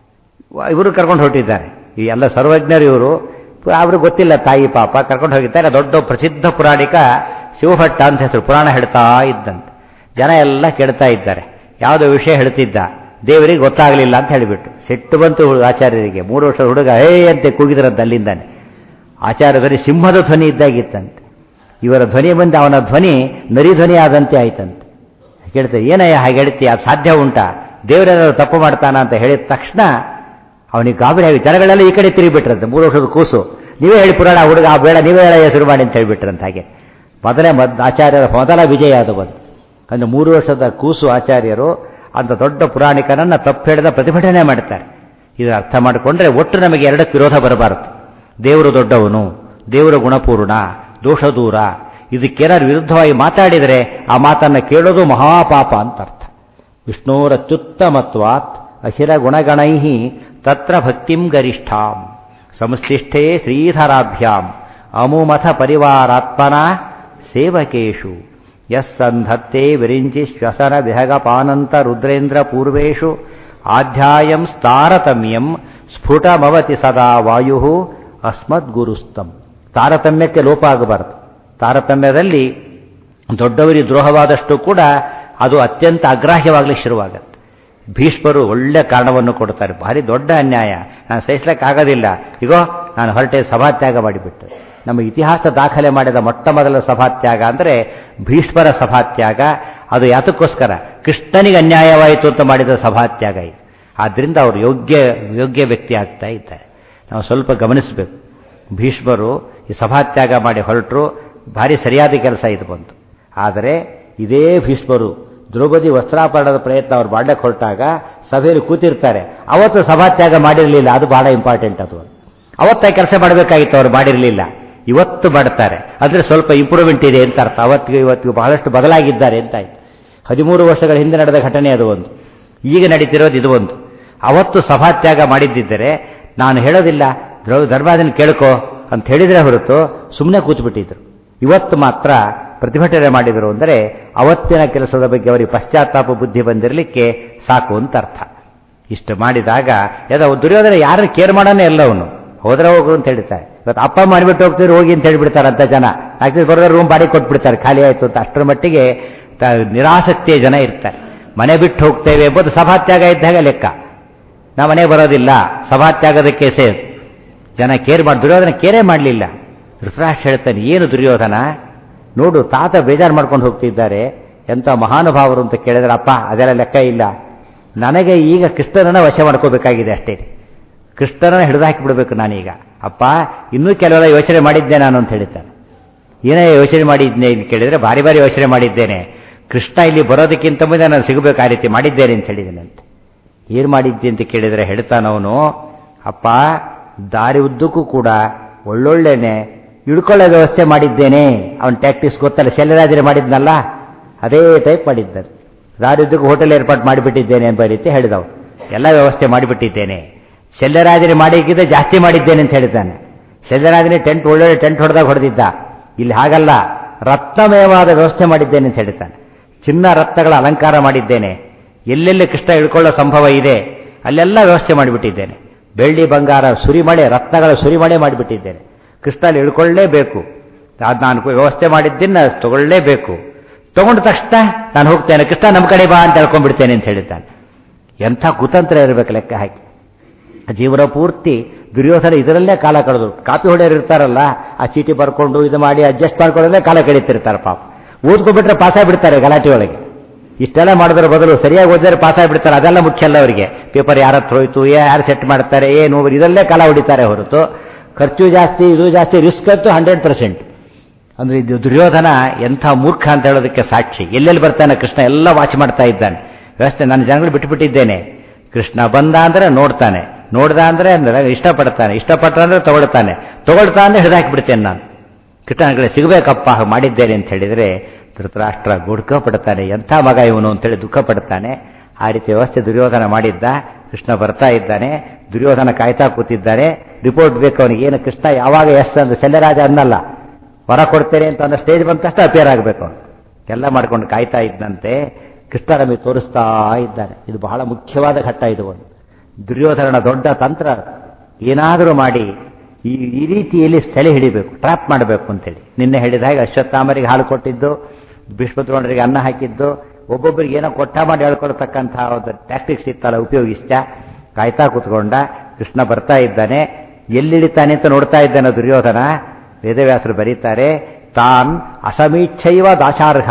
ಇವರು ಕರ್ಕೊಂಡು ಹೊರಟಿದ್ದಾರೆ ಈ ಎಲ್ಲ ಸರ್ವಜ್ಞರು ಇವರು ಅವ್ರಿಗೆ ಗೊತ್ತಿಲ್ಲ ತಾಯಿ ಪಾಪ ಕರ್ಕೊಂಡು ಹೋಗಿದ್ದಾರೆ ದೊಡ್ಡ ಪ್ರಸಿದ್ಧ ಪುರಾಣಿಕ ಶಿವಭಟ್ಟ ಅಂತ ಹೆಸರು ಪುರಾಣ ಹೇಳ್ತಾ ಇದ್ದಂತೆ ಜನ ಎಲ್ಲ ಕೇಳ್ತಾ ಇದ್ದಾರೆ ಯಾವುದೋ ವಿಷಯ ಹೇಳ್ತಿದ್ದ ದೇವರಿಗೆ ಗೊತ್ತಾಗಲಿಲ್ಲ ಅಂತ ಹೇಳಿಬಿಟ್ಟು ಸಿಟ್ಟು ಬಂತು ಆಚಾರ್ಯರಿಗೆ ಮೂರು ವರ್ಷದ ಹುಡುಗ ಹೇ ಅಂತೆ ಕೂಗಿದ್ರಂತೆ ಅಲ್ಲಿಂದಾನೆ ಆಚಾರ್ಯ ಧ್ವನಿ ಸಿಂಹದ ಧ್ವನಿ ಇದ್ದಾಗಿತ್ತಂತೆ ಇವರ ಧ್ವನಿ ಬಂದು ಅವನ ಧ್ವನಿ ನರಿ ಧ್ವನಿ ಆದಂತೆ ಆಯ್ತಂತೆ ಕೇಳ್ತಾರೆ ಏನಯ್ಯ ಹಾಗೆ ಹೇಳ್ತಿ ಅದು ಸಾಧ್ಯ ಉಂಟಾ ದೇವರೇನಾದ್ರು ತಪ್ಪು ಮಾಡ್ತಾನ ಅಂತ ಹೇಳಿದ ತಕ್ಷಣ ಅವನಿಗೆ ಗಾಬರಿ ಆಗಿ ಜನಗಳೆಲ್ಲ ಈ ಕಡೆ ತಿರುಗಿಬಿಟ್ರಂತೆ ಮೂರು ವರ್ಷದ ಕೂಸು ನೀವೇ ಹೇಳಿ ಪುರಾಣ ಹುಡುಗ ಆ ಬೇಡ ನೀವೇ ಹೇಳ ಶುರು ಮಾಡಿ ಅಂತ ಹೇಳ್ಬಿಟ್ರಂತ ಹಾಗೆ ಮೊದಲೇ ಮದ್ ಆಚಾರ್ಯರ ಮೊದಲ ವಿಜಯ ಅದು ಬಂದು ಅಂದರೆ ಮೂರು ವರ್ಷದ ಕೂಸು ಆಚಾರ್ಯರು ಅಂತ ದೊಡ್ಡ ಪುರಾಣಿಕನನ್ನ ತಪ್ಪು ಹೇಳಿದ ಪ್ರತಿಭಟನೆ ಮಾಡ್ತಾರೆ ಇದು ಅರ್ಥ ಮಾಡಿಕೊಂಡ್ರೆ ಒಟ್ಟು ನಮಗೆ ಎರಡಕ್ಕೆ ವಿರೋಧ ಬರಬಾರದು ದೇವರು ದೊಡ್ಡವನು ದೇವರ ಗುಣಪೂರ್ಣ ದೋಷ ದೂರ ಇದಕ್ಕೇನಾದ್ರು ವಿರುದ್ಧವಾಗಿ ಮಾತಾಡಿದರೆ ಆ ಮಾತನ್ನು ಕೇಳೋದು ಮಹಾಪಾಪ ಅಂತ ಅರ್ಥ ವಿಷ್ಣೋರತ್ಯುತ್ತಮತ್ವಾತ್ ಅಹಿರ ಗುಣಗಣೈ ತತ್ರ ಭಕ್ತಿಂ ಗರಿಷ್ಠಾಂ ಸಂಶ್ಲಿಷ್ಠೇ ಶ್ರೀಧರಾಭ್ಯಾಂ ಅಮುಮಥ ಪರಿವಾರಾತ್ಮನ ಸೇವಕೇಶು ಯಸ್ಸಂಧತ್ತೆ ವಿರಿಂಚಿ ಶ್ವಸನ ವಿಹಗಪಾನಂತ ರುದ್ರೇಂದ್ರ ಪೂರ್ವೇಶು ಆಧ್ಯಾಯಂ ಸ್ತಾರತಮ್ಯಂ ಸ್ಫುಟಮವತಿ ಸದಾ ವಾಯು ಅಸ್ಮದ್ಗುರುಸ್ತಂ ತಾರತಮ್ಯಕ್ಕೆ ಲೋಪ ಆಗಬಾರದು ತಾರತಮ್ಯದಲ್ಲಿ ದೊಡ್ಡವರಿಗೆ ದ್ರೋಹವಾದಷ್ಟು ಕೂಡ ಅದು ಅತ್ಯಂತ ಅಗ್ರಾಹ್ಯವಾಗಲಿಕ್ಕೆ ಶುರುವಾಗತ್ತೆ ಭೀಷ್ಮರು ಒಳ್ಳೆ ಕಾರಣವನ್ನು ಕೊಡ್ತಾರೆ ಭಾರಿ ದೊಡ್ಡ ಅನ್ಯಾಯ ನಾನು ಸಹಿಸ್ಲಿಕ್ಕಾಗೋದಿಲ್ಲ ಈಗೋ ನಾನು ಹೊರಟೆ ಸಭಾತ್ಯಾಗ ಮಾಡಿಬಿಟ್ಟೆ ನಮ್ಮ ಇತಿಹಾಸ ದಾಖಲೆ ಮಾಡಿದ ಮೊಟ್ಟ ಮೊದಲ ಸಭಾತ್ಯಾಗ ಅಂದರೆ ಭೀಷ್ಮರ ಸಭಾತ್ಯಾಗ ಅದು ಯಾತಕ್ಕೋಸ್ಕರ ಕೃಷ್ಣನಿಗೆ ಅನ್ಯಾಯವಾಯಿತು ಅಂತ ಮಾಡಿದ ಸಭಾತ್ಯಾಗ ಇದು ಆದ್ದರಿಂದ ಅವರು ಯೋಗ್ಯ ಯೋಗ್ಯ ವ್ಯಕ್ತಿ ಆಗ್ತಾ ಇದ್ದಾರೆ ನಾವು ಸ್ವಲ್ಪ ಗಮನಿಸಬೇಕು ಭೀಷ್ಮರು ಈ ಸಭಾತ್ಯಾಗ ಮಾಡಿ ಹೊರಟರು ಭಾರಿ ಸರಿಯಾದ ಕೆಲಸ ಇದು ಬಂತು ಆದರೆ ಇದೇ ಭೀಷ್ಮರು ದ್ರೌಪದಿ ವಸ್ತ್ರಾಪರಣದ ಪ್ರಯತ್ನ ಅವ್ರು ಮಾಡಕ್ಕೆ ಹೊರಟಾಗ ಸಭೆಯಲ್ಲಿ ಕೂತಿರ್ತಾರೆ ಅವತ್ತು ಸಭಾತ್ಯಾಗ ಮಾಡಿರಲಿಲ್ಲ ಅದು ಬಹಳ ಇಂಪಾರ್ಟೆಂಟ್ ಅದು ಅವತ್ತೇ ಕೆಲಸ ಮಾಡಬೇಕಾಗಿತ್ತು ಅವ್ರು ಮಾಡಿರಲಿಲ್ಲ ಇವತ್ತು ಮಾಡ್ತಾರೆ ಅಂದರೆ ಸ್ವಲ್ಪ ಇಂಪ್ರೂವ್ಮೆಂಟ್ ಇದೆ ಅಂತ ಅರ್ಥ ಅವತ್ತಿಗೆ ಇವತ್ತಿಗೆ ಬಹಳಷ್ಟು ಬದಲಾಗಿದ್ದಾರೆ ಅಂತ ಆಯ್ತು ಹದಿಮೂರು ವರ್ಷಗಳ ಹಿಂದೆ ನಡೆದ ಘಟನೆ ಅದು ಒಂದು ಈಗ ನಡೀತಿರೋದು ಇದು ಒಂದು ಅವತ್ತು ಸಭಾತ್ಯಾಗ ಮಾಡಿದ್ದಿದ್ದರೆ ನಾನು ಹೇಳೋದಿಲ್ಲ ದ್ರೌ ಧರ್ಮಾದನ ಕೇಳ್ಕೋ ಅಂತ ಹೇಳಿದರೆ ಹೊರತು ಸುಮ್ಮನೆ ಕೂತ್ಬಿಟ್ಟಿದ್ರು ಇವತ್ತು ಮಾತ್ರ ಪ್ರತಿಭಟನೆ ಮಾಡಿದರು ಅಂದರೆ ಅವತ್ತಿನ ಕೆಲಸದ ಬಗ್ಗೆ ಅವರಿಗೆ ಪಶ್ಚಾತ್ತಾಪ ಬುದ್ಧಿ ಬಂದಿರಲಿಕ್ಕೆ ಸಾಕು ಅಂತ ಅರ್ಥ ಇಷ್ಟು ಮಾಡಿದಾಗ ಯಾವ್ದೋ ದುರ್ಯೋಧನ ಯಾರನ್ನು ಕೇರ್ ಮಾಡೋನೇ ಎಲ್ಲ ಅವನು ಹೋದ್ರೆ ಹೋಗು ಅಂತ ಹೇಳ್ತಾರೆ ಇವತ್ತು ಅಪ್ಪ ಮಾಡಿಬಿಟ್ಟು ಹೋಗ್ತೀರಿ ಹೋಗಿ ಅಂತ ಹೇಳ್ಬಿಡ್ತಾರೆ ಅಂತ ಜನ ಯಾಕೆ ಬರೋದ್ರೆ ರೂಮ್ ಬಾಡಿ ಕೊಟ್ಬಿಡ್ತಾರೆ ಖಾಲಿ ಆಯಿತು ಅಂತ ಅಷ್ಟರ ಮಟ್ಟಿಗೆ ನಿರಾಸಕ್ತಿಯ ಜನ ಇರ್ತಾರೆ ಮನೆ ಬಿಟ್ಟು ಹೋಗ್ತೇವೆ ಎಂಬುದು ಸಭಾತ್ಯಾಗ ಇದ್ದಾಗ ಲೆಕ್ಕ ನಾ ಮನೆ ಬರೋದಿಲ್ಲ ಸಭಾತ್ಯಾಗದಕ್ಕೆ ಸೇರ್ ಜನ ಕೇರ್ ಮಾಡಿ ದುರ್ಯೋಧನ ಕೇರೇ ಮಾಡಲಿಲ್ಲ ಋತರಾಷ್ಟ್ರ ಹೇಳ್ತಾನೆ ಏನು ದುರ್ಯೋಧನ ನೋಡು ತಾತ ಬೇಜಾರು ಮಾಡ್ಕೊಂಡು ಹೋಗ್ತಿದ್ದಾರೆ ಎಂಥ ಮಹಾನುಭಾವರು ಅಂತ ಕೇಳಿದ್ರೆ ಅಪ್ಪ ಅದೆಲ್ಲ ಲೆಕ್ಕ ಇಲ್ಲ ನನಗೆ ಈಗ ಕೃಷ್ಣನನ್ನ ವಶ ಮಾಡ್ಕೋಬೇಕಾಗಿದೆ ಅಷ್ಟೇ ಕೃಷ್ಣನ ಹಿಡಿದು ಹಾಕಿಬಿಡ್ಬೇಕು ನಾನೀಗ ಅಪ್ಪ ಇನ್ನೂ ಕೆಲವೆಲ್ಲ ಯೋಚನೆ ಮಾಡಿದ್ದೆ ನಾನು ಅಂತ ಹೇಳ್ತಾನೆ ಏನೇ ಯೋಚನೆ ಮಾಡಿದ್ದೆ ಅಂತ ಕೇಳಿದರೆ ಭಾರಿ ಭಾರಿ ಯೋಚನೆ ಮಾಡಿದ್ದೇನೆ ಕೃಷ್ಣ ಇಲ್ಲಿ ಬರೋದಕ್ಕಿಂತ ಮುಂದೆ ನಾನು ಸಿಗಬೇಕು ಆ ರೀತಿ ಮಾಡಿದ್ದೇನೆ ಅಂತ ಹೇಳಿದ್ದೇನೆ ಅಂತ ಏನು ಮಾಡಿದ್ದೆ ಅಂತ ಕೇಳಿದರೆ ಹೇಳ್ತಾನವನು ಅಪ್ಪ ದಾರಿ ಉದ್ದಕ್ಕೂ ಕೂಡ ಒಳ್ಳೊಳ್ಳೆನೆ ಇಳ್ಕೊಳ್ಳೋ ವ್ಯವಸ್ಥೆ ಮಾಡಿದ್ದೇನೆ ಅವನ ಟ್ಯಾಕ್ಟಿಸ್ ಗೊತ್ತಲ್ಲ ಶಲ್ಯರಾಜರೇ ಮಾಡಿದ್ನಲ್ಲ ಅದೇ ಟೈಪ್ ಮಾಡಿದ್ದಾನೆ ದಾರಿ ಉದ್ದಕ್ಕೂ ಹೋಟೆಲ್ ಏರ್ಪಾಟ್ ಮಾಡಿಬಿಟ್ಟಿದ್ದೇನೆ ಎಂಬ ರೀತಿ ಹೇಳಿದವು ಎಲ್ಲ ವ್ಯವಸ್ಥೆ ಮಾಡಿಬಿಟ್ಟಿದ್ದೇನೆ ಶಲ್ಯರಾಜರೇ ಮಾಡಿಕ್ಕಿದ್ರೆ ಜಾಸ್ತಿ ಮಾಡಿದ್ದೇನೆ ಅಂತ ಹೇಳಿದ್ದಾನೆ ಶಲ್ಯರಾಜನೇ ಟೆಂಟ್ ಒಳ್ಳೊಳ್ಳೆ ಟೆಂಟ್ ಹೊಡೆದಾಗ ಹೊಡೆದಿದ್ದ ಇಲ್ಲಿ ಹಾಗಲ್ಲ ರತ್ನಮಯವಾದ ವ್ಯವಸ್ಥೆ ಮಾಡಿದ್ದೇನೆ ಅಂತ ಹೇಳ್ತಾನೆ ಚಿನ್ನ ರತ್ನಗಳ ಅಲಂಕಾರ ಮಾಡಿದ್ದೇನೆ ಎಲ್ಲೆಲ್ಲಿ ಕೃಷ್ಣ ಇಳ್ಕೊಳ್ಳೋ ಸಂಭವ ಇದೆ ಅಲ್ಲೆಲ್ಲ ವ್ಯವಸ್ಥೆ ಮಾಡಿಬಿಟ್ಟಿದ್ದೇನೆ ಬೆಳ್ಳಿ ಬಂಗಾರ ಸುರಿಮಳೆ ರತ್ನಗಳ ಸುರಿಮಳೆ ಮಾಡಿಬಿಟ್ಟಿದ್ದೇನೆ ಕೃಷ್ಣ ಅಲ್ಲಿ ಇಳ್ಕೊಳ್ಳೇಬೇಕು ಅದು ನಾನು ವ್ಯವಸ್ಥೆ ಮಾಡಿದ್ದನ್ನ ತಗೊಳ್ಳೇಬೇಕು ತಗೊಂಡ ತಕ್ಷಣ ನಾನು ಹೋಗ್ತೇನೆ ಕೃಷ್ಣ ನಮ್ಮ ಕಡೆ ಬಾ ಅಂತ ಹೇಳ್ಕೊಂಡ್ಬಿಡ್ತೇನೆ ಅಂತ ಹೇಳಿದ್ದಾನೆ ಎಂಥ ಕುತಂತ್ರ ಇರಬೇಕು ಲೆಕ್ಕ ಹಾಕಿ ಜೀವನ ಪೂರ್ತಿ ದುರ್ಯೋಧನ ಇದರಲ್ಲೇ ಕಾಲ ಕಳೆದು ಕಾಪಿ ಹೊಡೆಯರು ಇರ್ತಾರಲ್ಲ ಆ ಚೀಟಿ ಬರ್ಕೊಂಡು ಇದು ಮಾಡಿ ಅಡ್ಜಸ್ಟ್ ಮಾಡ್ಕೊಳ್ಳೋದೇ ಕಾಲ ಕಳೀತಿರ್ತಾರೆ ಪಾಪ ಓದ್ಕೊಬಿಟ್ರೆ ಪಾಸಾಗ್ಬಿಡ್ತಾರೆ ಗಲಾಟೆ ಒಳಗೆ ಇಷ್ಟೆಲ್ಲ ಮಾಡಿದ್ರ ಬದಲು ಸರಿಯಾಗಿ ಓದಿದ್ರೆ ಪಾಸಾಗ್ಬಿಡ್ತಾರೆ ಅದೆಲ್ಲ ಮುಖ್ಯ ಅಲ್ಲ ಅವರಿಗೆ ಪೇಪರ್ ಯಾರ ಹತ್ರ ಹೋಯ್ತು ಯಾರು ಸೆಟ್ ಮಾಡ್ತಾರೆ ಏನು ಇದರಲ್ಲೇ ಕಾಲ ಹೊಡಿತಾರೆ ಹೊರತು ಖರ್ಚು ಜಾಸ್ತಿ ಇದು ಜಾಸ್ತಿ ರಿಸ್ಕ್ ಅಂತೂ ಹಂಡ್ರೆಡ್ ಪರ್ಸೆಂಟ್ ಅಂದ್ರೆ ಇದು ದುರ್ಯೋಧನ ಎಂಥ ಮೂರ್ಖ ಅಂತ ಹೇಳೋದಕ್ಕೆ ಸಾಕ್ಷಿ ಎಲ್ಲೆಲ್ಲಿ ಬರ್ತಾನೆ ಕೃಷ್ಣ ಎಲ್ಲ ವಾಚ್ ಮಾಡ್ತಾ ಇದ್ದಾನೆ ವ್ಯವಸ್ಥೆ ನನ್ನ ಜನಗಳು ಬಿಟ್ಟುಬಿಟ್ಟಿದ್ದೇನೆ ಕೃಷ್ಣ ಬಂದ ಅಂದ್ರೆ ನೋಡ್ತಾನೆ ನೋಡ್ದ ಅಂದ್ರೆ ಇಷ್ಟಪಡ್ತಾನೆ ಇಷ್ಟಪಟ್ಟ ಅಂದ್ರೆ ತಗೊಳ್ತಾನೆ ತಗೊಳ್ತಾ ಅಂದ್ರೆ ಹಿಡಿದಾಕಿಬಿಡ್ತೇನೆ ನಾನು ಕೃಷ್ಣಗಳ ಸಿಗಬೇಕಪ್ಪ ಮಾಡಿದ್ದೇನೆ ಅಂತ ಹೇಳಿದರೆ ಧೃತರಾಷ್ಟ್ರ ಗುಡ್ಕ ಪಡ್ತಾನೆ ಎಂಥ ಮಗ ಇವನು ಅಂತೇಳಿ ದುಃಖ ಪಡ್ತಾನೆ ಆ ರೀತಿ ವ್ಯವಸ್ಥೆ ದುರ್ಯೋಧನ ಮಾಡಿದ್ದ ಕೃಷ್ಣ ಬರ್ತಾ ಇದ್ದಾನೆ ದುರ್ಯೋಧನ ಕಾಯ್ತಾ ಕೂತಿದ್ದಾನೆ ರಿಪೋರ್ಟ್ ಬೇಕು ಅವನಿಗೆ ಏನು ಕೃಷ್ಣ ಯಾವಾಗ ಎಸ್ ಅಂದ್ರೆ ಶಲ್ಯರಾಜ ಅನ್ನಲ್ಲ ಹೊರ ಕೊಡ್ತೇನೆ ಅಂತ ಅನ್ನೋ ಸ್ಟೇಜ್ ಬಂದ ತಕ್ಷಣ ಅಪೇರ್ ಆಗಬೇಕು ಅವನು ಎಲ್ಲ ಮಾಡ್ಕೊಂಡು ಕಾಯ್ತಾ ಇದ್ದಂತೆ ಕೃಷ್ಣ ನಮಗೆ ತೋರಿಸ್ತಾ ಇದ್ದಾನೆ ಇದು ಬಹಳ ಮುಖ್ಯವಾದ ಘಟ್ಟ ಇದು ಒಂದು ದುರ್ಯೋಧನನ ದೊಡ್ಡ ತಂತ್ರ ಏನಾದರೂ ಮಾಡಿ ಈ ಈ ರೀತಿಯಲ್ಲಿ ಸೆಳೆ ಹಿಡಿಬೇಕು ಟ್ರ್ಯಾಪ್ ಮಾಡಬೇಕು ಅಂತೇಳಿ ನಿನ್ನೆ ಹೇಳಿದ ಹಾಗೆ ಅಶ್ವತ್ಥಾಮರಿಗೆ ಹಾಲು ಕೊಟ್ಟಿದ್ದು ಭೀಷ್ಮದ್ರೋಣರಿಗೆ ಅನ್ನ ಹಾಕಿದ್ದು ಒಬ್ಬೊಬ್ಬರಿಗೆ ಏನೋ ಕೊಟ್ಟ ಮಾಡಿ ಹೇಳ್ಕೊಳ್ತಕ್ಕಂತಹ ಒಂದು ಟ್ಯಾಕ್ಟಿಕ್ಸ್ ಇತ್ತಲ್ಲ ಉಪಯೋಗಿಸ್ತ ಕಾಯ್ತಾ ಕೂತ್ಕೊಂಡ ಕೃಷ್ಣ ಬರ್ತಾ ಇದ್ದಾನೆ ಎಲ್ಲಿಡಿತಾನೆ ಅಂತ ನೋಡ್ತಾ ಇದ್ದಾನೆ ದುರ್ಯೋಧನ ವೇದವ್ಯಾಸರು ಬರೀತಾರೆ ತಾನ್ ಅಸಮೀಚ್ಛೈವ ದಾಶಾರ್ಹ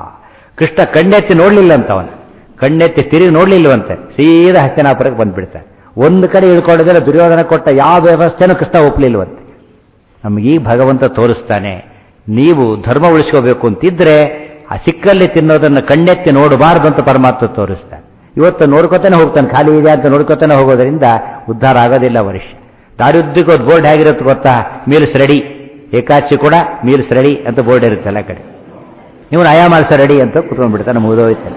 ಕೃಷ್ಣ ಕಣ್ಣೆತ್ತಿ ನೋಡ್ಲಿಲ್ಲಂತ ಅವನು ಕಣ್ಣೆತ್ತಿ ತಿರುಗಿ ನೋಡ್ಲಿಲ್ವಂತೆ ಸೀದಾ ಹಸ್ತಿನಾಪುರಕ್ಕೆ ಬಂದ್ಬಿಡ್ತಾನೆ ಒಂದು ಕಡೆ ಇಳ್ಕೊಂಡಿದ್ರೆ ದುರ್ಯೋಧನ ಕೊಟ್ಟ ಯಾವ ವ್ಯವಸ್ಥೆನೂ ಕೃಷ್ಣ ಒಪ್ಪಲಿಲ್ವಂತೆ ನಮಗೀ ಭಗವಂತ ತೋರಿಸ್ತಾನೆ ನೀವು ಧರ್ಮ ಉಳಿಸ್ಕೋಬೇಕು ಅಂತಿದ್ರೆ ಆ ಸಿಕ್ಕಲ್ಲಿ ತಿನ್ನೋದನ್ನು ಕಣ್ಣೆತ್ತಿ ನೋಡಬಾರ್ದು ಅಂತ ಪರಮಾತ್ಮ ತೋರಿಸ್ತಾನೆ ಇವತ್ತು ನೋಡ್ಕೊತಾನೆ ಹೋಗ್ತಾನೆ ಖಾಲಿ ಇದೆ ಅಂತ ನೋಡ್ಕೊತಾನೆ ಹೋಗೋದ್ರಿಂದ ಉದ್ಧಾರ ಆಗೋದಿಲ್ಲ ವರ್ಷ ದಾರಿಯುದ್ದಕ್ಕೆ ಒಂದು ಬೋರ್ಡ್ ಹೇಗಿರುತ್ತೆ ಗೊತ್ತಾ ಮೀಲ್ಸ್ ರೆಡಿ ಏಕಾಚಿ ಕೂಡ ಮೀಲ್ಸ್ ರೆಡಿ ಅಂತ ಬೋರ್ಡ್ ಇರುತ್ತೆ ಎಲ್ಲ ಕಡೆ ನೀವು ನಯ ಮಾಡ್ಸ ರೆಡಿ ಅಂತ ಕುತ್ಕೊಂಡ್ಬಿಡ್ತಾನೆ ಮುಗಿದೋಯ್ತಾನೆ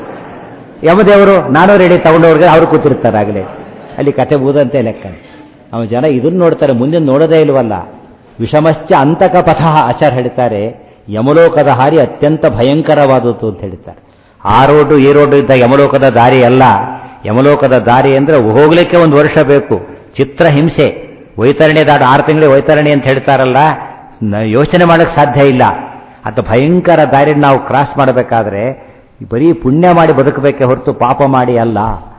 ಯಮದೇವರು ನಾನು ರೆಡಿ ತಗೊಂಡವ್ರಿಗೆ ಅವ್ರು ಕೂತಿರ್ತಾರೆ ಆಗಲೇ ಅಲ್ಲಿ ಕತೆ ಬೂದಂತೆ ಲೆಕ್ಕ ಅವನ ಜನ ಇದನ್ನ ನೋಡ್ತಾರೆ ಮುಂದೆ ನೋಡೋದೇ ಇಲ್ವಲ್ಲ ವಿಷಮಶ್ಚ ಅಂತಕ ಪಥ ಆಚಾರ ಹೇಳ್ತಾರೆ ಯಮಲೋಕದ ಹಾರಿ ಅತ್ಯಂತ ಭಯಂಕರವಾದದ್ದು ಅಂತ ಹೇಳ್ತಾರೆ ಆ ರೋಡು ಈ ರೋಡು ಇದ್ದ ಯಮಲೋಕದ ದಾರಿ ಅಲ್ಲ ಯಮಲೋಕದ ದಾರಿ ಅಂದ್ರೆ ಹೋಗ್ಲಿಕ್ಕೆ ಒಂದು ವರ್ಷ ಬೇಕು ಚಿತ್ರ ಹಿಂಸೆ ವೈತರಣಿ ದಾಡು ಆರು ತಿಂಗಳಿಗೆ ವೈತರಣಿ ಅಂತ ಹೇಳ್ತಾರಲ್ಲ ನ- ಯೋಚನೆ ಮಾಡಕ್ಕೆ ಸಾಧ್ಯ ಇಲ್ಲ ಅಂತ ಭಯಂಕರ ದಾರಿ ನಾವು ಕ್ರಾಸ್ ಮಾಡಬೇಕಾದ್ರೆ ಬರೀ ಪುಣ್ಯ ಮಾಡಿ ಬದುಕಬೇಕೆ ಹೊರತು ಪಾಪ ಮಾಡಿ ಅಲ್ಲ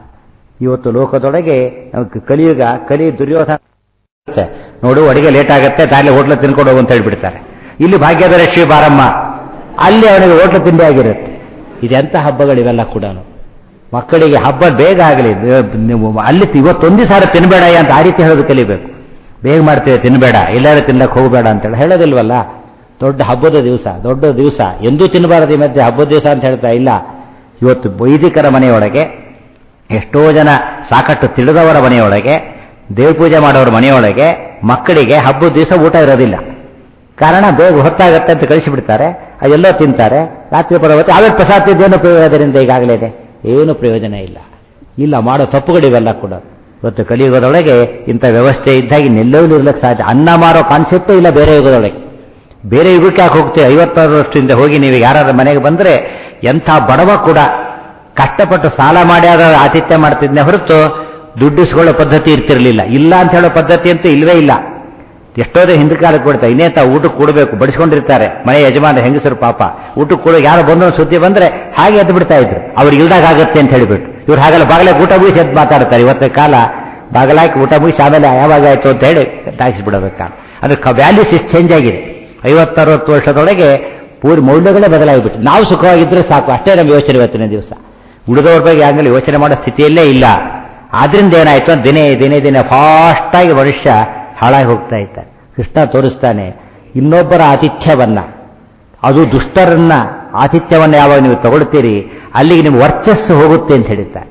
ಇವತ್ತು ಲೋಕದೊಳಗೆ ನಾವು ಕಲಿಯುಗ ಕಲಿ ದುರ್ಯೋಧನ ಆಗುತ್ತೆ. ನೋಡು ಅಡಿಗೆ ಲೇಟ್ ಆಗುತ್ತೆ ದಾರಿ ಹೋಟ್ಲ ತಿನ್ಕೊಂಡು ಹೋಗು ಅಂತ ಹೇಳ್ಬಿಡ್ತಾರೆ ಇಲ್ಲಿ ಭಾಗ್ಯದ ಶ್ರೀ ಬಾರಮ್ಮ ಅಲ್ಲಿ ಅವನಿಗೆ ಹೋಟ್ಲ ತಿಂಡಿ ಆಗಿರುತ್ತೆ ಇದೆಂಥ ಹಬ್ಬಗಳಿವೆಲ್ಲ ಕೂಡ ಮಕ್ಕಳಿಗೆ ಹಬ್ಬ ಬೇಗ ಆಗಲಿ ನೀವು ಅಲ್ಲಿ ಇವತ್ತೊಂದು ಸಾರ ತಿನ್ಬೇಡ ಅಂತ ಆ ರೀತಿ ಹೇಳೋದು ಕಲಿಬೇಕು ಬೇಗ ಮಾಡ್ತೇವೆ ತಿನ್ಬೇಡ ಎಲ್ಲಾರು ತಿನ್ಲಕ್ಕೆ ಹೋಗಬೇಡ ಅಂತೇಳಿ ಹೇಳೋದಿಲ್ವಲ್ಲ ದೊಡ್ಡ ಹಬ್ಬದ ದಿವಸ ದೊಡ್ಡ ದಿವಸ ಎಂದೂ ತಿನ್ನಬಾರದು ಈ ಮಧ್ಯೆ ಹಬ್ಬದ ದಿವಸ ಅಂತ ಹೇಳ್ತಾ ಇಲ್ಲ ಇವತ್ತು ವೈದಿಕರ ಮನೆಯೊಳಗೆ ಎಷ್ಟೋ ಜನ ಸಾಕಷ್ಟು ತಿಳಿದವರ ಮನೆಯೊಳಗೆ ದೇವ ಪೂಜೆ ಮಾಡೋರ ಮನೆಯೊಳಗೆ ಮಕ್ಕಳಿಗೆ ಹಬ್ಬದ ದಿವಸ ಊಟ ಇರೋದಿಲ್ಲ ಕಾರಣ ಬೇಗ ಹೊತ್ತಾಗತ್ತೆ ಅಂತ ಕಳಿಸಿಬಿಡ್ತಾರೆ ಅದೆಲ್ಲೋ ತಿಂತಾರೆ ರಾತ್ರಿ ಬರೋವತ್ತೆ ಆವೇಲೆ ಪ್ರಸಾದ ತಿಂದೇನು ಪ್ರಯೋಜನದಿಂದ ಈಗಾಗಲೇ ಇದೆ ಏನು ಪ್ರಯೋಜನ ಇಲ್ಲ ಇಲ್ಲ ಮಾಡೋ ತಪ್ಪುಗಳಿವೆಲ್ಲ ಕೂಡ ಇವತ್ತು ಕಲಿಯುಗದೊಳಗೆ ಇಂಥ ವ್ಯವಸ್ಥೆ ಇದ್ದಾಗ ಇನ್ನೆಲ್ಲವೂ ಇರ್ಲಿಕ್ಕೆ ಸಾಧ್ಯ ಅನ್ನ ಮಾರೋ ಕಾನ್ಸೆಪ್ಟೇ ಇಲ್ಲ ಬೇರೆ ಯುಗದೊಳಗೆ ಬೇರೆ ಯುಗಕ್ಕೆ ಯಾಕೆ ಹೋಗ್ತೀವಿ ಐವತ್ತಾರು ವರ್ಷದಿಂದ ಹೋಗಿ ನೀವು ಯಾರಾದ್ರೂ ಮನೆಗೆ ಬಂದರೆ ಎಂಥ ಬಡವ ಕೂಡ ಕಷ್ಟಪಟ್ಟು ಸಾಲ ಮಾಡಿ ಆದ್ರೆ ಆತಿಥ್ಯ ಮಾಡ್ತಿದ್ನೆ ಹೊರತು ದುಡ್ಡಿಸ್ಕೊಳ್ಳೋ ಪದ್ಧತಿ ಇರ್ತಿರ್ಲಿಲ್ಲ ಇಲ್ಲ ಅಂತ ಹೇಳೋ ಪದ್ಧತಿ ಅಂತೂ ಇಲ್ವೇ ಇಲ್ಲ ಎಷ್ಟೋದೇ ಹಿಂದಿನ ಕಾಲಕ್ಕೆ ಕೊಡ್ತಾರೆ ಇನ್ನೇತ ಊಟಕ್ಕೆ ಕೊಡಬೇಕು ಬಡಿಸ್ಕೊಂಡಿರ್ತಾರೆ ಮನೆ ಯಜಮಾನ ಹೆಂಗಸರು ಪಾಪ ಊಟಕ್ಕೆ ಕೊಡೋ ಯಾರು ಬಂದು ಸುದ್ದಿ ಬಂದ್ರೆ ಹಾಗೆ ಎದ್ದು ಬಿಡ್ತಾ ಇದ್ರು ಅವ್ರಿಗೆ ಇಲ್ದಾಗ ಆಗುತ್ತೆ ಅಂತ ಹೇಳಿಬಿಟ್ಟು ಇವ್ರು ಹಾಗೆಲ್ಲ ಬಾಗಲೇ ಊಟ ಮುಗಿಸಿ ಎದ್ದು ಮಾತಾಡ್ತಾರೆ ಇವತ್ತಿನ ಕಾಲ ಬಾಗಲಾಕಿ ಊಟ ಮುಗಿಸಿ ಆಮೇಲೆ ಯಾವಾಗ ಆಯ್ತು ಅಂತ ಹೇಳಿ ತಾಗಿಸ್ಬಿಡಬೇಕಾ ಅದ್ರ ವ್ಯಾಲ್ಯೂಸ್ ಇಷ್ಟು ಚೇಂಜ್ ಆಗಿದೆ ಐವತ್ತರವತ್ತು ವರ್ಷದೊಳಗೆ ಪೂರಿ ಮೌಲ್ಯಗಳೇ ಬದಲಾಗಿಬಿಟ್ಟು ನಾವು ಸುಖವಾಗಿದ್ರೆ ಸಾಕು ಅಷ್ಟೇ ನಮ್ಮ ಯೋಚನೆ ಇವತ್ತಿನ ದಿವಸ ಉಳಿದವ್ರ ಬಗ್ಗೆ ಆಗಲಿ ಯೋಚನೆ ಮಾಡೋ ಸ್ಥಿತಿಯಲ್ಲೇ ಇಲ್ಲ ಆದ್ರಿಂದ ಏನಾಯ್ತು ಅಂದ್ರೆ ದಿನೇ ದಿನೇ ದಿನೇ ಫಾಸ್ಟಾಗಿ ಮನುಷ್ಯ ಹಾಳಾಗಿ ಹೋಗ್ತಾ ಇದ್ದಾನೆ ಕೃಷ್ಣ ತೋರಿಸ್ತಾನೆ ಇನ್ನೊಬ್ಬರ ಆತಿಥ್ಯವನ್ನ ಅದು ದುಷ್ಟರನ್ನ ಆತಿಥ್ಯವನ್ನ ಯಾವಾಗ ನೀವು ತಗೊಳ್ತೀರಿ ಅಲ್ಲಿಗೆ ನಿಮ್ಮ ವರ್ಚಸ್ಸು ಹೋಗುತ್ತೆ ಅಂತ ಹೇಳಿದ್ದಾರೆ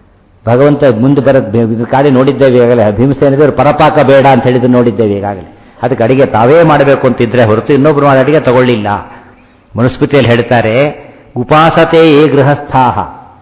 ಭಗವಂತ ಮುಂದೆ ಬರೋದು ಇದು ಕಾಲಿ ನೋಡಿದ್ದೇವೆ ಈಗಾಗಲೇ ಭೀಮಸೇನಿದ್ರು ಪರಪಾಕ ಬೇಡ ಅಂತ ಹೇಳಿದ್ದು ನೋಡಿದ್ದೇವೆ ಈಗಾಗಲೇ ಅದಕ್ಕೆ ಅಡಿಗೆ ತಾವೇ ಮಾಡಬೇಕು ಅಂತಿದ್ರೆ ಹೊರತು ಇನ್ನೊಬ್ರು ಮಾಡಿ ಅಡಿಗೆ ತಗೊಳ್ಳಿಲ್ಲ ಮನುಸ್ಮೃತಿಯಲ್ಲಿ ಹೇಳ್ತಾರೆ ಉಪಾಸತೆ ಏ ಗೃಹಸ್ಥಾಹ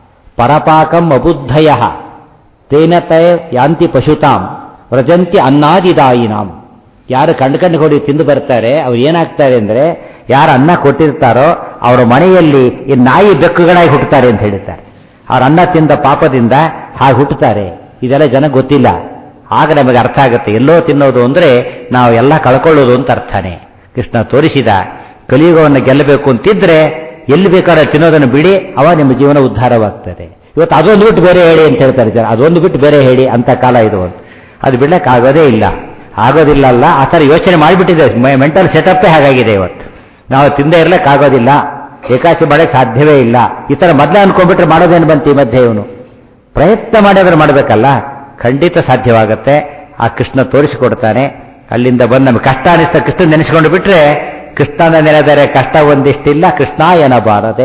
ಪರಪಾಕಂ ಅಬುದ್ಧಯ ತೇನ ತೇ ಯಾಂತಿ ಪಶುತಾಂ ವ್ರಜಂತಿ ಅನ್ನಾದಿದಾಯಿನಾಂ ಯಾರು ಕಂಡು ಕಂಡು ಹೊಡಿ ತಿಂದು ಬರ್ತಾರೆ ಅವ್ರು ಏನಾಗ್ತಾರೆ ಅಂದ್ರೆ ಯಾರು ಅನ್ನ ಕೊಟ್ಟಿರ್ತಾರೋ ಅವರ ಮನೆಯಲ್ಲಿ ಈ ನಾಯಿ ಬೆಕ್ಕುಗಳಾಗಿ ಹುಟ್ಟುತ್ತಾರೆ ಅಂತ ಹೇಳ್ತಾರೆ ಅವ್ರ ಅನ್ನ ತಿಂದ ಪಾಪದಿಂದ ಹಾಗೆ ಹುಟ್ಟುತ್ತಾರೆ ಇದೆಲ್ಲ ಜನ ಗೊತ್ತಿಲ್ಲ ಆಗ ನಮಗೆ ಅರ್ಥ ಆಗುತ್ತೆ ಎಲ್ಲೋ ತಿನ್ನೋದು ಅಂದ್ರೆ ನಾವು ಎಲ್ಲ ಕಳ್ಕೊಳ್ಳೋದು ಅಂತ ಅರ್ಥನೇ ಕೃಷ್ಣ ತೋರಿಸಿದ ಕಲಿಯುಗವನ್ನು ಗೆಲ್ಲಬೇಕು ಅಂತಿದ್ರೆ ಎಲ್ಲಿ ಬೇಕಾದ್ರೆ ತಿನ್ನೋದನ್ನು ಬಿಡಿ ಅವ ನಿಮ್ಮ ಜೀವನ ಉದ್ಧಾರವಾಗ್ತದೆ ಇವತ್ತು ಅದೊಂದು ಬಿಟ್ಟು ಬೇರೆ ಹೇಳಿ ಅಂತ ಹೇಳ್ತಾರೆ ಜನ ಅದೊಂದು ಬಿಟ್ಟು ಬೇರೆ ಹೇಳಿ ಅಂತ ಕಾಲ ಇದು ಅಂತ ಅದು ಬಿಡ್ಲಕ್ಕೆ ಆಗೋದೇ ಇಲ್ಲ ಆಗೋದಿಲ್ಲ ಅಲ್ಲ ಆ ಥರ ಯೋಚನೆ ಮಾಡಿಬಿಟ್ಟಿದೆ ಮೆಂಟಲ್ ಸೆಟಪ್ಪೇ ಹಾಗಾಗಿದೆ ಇವತ್ತು ನಾವು ತಿಂದೇ ಇರ್ಲಿಕ್ಕೆ ಆಗೋದಿಲ್ಲ ಏಕಾಶಿ ಮಾಡಕ್ಕೆ ಸಾಧ್ಯವೇ ಇಲ್ಲ ಈ ಥರ ಮೊದಲೇ ಅನ್ಕೊಂಡ್ಬಿಟ್ರೆ ಮಾಡೋದೇನು ಬಂತು ಈ ಮಧ್ಯೆ ಇವನು ಪ್ರಯತ್ನ ಮಾಡಿದ್ರೆ ಮಾಡಬೇಕಲ್ಲ ಖಂಡಿತ ಸಾಧ್ಯವಾಗುತ್ತೆ ಆ ಕೃಷ್ಣ ತೋರಿಸಿಕೊಡ್ತಾನೆ ಅಲ್ಲಿಂದ ಬಂದು ನಮಗೆ ಕಷ್ಟ ಅನಿಸ್ತಾ ಕೃಷ್ಣ ನೆನೆಸ್ಕೊಂಡು ಬಿಟ್ರೆ ಕೃಷ್ಣನ ನೆನೆದರೆ ಕಷ್ಟ ಒಂದಿಷ್ಟಿಲ್ಲ ಕೃಷ್ಣ ಏನಬಾರದೆ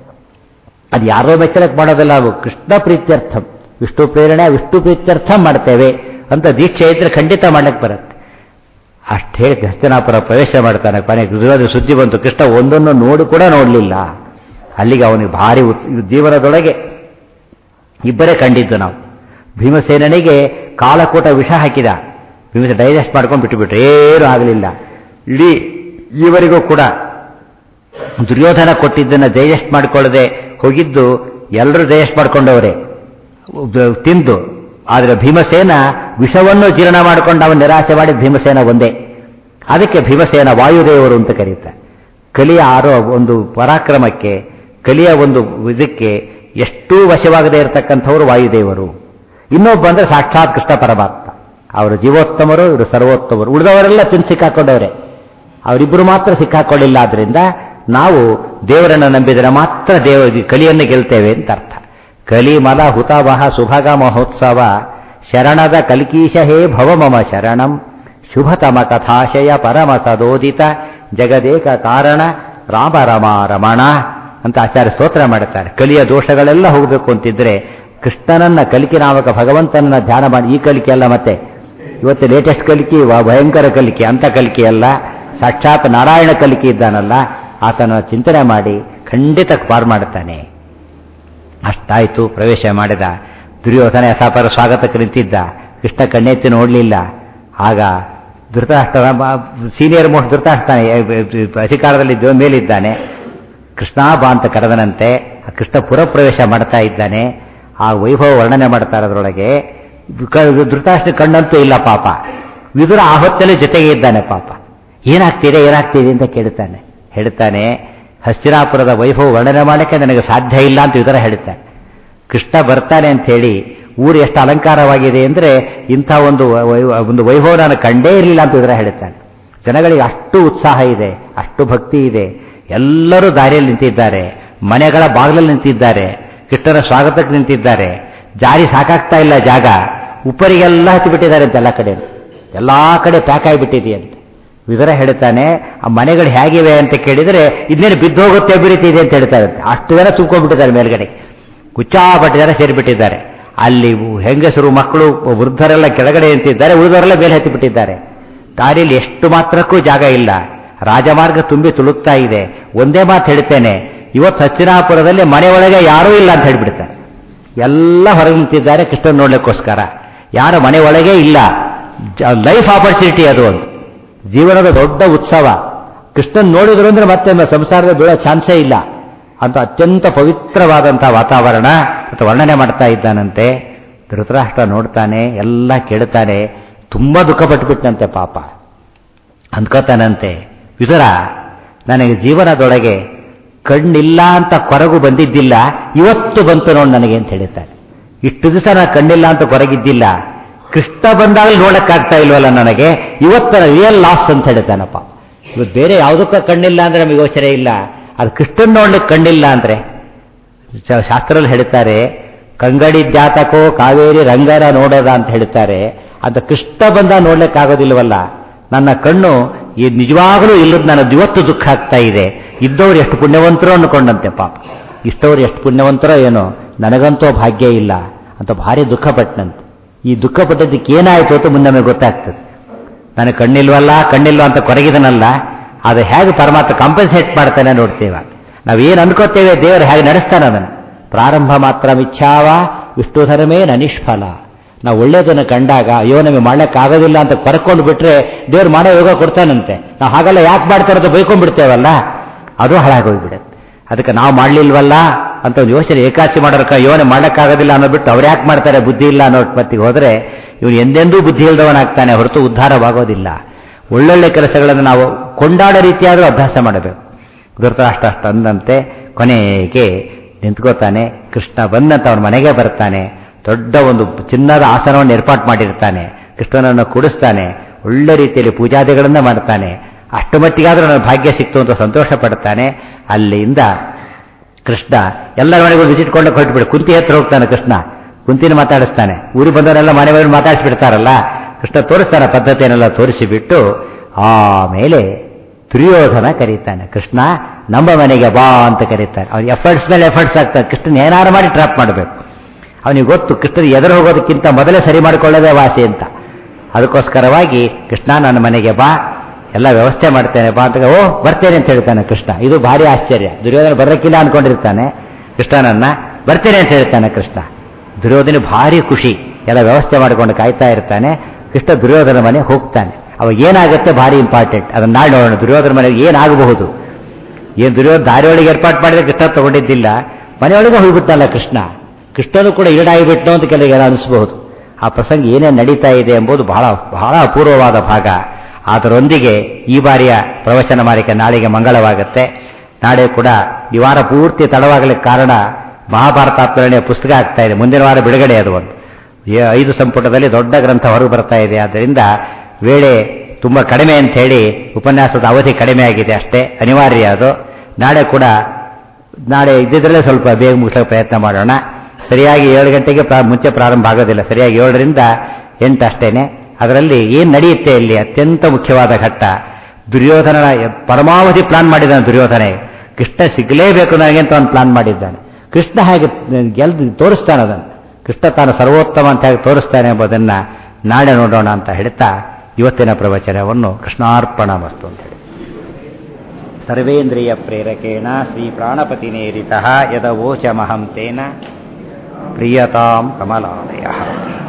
ಅದು ಯಾರೋ ಬೆಚ್ಚರಕ್ಕೆ ಮಾಡೋದಿಲ್ಲ ನಾವು ಕೃಷ್ಣ ಪ್ರೀತ್ಯರ್ಥಂ ವಿಷ್ಣು ಪ್ರೇರಣೆ ವಿಷ್ಣು ಪ್ರೀತ್ಯರ್ಥಂ ಮಾಡ್ತೇವೆ ಅಂತ ದೀಕ್ಷೆ ಇದ್ರೆ ಖಂಡಿತ ಮಾಡಕ್ಕೆ ಬರುತ್ತೆ ಅಷ್ಟು ಹೇಳಿ ಹಸ್ತನಾಪುರ ಪ್ರವೇಶ ಮಾಡ್ತಾನೆ ಕೊನೆಗೆ ಗುರುವಾದ ಸುದ್ದಿ ಬಂತು ಕೃಷ್ಣ ಒಂದನ್ನು ನೋಡಿ ಕೂಡ ನೋಡಲಿಲ್ಲ ಅಲ್ಲಿಗೆ ಅವನಿಗೆ ಭಾರಿ ಉತ್- ಜೀವನದೊಳಗೆ ಇಬ್ಬರೇ ಕಂಡಿದ್ದು ನಾವು ಭೀಮಸೇನಿಗೆ ಕಾಲಕೂಟ ವಿಷ ಹಾಕಿದ ಭೀಮಸೇನ ಡೈಜೆಸ್ಟ್ ಮಾಡ್ಕೊಂಡು ಬಿಟ್ಟುಬಿಟ್ರು ಏನೂ ಆಗಲಿಲ್ಲ ಇಡೀ ಈವರೆಗೂ ಕೂಡ ದುರ್ಯೋಧನ ಕೊಟ್ಟಿದ್ದನ್ನು ಡೈಜೆಸ್ಟ್ ಮಾಡಿಕೊಳ್ಳದೆ ಹೋಗಿದ್ದು ಎಲ್ಲರೂ ಡೈಜೆಸ್ಟ್ ಮಾಡ್ಕೊಂಡವರೇ ಉಬ್- ತಿಂದು ಆದರೆ ಭೀಮಸೇನ ವಿಷವನ್ನು ಜೀರ್ಣ ಮಾಡಿಕೊಂಡು ಅವನು ನಿರಾಸೆ ಮಾಡಿ ಭೀಮಸೇನ ಒಂದೇ ಅದಕ್ಕೆ ಭೀಮಸೇನ ವಾಯುದೇವರು ಅಂತ ಕರೀತಾರೆ ಕಲಿಯ ಆರೋ ಒಂದು ಪರಾಕ್ರಮಕ್ಕೆ ಕಲಿಯ ಒಂದು ಇದಕ್ಕೆ ಎಷ್ಟೂ ವಶವಾಗದೇ ಇರತಕ್ಕಂಥವರು ವಾಯುದೇವರು ಇನ್ನೊಬ್ಬ ಅಂದ್ರೆ ಸಾಕ್ಷಾತ್ ಕೃಷ್ಣ ಪರಮಾತ್ಮ ಅವರು ಜೀವೋತ್ತಮರು ಇವರು ಸರ್ವೋತ್ತಮರು ಉಳಿದವರೆಲ್ಲ ತಿಂದು ಸಿಕ್ಕಾಕೊಂಡವರೇ ಅವರಿಬ್ಬರು ಮಾತ್ರ ಸಿಕ್ಕಾಕೊಳ್ಳಿಲ್ಲ ಆದ್ರಿಂದ ನಾವು ದೇವರನ್ನು ನಂಬಿದರೆ ಮಾತ್ರ ದೇವ ಕಲಿಯನ್ನು ಗೆಲ್ತೇವೆ ಅಂತ ಅರ್ಥ ಕಲಿ ಮಲ ಹುತವಹ ಸುಭಗ ಮಹೋತ್ಸವ ಶರಣದ ಕಲ್ಕೀಶ ಹೇ ಭವ ಮಮ ಶರಣಂ ಶುಭತಮ ಕಥಾಶಯ ಪರಮ ಸದೋದಿತ ಜಗದೇಕ ಕಾರಣ ರಾಮ ರಮ ರಮಣ ಅಂತ ಆಚಾರ್ಯ ಸ್ತೋತ್ರ ಮಾಡುತ್ತಾರೆ ಕಲಿಯ ದೋಷಗಳೆಲ್ಲ ಹೋಗಬೇಕು ಅಂತಿದ್ರೆ ಕೃಷ್ಣನನ್ನ ಕಲಿಕೆ ನಾಮಕ ಭಗವಂತನನ್ನ ಧ್ಯಾನ ಮಾಡಿ ಈ ಕಲಿಕೆ ಅಲ್ಲ ಮತ್ತೆ ಇವತ್ತು ಲೇಟೆಸ್ಟ್ ಕಲಿಕೆ ವ- ಭಯಂಕರ ಕಲಿಕೆ ಅಂತ ಕಲಿಕೆ ಅಲ್ಲ ಸಾಕ್ಷಾತ್ ನಾರಾಯಣ ಕಲಿಕೆ ಇದ್ದಾನಲ್ಲ ಆತನ ಚಿಂತನೆ ಮಾಡಿ ಖಂಡಿತ ಪಾರು ಮಾಡುತ್ತಾನೆ ಅಷ್ಟಾಯ್ತು ಪ್ರವೇಶ ಮಾಡಿದ ದುರ್ಯೋಧನ ಯಥಾಪರ ಸ್ವಾಗತಕ್ಕೆ ನಿಂತಿದ್ದ ಕೃಷ್ಣ ಕಣ್ಣೆತ್ತಿ ನೋಡಲಿಲ್ಲ ಆಗ ಧೃತರಾಷ್ಟ್ರ ಸೀನಿಯರ್ ಮೋಸ್ಟ್ ಧೃತರಾಷ್ಟ್ರನೇ ಅಧಿಕಾರದಲ್ಲಿ ದೇವ ಮೇಲಿದ್ದಾನೆ ಕೃಷ್ಣ ಬಾ ಅಂತ ಕರೆದನಂತೆ ಆ ಕೃಷ್ಣ ಪುರಪ್ರವೇಶ ಮಾಡ್ತಾ ಇದ್ದಾನೆ ಆ ವೈಭವ ವರ್ಣನೆ ಮಾಡ್ತಾರೆ ಅದರೊಳಗೆ ಕ- ಧೃತರಾಷ್ಟ್ರ ಕಣ್ಣಂತೂ ಇಲ್ಲ ಪಾಪ ವಿದುರ ಆ ಹೊತ್ತಲ್ಲಿ ಜೊತೆಗೆ ಇದ್ದಾನೆ ಪಾಪ ಏನಾಗ್ತಿದೆ ಏನಾಗ್ತಿದೆ ಅಂತ ಕೇಳ್ತಾನೆ ಹೇಳ್ತಾನೆ ಹಸ್ತಿನಾಪುರದ ವೈಭವ ವರ್ಣನೆ ಮಾಡಕ್ಕೆ ನನಗೆ ಸಾಧ್ಯ ಇಲ್ಲ ಅಂತ ವಿದುರ ಹೇಳ್ತಾನೆ ಕೃಷ್ಣ ಬರ್ತಾನೆ ಅಂತ ಹೇಳಿ ಊರು ಎಷ್ಟು ಅಲಂಕಾರವಾಗಿದೆ ಅಂದ್ರೆ ಇಂಥ ಒಂದು ವೈ- ಒಂದು ವೈಭವ ನಾನು ಕಂಡೇ ಇರಲಿಲ್ಲ ಅಂತ ವಿದುರ ಹೇಳ್ತಾನೆ ಜನಗಳಿಗೆ ಅಷ್ಟು ಉತ್ಸಾಹ ಇದೆ ಅಷ್ಟು ಭಕ್ತಿ ಇದೆ ಎಲ್ಲರೂ ದಾರಿಯಲ್ಲಿ ನಿಂತಿದ್ದಾರೆ ಮನೆಗಳ ಬಾಗಿಲಲ್ಲಿ ನಿಂತಿದ್ದಾರೆ ಕೃಷ್ಣನ ಸ್ವಾಗತಕ್ಕೆ ನಿಂತಿದ್ದಾರೆ ಜಾರಿ ಸಾಕಾಗ್ತಾ ಇಲ್ಲ ಜಾಗ ಉಪ್ಪರಿಗೆಲ್ಲ ಹತ್ತಿ ಬಿಟ್ಟಿದ್ದಾರೆ ಅಂತ ಎಲ್ಲ ಕಡೆ ಎಲ್ಲಾ ಕಡೆ ಪ್ಯಾಕ್ ಆಗಿಬಿಟ್ಟಿದೆಯಂತೆ ವಿವರ ಹೇಳ್ತಾನೆ ಆ ಮನೆಗಳು ಹೇಗಿವೆ ಅಂತ ಕೇಳಿದರೆ ಇನ್ನೇನು ಬಿದ್ದೋಗುತ್ತೆ ಅಭಿವೃದ್ಧಿ ಇದೆ ಅಂತ ಹೇಳ್ತಾರೆ ಅಷ್ಟು ಜನ ತುಂಬ್ಕೊಂಡ್ಬಿಟ್ಟಿದ್ದಾರೆ ಮೇಲ್ಗಡೆ ಕುಚ್ಚಾಪಟ್ಟು ಜನ ಸೇರಿಬಿಟ್ಟಿದ್ದಾರೆ ಅಲ್ಲಿ ಹೆಂಗಸರು ಮಕ್ಕಳು ವೃದ್ಧರೆಲ್ಲ ಕೆಳಗಡೆ ನಿಂತಿದ್ದಾರೆ ಉಳಿದವರೆಲ್ಲ ಮೇಲೆ ಹತ್ತಿಬಿಟ್ಟಿದ್ದಾರೆ ದಾರಿಯಲ್ಲಿ ಎಷ್ಟು ಮಾತ್ರಕ್ಕೂ ಜಾಗ ಇಲ್ಲ ರಾಜಮಾರ್ಗ ತುಂಬಿ ತುಳುಕ್ತಾ ಇದೆ ಒಂದೇ ಮಾತು ಹೇಳ್ತೇನೆ ಇವತ್ತು ಹಚ್ಚಿನಾಪುರದಲ್ಲಿ ಮನೆ ಒಳಗೆ ಯಾರೂ ಇಲ್ಲ ಅಂತ ಹೇಳ್ಬಿಡ್ತಾರೆ ಎಲ್ಲ ಹೊರಗೆ ನಿಂತಿದ್ದಾರೆ ಕೃಷ್ಣನ್ ನೋಡ್ಲಿಕ್ಕೋಸ್ಕರ ಯಾರ ಮನೆ ಒಳಗೆ ಇಲ್ಲ ಲೈಫ್ ಆಪರ್ಚುನಿಟಿ ಅದು ಒಂದು ಜೀವನದ ದೊಡ್ಡ ಉತ್ಸವ ಕೃಷ್ಣನ್ ನೋಡಿದ್ರು ಅಂದ್ರೆ ಮತ್ತೆ ಮ- ಸಂಸಾರದ ಬೀಳೋ ಚಾನ್ಸೇ ಇಲ್ಲ ಅಂತ ಅತ್ಯಂತ ಪವಿತ್ರವಾದಂತಹ ವಾತಾವರಣ ಅಂತ ವರ್ಣನೆ ಮಾಡ್ತಾ ಇದ್ದಾನಂತೆ ಧೃತರಾಷ್ಟ್ರ ನೋಡ್ತಾನೆ ಎಲ್ಲ ಕೇಳ್ತಾನೆ ತುಂಬಾ ದುಃಖ ಪಟ್ಬಿಟ್ಟಂತೆ ಪಾಪ ಅಂದ್ಕೋತಾನಂತೆ ವಿದುರ ನನಗೆ ಜೀವನದೊಳಗೆ ಕಣ್ಣಿಲ್ಲ ಅಂತ ಕೊರಗು ಬಂದಿದ್ದಿಲ್ಲ ಇವತ್ತು ಬಂತು ನೋಡಿ ನನಗೆ ಅಂತ ಹೇಳ್ತಾನೆ ಇಷ್ಟು ದಿವಸ ನಾನು ಕಣ್ಣಿಲ್ಲ ಅಂತ ಕೊರಗಿದ್ದಿಲ್ಲ ಕೃಷ್ಣ ಬಂದಾಗಲೂ ನೋಡಕ್ಕಾಗ್ತಾ ಇಲ್ವಲ್ಲ ನನಗೆ ಇವತ್ತು ರಿಯಲ್ ಲಾಸ್ ಅಂತ ಹೇಳ್ತಾನಪ್ಪ ಇವತ್ತು ಬೇರೆ ಯಾವುದಕ್ಕೂ ಕಣ್ಣಿಲ್ಲ ಅಂದ್ರೆ ನಮಗೆ ಯೋಚನೆ ಇಲ್ಲ ಅದು ಕೃಷ್ಣನ್ ನೋಡ್ಲಿಕ್ಕೆ ಕಣ್ಣಿಲ್ಲ ಅಂದ್ರೆ ಶ- ಶಾಸ್ತ್ರದಲ್ಲಿ ಹೇಳ್ತಾರೆ ಕಂಗಡಿದ್ಯಾತಕೋ ಕಾವೇರಿ ರಂಗರ ನೋಡೋದ ಅಂತ ಹೇಳ್ತಾರೆ ಅಂತ ಕೃಷ್ಣ ಬಂದ ನೋಡ್ಲಿಕ್ಕಾಗೋದಿಲ್ವಲ್ಲ ನನ್ನ ಕಣ್ಣು ಈ ನಿಜವಾಗಲೂ ಇಲ್ಲದ ನನ್ನ ಇವತ್ತು ದುಃಖ ಆಗ್ತಾ ಇದೆ ಇದ್ದವ್ರು ಎಷ್ಟು ಪುಣ್ಯವಂತರೋ ಅನ್ಕೊಂಡಂತೆ ಪಾಪ ಇಷ್ಟವ್ರು ಎಷ್ಟು ಪುಣ್ಯವಂತರೋ ಏನೋ ನನಗಂತೂ ಭಾಗ್ಯ ಇಲ್ಲ ಅಂತ ಭಾರಿ ದುಃಖ ಪಟ್ಟನಂತೆ ಈ ದುಃಖ ಪಟ್ಟದ್ದಕ್ಕೆ ಏನಾಯ್ತು ಅಂತ ಮುಂದೆ ನಮಗೆ ಗೊತ್ತಾಗ್ತದೆ ನನಗೆ ಕಣ್ಣಿಲ್ವಲ್ಲ ಕಣ್ಣಿಲ್ವ ಅಂತ ಕೊರಗಿದನಲ್ಲ ಅದು ಹೇಗೆ ಪರಮಾತ್ಮ ಕಾಂಪನ್ಸೇಟ್ ಮಾಡ್ತಾನೆ ನೋಡ್ತೇವೆ ನಾವೇನು ಅನ್ಕೋತೇವೆ ದೇವರು ಹೇಗೆ ನಡೆಸ್ತಾನೆ ಅದನ್ನು ಪ್ರಾರಂಭ ಮಾತ್ರ ಮಿಚ್ಛಾವ ವಿಷ್ಣು ಧರ್ಮೇ ನನಿಷ್ಫಲ ನಾವು ಒಳ್ಳೆಯದನ್ನು ಕಂಡಾಗ ಅಯ್ಯೋ ನಮಗೆ ಮಾಡ್ಲಿಕ್ಕಾಗೋದಿಲ್ಲ ಅಂತ ಕೊರಕೊಂಡು ಬಿಟ್ರೆ ದೇವ್ರು ಮಾಡೋ ಯೋಗ ಕೊಡ್ತಾನಂತೆ ನಾವು ಹಾಗೆಲ್ಲ ಯಾಕೆ ಮಾಡ್ತಾರೋ ಅಂತ ಬೈಕೊಂಡ್ಬಿಡ್ತೇವಲ್ಲ ಅದು ಹಾಳಾಗೋಗ್ಬಿಡುತ್ತೆ ಅದಕ್ಕೆ ನಾವು ಮಾಡ್ಲಿಲ್ವಲ್ಲ ಅಂತ ಒಂದು ಯೋಚನೆ ಏಕಾಚಿ ಮಾಡೋರ್ಕ ಯೋನೆ ಮಾಡೋಕ್ಕಾಗೋದಿಲ್ಲ ಅನ್ನೋಬಿಟ್ಟು ಅವ್ರು ಯಾಕೆ ಮಾಡ್ತಾರೆ ಬುದ್ಧಿ ಇಲ್ಲ ಅನ್ನೋ ಮತ್ತಿಗೆ ಹೋದ್ರೆ ಇವನು ಎಂದೆಂದೂ ಬುದ್ಧಿ ಇಲ್ದವನಾಗ್ತಾನೆ ಹೊರತು ಉದ್ಧಾರವಾಗೋದಿಲ್ಲ ಒಳ್ಳೊಳ್ಳೆ ಕೆಲಸಗಳನ್ನು ನಾವು ಕೊಂಡಾಡೋ ರೀತಿಯಾದರೂ ಅಭ್ಯಾಸ ಮಾಡಬೇಕು ಧೃತರಾಷ್ಟ್ರ ಅಷ್ಟು ಅಂದಂತೆ ಕೊನೆಗೆ ನಿಂತ್ಕೋತಾನೆ ಕೃಷ್ಣ ಬಂದಂತ ಅವನ ಮನೆಗೆ ಬರ್ತಾನೆ ದೊಡ್ಡ ಒಂದು ಚಿನ್ನದ ಆಸನವನ್ನು ಏರ್ಪಾಟ್ ಮಾಡಿರ್ತಾನೆ ಕೃಷ್ಣನನ್ನು ಕೂಡಿಸ್ತಾನೆ ಒಳ್ಳೆ ರೀತಿಯಲ್ಲಿ ಪೂಜಾದಿಗಳನ್ನ ಮಾಡ್ತಾನೆ ಅಷ್ಟು ಮಟ್ಟಿಗಾದ್ರೂ ನನ್ನ ಭಾಗ್ಯ ಸಿಕ್ತು ಅಂತ ಸಂತೋಷ ಪಡ್ತಾನೆ ಅಲ್ಲಿಂದ ಕೃಷ್ಣ ಎಲ್ಲರ ಮನೆಗೂ ವಿಸಿಟ್ ಕೊಂಡಕ್ಕೆ ಹೊರಟುಬಿಡು ಕುಂತಿ ಹತ್ರ ಹೋಗ್ತಾನೆ ಕೃಷ್ಣ ಕುಂತಿನ ಮಾತಾಡಿಸ್ತಾನೆ ಊರಿಗೆ ಬಂದವರೆಲ್ಲ ಮನೆ ಮನೆ ಮಾತಾಡಿಸ್ಬಿಡ್ತಾರಲ್ಲ ಕೃಷ್ಣ ತೋರಿಸ್ತಾನೆ ಪದ್ಧತಿಯನ್ನೆಲ್ಲ ತೋರಿಸಿಬಿಟ್ಟು ಆಮೇಲೆ ದುರ್ಯೋಧನ ಕರೀತಾನೆ ಕೃಷ್ಣ ನಮ್ಮ ಮನೆಗೆ ಬಾ ಅಂತ ಕರೀತಾನೆ ಅವ್ನು ಎಫರ್ಟ್ಸ್ ಮೇಲೆ ಎಫರ್ಟ್ಸ್ ಆಗ್ತಾರೆ ಕೃಷ್ಣನ್ ಏನಾರು ಮಾಡಿ ಟ್ರಾಪ್ ಮಾಡಬೇಕು ಅವನಿಗೆ ಗೊತ್ತು ಕೃಷ್ಣನ್ ಎದುರು ಹೋಗೋದಕ್ಕಿಂತ ಮೊದಲೇ ಸರಿ ಮಾಡಿಕೊಳ್ಳೋದೇ ವಾಸಿ ಅಂತ ಅದಕ್ಕೋಸ್ಕರವಾಗಿ ಕೃಷ್ಣ ನನ್ನ ಮನೆಗೆ ಬಾ ಎಲ್ಲ ವ್ಯವಸ್ಥೆ ಮಾಡ್ತೇನೆ ಬಾ ಅಂತ ಓ ಬರ್ತೇನೆ ಅಂತ ಹೇಳ್ತಾನೆ ಕೃಷ್ಣ ಇದು ಭಾರಿ ಆಶ್ಚರ್ಯ ದುರ್ಯೋಧನ ಬರಕ್ಕಿಲ್ಲ ಅನ್ಕೊಂಡಿರ್ತಾನೆ ಕೃಷ್ಣನನ್ನ ಬರ್ತೇನೆ ಅಂತ ಹೇಳ್ತಾನೆ ಕೃಷ್ಣ ದುರ್ಯೋಧನ ಭಾರಿ ಖುಷಿ ಎಲ್ಲ ವ್ಯವಸ್ಥೆ ಮಾಡಿಕೊಂಡು ಕಾಯ್ತಾ ಇರ್ತಾನೆ ಕೃಷ್ಣ ದುರ್ಯೋಧನ ಮನೆ ಹೋಗ್ತಾನೆ ಅವಾಗ ಏನಾಗುತ್ತೆ ಭಾರಿ ಇಂಪಾರ್ಟೆಂಟ್ ಅದನ್ನ ನಾಳೆ ನೋಡೋಣ ದುರ್ಯೋಧನ ಮನೆಗೆ ಏನಾಗಬಹುದು ಏನು ದುರ್ಯೋಧನ ದಾರಿಯೊಳಗೆ ಏರ್ಪಾಟ್ ಮಾಡಿದ್ರೆ ಕೃಷ್ಣ ತಗೊಂಡಿದ್ದಿಲ್ಲ ಮನೆಯೊಳಗೆ ಹೋಗ್ಬಿಟ್ಟಲ್ಲ ಕೃಷ್ಣ ಕೃಷ್ಣನು ಕೂಡ ಈಡಾಗಿಬಿಟ್ಟು ಅಂತ ಕೆಲವರಿಗೆ ಅನಿಸಬಹುದು ಆ ಪ್ರಸಂಗ ಏನೇನು ನಡೀತಾ ಇದೆ ಎಂಬುದು ಬಹಳ ಬಹಳ ಅಪೂರ್ವವಾದ ಭಾಗ ಅದರೊಂದಿಗೆ ಈ ಬಾರಿಯ ಪ್ರವಚನ ಮಾಲಿಕೆ ನಾಳೆಗೆ ಮಂಗಳವಾಗುತ್ತೆ ನಾಳೆ ಕೂಡ ಈ ವಾರ ಪೂರ್ತಿ ತಡವಾಗಲಿಕ್ಕೆ ಕಾರಣ ಮಹಾಭಾರತಾತ್ಮರಣೆಯ ಪುಸ್ತಕ ಆಗ್ತಾ ಇದೆ ಮುಂದಿನ ವಾರ ಬಿಡುಗಡೆ ಅದು ಒಂದು ಏ- ಐದು ಸಂಪುಟದಲ್ಲಿ ದೊಡ್ಡ ಗ್ರಂಥ ಹೊರಗೆ ಬರ್ತಾ ಇದೆ ಆದ್ದರಿಂದ ವೇಳೆ ತುಂಬ ಕಡಿಮೆ ಅಂತ ಹೇಳಿ ಉಪನ್ಯಾಸದ ಅವಧಿ ಕಡಿಮೆ ಆಗಿದೆ ಅಷ್ಟೇ ಅನಿವಾರ್ಯ ಅದು ನಾಳೆ ಕೂಡ ನಾಳೆ ಇದ್ದಿದ್ರಲ್ಲೇ ಸ್ವಲ್ಪ ಬೇಗ ಮುಗಿಸೋಕೆ ಪ್ರಯತ್ನ ಮಾಡೋಣ ಸರಿಯಾಗಿ ಏಳು ಗಂಟೆಗೆ ಪ್ರಾ- ಮುಂಚೆ ಪ್ರಾರಂಭ ಆಗೋದಿಲ್ಲ ಸರಿಯಾಗಿ ಏಳರಿಂದ ಎಂಟು ಅಷ್ಟೇನೆ ಅದರಲ್ಲಿ ಏನು ನಡೆಯುತ್ತೆ ಇಲ್ಲಿ ಅತ್ಯಂತ ಮುಖ್ಯವಾದ ಘಟ್ಟ ದುರ್ಯೋಧನನ ಪರಮಾವಧಿ ಪ್ಲಾನ್ ಮಾಡಿದ್ದಾನೆ ದುರ್ಯೋಧನೆ ಕೃಷ್ಣ ಸಿಗಲೇಬೇಕು ನನಗೆ ಅಂತ ಅವನು ಪ್ಲಾನ್ ಮಾಡಿದ್ದಾನೆ ಕೃಷ್ಣ ಹಾಗೆ ಗೆಲ್ದು ತೋರಿಸ್ತಾನೆ ಅದನ್ನು ಕೃಷ್ಣ ತಾನು ಸರ್ವೋತ್ತಮ ಅಂತ ಹೇಗೆ ತೋರಿಸ್ತಾನೆ ಎಂಬುದನ್ನ ನಾಳೆ ನೋಡೋಣ ಅಂತ ಹೇಳ್ತಾ ಇವತ್ತಿನ ಪ್ರವಚನವನ್ನು ಕೃಷ್ಣಾರ್ಪಣ ಮಸ್ತು ಅಂತ ಹೇಳಿ ಸರ್ವೇಂದ್ರಿಯ ಪ್ರೇರಕೇಣ ಶ್ರೀ ಪ್ರಾಣಪತಿನೇರಿತ ಯದವೋಚಮಹಂ ತೇನ ಪ್ರಿಯತಾಂ ಕಮಲಾಲಯ